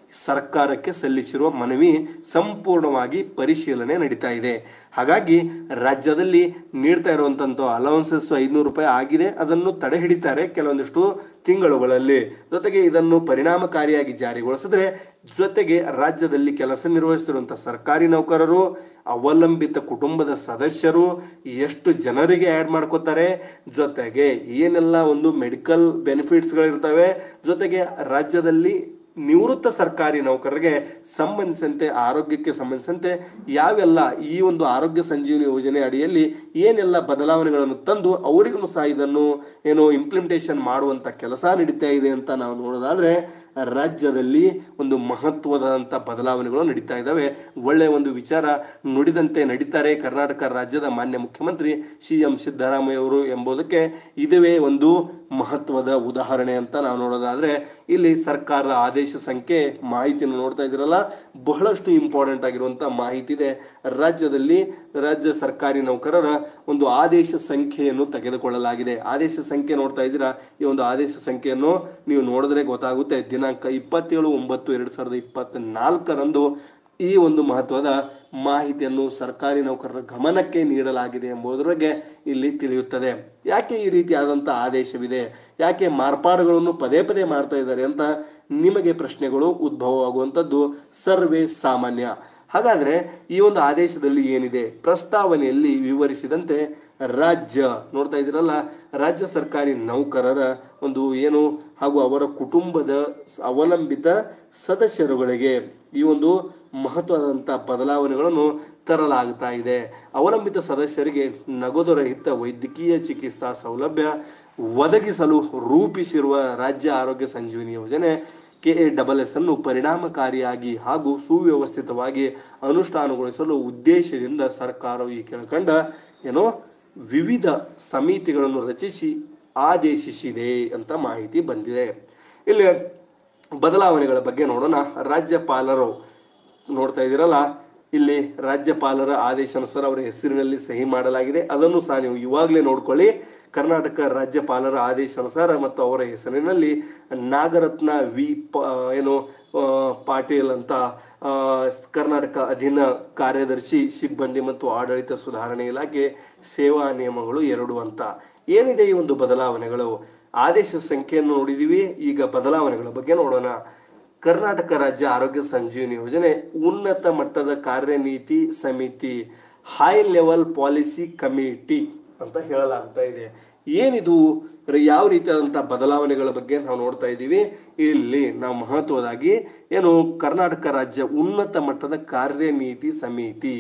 [SPEAKER 1] ಸರ್ಕಾರಕ್ಕೆ ಸಲ್ಲಿಸಿರುವ ಮನವಿ ಸಂಪೂರ್ಣವಾಗಿ ಪರಿಶೀಲನೆ ನಡೀತಾ ಇದೆ ಹಾಗಾಗಿ ರಾಜ್ಯದಲ್ಲಿ ನೀಡ್ತಾ ಇರುವಂತಹ ಅಲೌನ್ಸಸ್ ಐದುನೂರು ರೂಪಾಯಿ ಆಗಿದೆ ಅದನ್ನು ತಡೆ ಹಿಡಿತಾರೆ ಕೆಲವೊಂದಿಷ್ಟು ತಿಂಗಳುಗಳಲ್ಲಿ ಜೊತೆಗೆ ಇದನ್ನು ಪರಿಣಾಮಕಾರಿಯಾಗಿ ಜಾರಿಗೊಳಿಸಿದ್ರೆ ಜೊತೆಗೆ ರಾಜ್ಯದಲ್ಲಿ ಕೆಲಸ ನಿರ್ವಹಿಸುತ್ತಿರುವಂತಹ ಸರ್ಕಾರಿ ನೌಕರರು ಅವಲಂಬಿತ ಕುಟುಂಬದ ಸದಸ್ಯರು ಎಷ್ಟು ಜನರಿಗೆ ಆ್ಯಡ್ ಮಾಡ್ಕೋತಾರೆ ಜೊತೆಗೆ ಏನೆಲ್ಲ ಒಂದು ಮೆಡಿಕಲ್ ಬೆನಿಫಿಟ್ಸ್ಗಳಿರ್ತವೆ ಜೊತೆಗೆ ರಾಜ್ಯದಲ್ಲಿ ನಿವೃತ್ತ ಸರ್ಕಾರಿ ನೌಕರರಿಗೆ ಸಂಬಂಧಿಸಿದಂತೆ ಆರೋಗ್ಯಕ್ಕೆ ಸಂಬಂಧಿಸಿದಂತೆ ಯಾವೆಲ್ಲ ಈ ಒಂದು ಆರೋಗ್ಯ ಸಂಜೀವನಿ ಯೋಜನೆ ಅಡಿಯಲ್ಲಿ ಏನೆಲ್ಲ ಬದಲಾವಣೆಗಳನ್ನು ತಂದು ಅವರಿಗೂ ಸಹ ಇದನ್ನು ಏನು ಇಂಪ್ಲಿಮೆಂಟೇಷನ್ ಮಾಡುವಂತ ಕೆಲಸ ನಡೀತಾ ಇದೆ ಅಂತ ನಾವು ನೋಡೋದಾದ್ರೆ ರಾಜ್ಯದಲ್ಲಿ ಒಂದು ಮಹತ್ವದಂತ ಬದಲಾವಣೆಗಳು ನಡೀತಾ ಇದ್ದಾವೆ ಒಳ್ಳೆಯ ಒಂದು ವಿಚಾರ ನುಡಿದಂತೆ ನಡೀತಾರೆ ಕರ್ನಾಟಕ ರಾಜ್ಯದ ಮಾನ್ಯ ಮುಖ್ಯಮಂತ್ರಿ ಸಿ ಎಂ ಸಿದ್ದರಾಮಯ್ಯ ಅವರು ಎಂಬುದಕ್ಕೆ ಇದುವೇ ಒಂದು ಮಹತ್ವದ ಉದಾಹರಣೆ ಅಂತ ನಾವು ನೋಡೋದಾದ್ರೆ ಇಲ್ಲಿ ಸರ್ಕಾರದ ಆದೇಶ ಸಂಖ್ಯೆ ಮಾಹಿತಿಯನ್ನು ನೋಡ್ತಾ ಇದ್ದೀರಲ್ಲ ಬಹಳಷ್ಟು ಇಂಪಾರ್ಟೆಂಟ್ ಆಗಿರುವಂತ ಮಾಹಿತಿ ಇದೆ ರಾಜ್ಯದಲ್ಲಿ ರಾಜ್ಯ ಸರ್ಕಾರಿ ನೌಕರರ ಒಂದು ಆದೇಶ ಸಂಖ್ಯೆಯನ್ನು ತೆಗೆದುಕೊಳ್ಳಲಾಗಿದೆ ಆದೇಶ ಸಂಖ್ಯೆ ನೋಡ್ತಾ ಇದ್ದೀರಾ ಈ ಒಂದು ಆದೇಶ ಸಂಖ್ಯೆಯನ್ನು ನೀವು ನೋಡಿದ್ರೆ ಗೊತ್ತಾಗುತ್ತೆ ದಿನಾಂಕ ಇಪ್ಪತ್ತೇಳು ಒಂಬತ್ತು ಎರಡು ಸಾವಿರದ ಇಪ್ಪತ್ತ ನಾಲ್ಕರಂದು ಈ ಒಂದು ಮಹತ್ವದ ಮಾಹಿತಿಯನ್ನು ಸರ್ಕಾರಿ ನೌಕರರ ಗಮನಕ್ಕೆ ನೀಡಲಾಗಿದೆ ಎಂಬುದರ ಬಗ್ಗೆ ಇಲ್ಲಿ ತಿಳಿಯುತ್ತದೆ ಯಾಕೆ ಈ ರೀತಿಯಾದಂಥ ಆದೇಶವಿದೆ ಯಾಕೆ ಮಾರ್ಪಾಡುಗಳನ್ನು ಪದೇ ಪದೇ ಮಾಡ್ತಾ ಇದ್ದಾರೆ ಅಂತ ನಿಮಗೆ ಪ್ರಶ್ನೆಗಳು ಉದ್ಭವವಾಗುವಂಥದ್ದು ಸರ್ವೇ ಸಾಮಾನ್ಯ ಹಾಗಾದ್ರೆ ಈ ಒಂದು ಆದೇಶದಲ್ಲಿ ಏನಿದೆ ಪ್ರಸ್ತಾವನೆಯಲ್ಲಿ ವಿವರಿಸಿದಂತೆ ರಾಜ್ಯ ನೋಡ್ತಾ ಇದ್ದೀರಲ್ಲ ರಾಜ್ಯ ಸರ್ಕಾರಿ ನೌಕರರ ಒಂದು ಏನು ಹಾಗೂ ಅವರ ಕುಟುಂಬದ ಅವಲಂಬಿತ ಸದಸ್ಯರುಗಳಿಗೆ ಈ ಒಂದು ಮಹತ್ವದಂತ ಬದಲಾವಣೆಗಳನ್ನು ತರಲಾಗ್ತಾ ಇದೆ ಅವಲಂಬಿತ ಸದಸ್ಯರಿಗೆ ನಗದು ರಹಿತ ವೈದ್ಯಕೀಯ ಚಿಕಿತ್ಸಾ ಸೌಲಭ್ಯ ಒದಗಿಸಲು ರೂಪಿಸಿರುವ ರಾಜ್ಯ ಆರೋಗ್ಯ ಸಂಜೀವಿನಿ ಯೋಜನೆ ಕೆ ಎ ಡಬಲ್ ಎಸ್ ಅನ್ನು ಪರಿಣಾಮಕಾರಿಯಾಗಿ ಹಾಗೂ ಸುವ್ಯವಸ್ಥಿತವಾಗಿ ಅನುಷ್ಠಾನಗೊಳಿಸಲು ಉದ್ದೇಶದಿಂದ ಸರ್ಕಾರವು ಈ ಕೆಳಕಂಡ ಏನೋ ವಿವಿಧ ಸಮಿತಿಗಳನ್ನು ರಚಿಸಿ ಆದೇಶಿಸಿದೆ ಅಂತ ಮಾಹಿತಿ ಬಂದಿದೆ ಇಲ್ಲಿ ಬದಲಾವಣೆಗಳ ಬಗ್ಗೆ ನೋಡೋಣ ರಾಜ್ಯಪಾಲರು ನೋಡ್ತಾ ಇದ್ದೀರಲ್ಲ ಇಲ್ಲಿ ರಾಜ್ಯಪಾಲರ ಆದೇಶಾನುಸಾರ ಅವರ ಹೆಸರಿನಲ್ಲಿ ಸಹಿ ಮಾಡಲಾಗಿದೆ ಅದನ್ನು ಸಹ ನೀವು ಇವಾಗಲೇ ನೋಡ್ಕೊಳ್ಳಿ ಕರ್ನಾಟಕ ರಾಜ್ಯಪಾಲರ ಆದೇಶಾನುಸಾರ ಮತ್ತು ಅವರ ಹೆಸರಿನಲ್ಲಿ ನಾಗರತ್ನ ವಿ ಪ ಏನು ಆ, ಪಾಟೀಲ್ ಅಂತ ಆ, ಕರ್ನಾಟಕ ಅಧೀನ ಕಾರ್ಯದರ್ಶಿ ಸಿಬ್ಬಂದಿ ಮತ್ತು ಆಡಳಿತ ಸುಧಾರಣೆ ಇಲಾಖೆ ಸೇವಾ ನಿಯಮಗಳು ಎರಡು ಅಂತ ಏನಿದೆ ಈ ಒಂದು ಬದಲಾವಣೆಗಳು ಆದೇಶ ಸಂಖ್ಯೆಯನ್ನು ನೋಡಿದೀವಿ ಈಗ ಬದಲಾವಣೆಗಳ ಬಗ್ಗೆ ನೋಡೋಣ ಕರ್ನಾಟಕ ರಾಜ್ಯ ಆರೋಗ್ಯ ಸಂಜೀವನಿ ಯೋಜನೆ ಉನ್ನತ ಮಟ್ಟದ ಕಾರ್ಯನೀತಿ ಸಮಿತಿ ಹೈ ಲೆವೆಲ್ ಪಾಲಿಸಿ ಕಮಿಟಿ ಅಂತ ಹೇಳಲಾಗ್ತಾ ಇದೆ ಏನಿದು ರ- ಯಾವ ರೀತಿಯಾದಂಥ ಬದಲಾವಣೆಗಳ ಬಗ್ಗೆ ನಾವು ನೋಡ್ತಾ ಇದ್ದೀವಿ ಇಲ್ಲಿ ನಾವು ಮಹತ್ವದಾಗಿ ಏನು ಕರ್ನಾಟಕ ರಾಜ್ಯ ಉನ್ನತ ಮಟ್ಟದ ಕಾರ್ಯನೀತಿ ಸಮಿತಿ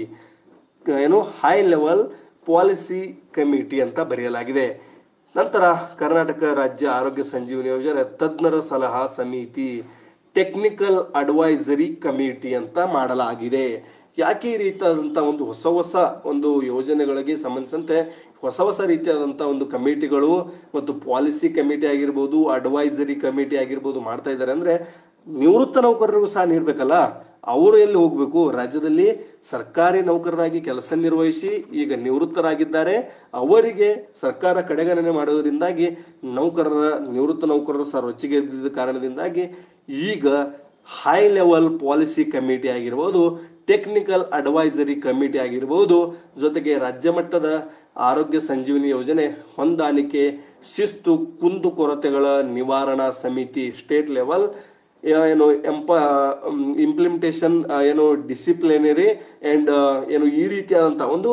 [SPEAKER 1] ಕ- ಏನು ಹೈ ಲೆವೆಲ್ ಪಾಲಿಸಿ ಕಮಿಟಿ ಅಂತ ಬರೆಯಲಾಗಿದೆ ನಂತರ ಕರ್ನಾಟಕ ರಾಜ್ಯ ಆರೋಗ್ಯ ಸಂಜೀವನಿ ಯೋಜನೆ ತಜ್ಞರ ಸಲಹಾ ಸಮಿತಿ ಟೆಕ್ನಿಕಲ್ ಅಡ್ವೈಸರಿ ಕಮಿಟಿ ಅಂತ ಮಾಡಲಾಗಿದೆ ಯಾಕೆ ಈ ರೀತಿಯಾದಂಥ ಒಂದು ಹೊಸ ಹೊಸ ಒಂದು ಯೋಜನೆಗಳಿಗೆ ಸಂಬಂಧಿಸಿದಂತೆ ಹೊಸ ಹೊಸ ರೀತಿಯಾದಂಥ ಒಂದು ಕಮಿಟಿಗಳು ಮತ್ತು ಪಾಲಿಸಿ ಕಮಿಟಿ ಆಗಿರ್ಬೋದು ಅಡ್ವೈಸರಿ ಕಮಿಟಿ ಆಗಿರ್ಬೋದು ಮಾಡ್ತಾ ಇದ್ದಾರೆ ಅಂದರೆ ನಿವೃತ್ತ ನೌಕರರಿಗೂ ಸಹ ನೀಡಬೇಕಲ್ಲ ಅವರು ಎಲ್ಲಿ ಹೋಗಬೇಕು ರಾಜ್ಯದಲ್ಲಿ ಸರ್ಕಾರಿ ನೌಕರರಾಗಿ ಕೆಲಸ ನಿರ್ವಹಿಸಿ ಈಗ ನಿವೃತ್ತರಾಗಿದ್ದಾರೆ ಅವರಿಗೆ ಸರ್ಕಾರ ಕಡೆಗಣನೆ ಮಾಡೋದ್ರಿಂದಾಗಿ ನೌಕರರ ನಿವೃತ್ತ ನೌಕರರು ಸಹ ರೊಚ್ಚಿಗೆ ಎದ್ದಿದ್ದ ಕಾರಣದಿಂದಾಗಿ ಈಗ ಹೈ ಲೆವೆಲ್ ಪಾಲಿಸಿ ಕಮಿಟಿ ಆಗಿರ್ಬೋದು ಟೆಕ್ನಿಕಲ್ ಅಡ್ವೈಸರಿ ಕಮಿಟಿ ಆಗಿರ್ಬೋದು ಜೊತೆಗೆ ರಾಜ್ಯ ಮಟ್ಟದ ಆರೋಗ್ಯ ಸಂಜೀವಿನಿ ಯೋಜನೆ ಹೊಂದಾಣಿಕೆ ಶಿಸ್ತು ಕುಂದುಕೊರತೆಗಳ ನಿವಾರಣಾ ಸಮಿತಿ ಸ್ಟೇಟ್ ಲೆವೆಲ್ ಏನು ಎಂಪ ಇಂಪ್ಲಿಮೆಂಟೇಷನ್ ಏನು ಡಿಸಿಪ್ಲಿನರಿ ಆ್ಯಂಡ್ ಏನು ಈ ರೀತಿಯಾದಂಥ ಒಂದು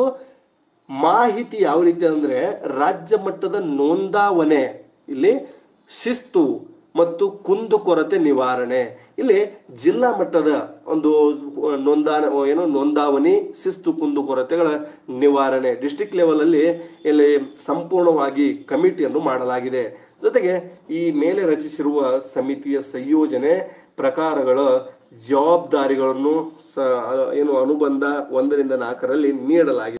[SPEAKER 1] ಮಾಹಿತಿ ಯಾವ ರೀತಿ ಅಂದರೆ ರಾಜ್ಯ ಮಟ್ಟದ ನೋಂದಾವಣೆ ಇಲ್ಲಿ ಶಿಸ್ತು ಮತ್ತು ಕುಂದುಕೊರತೆ ನಿವಾರಣೆ ಇಲ್ಲಿ ಜಿಲ್ಲಾ ಮಟ್ಟದ ಒಂದು ನೋಂದಾನ ಏನು ನೋಂದಾವಣಿ ಶಿಸ್ತು ಕುಂದುಕೊರತೆಗಳ ನಿವಾರಣೆ ಡಿಸ್ಟಿಕ್ ಲೆವೆಲಲ್ಲಿ ಇಲ್ಲಿ ಸಂಪೂರ್ಣವಾಗಿ ಕಮಿಟಿಯನ್ನು ಮಾಡಲಾಗಿದೆ ಜೊತೆಗೆ ಈ ಮೇಲೆ ರಚಿಸಿರುವ ಸಮಿತಿಯ ಸಂಯೋಜನೆ ಪ್ರಕಾರಗಳ ಜವಾಬ್ದಾರಿಗಳನ್ನು ಸ ಏನು ಅನುಬಂಧ ಒಂದರಿಂದ ನಾಲ್ಕರಲ್ಲಿ ನೀಡಲಾಗಿದೆ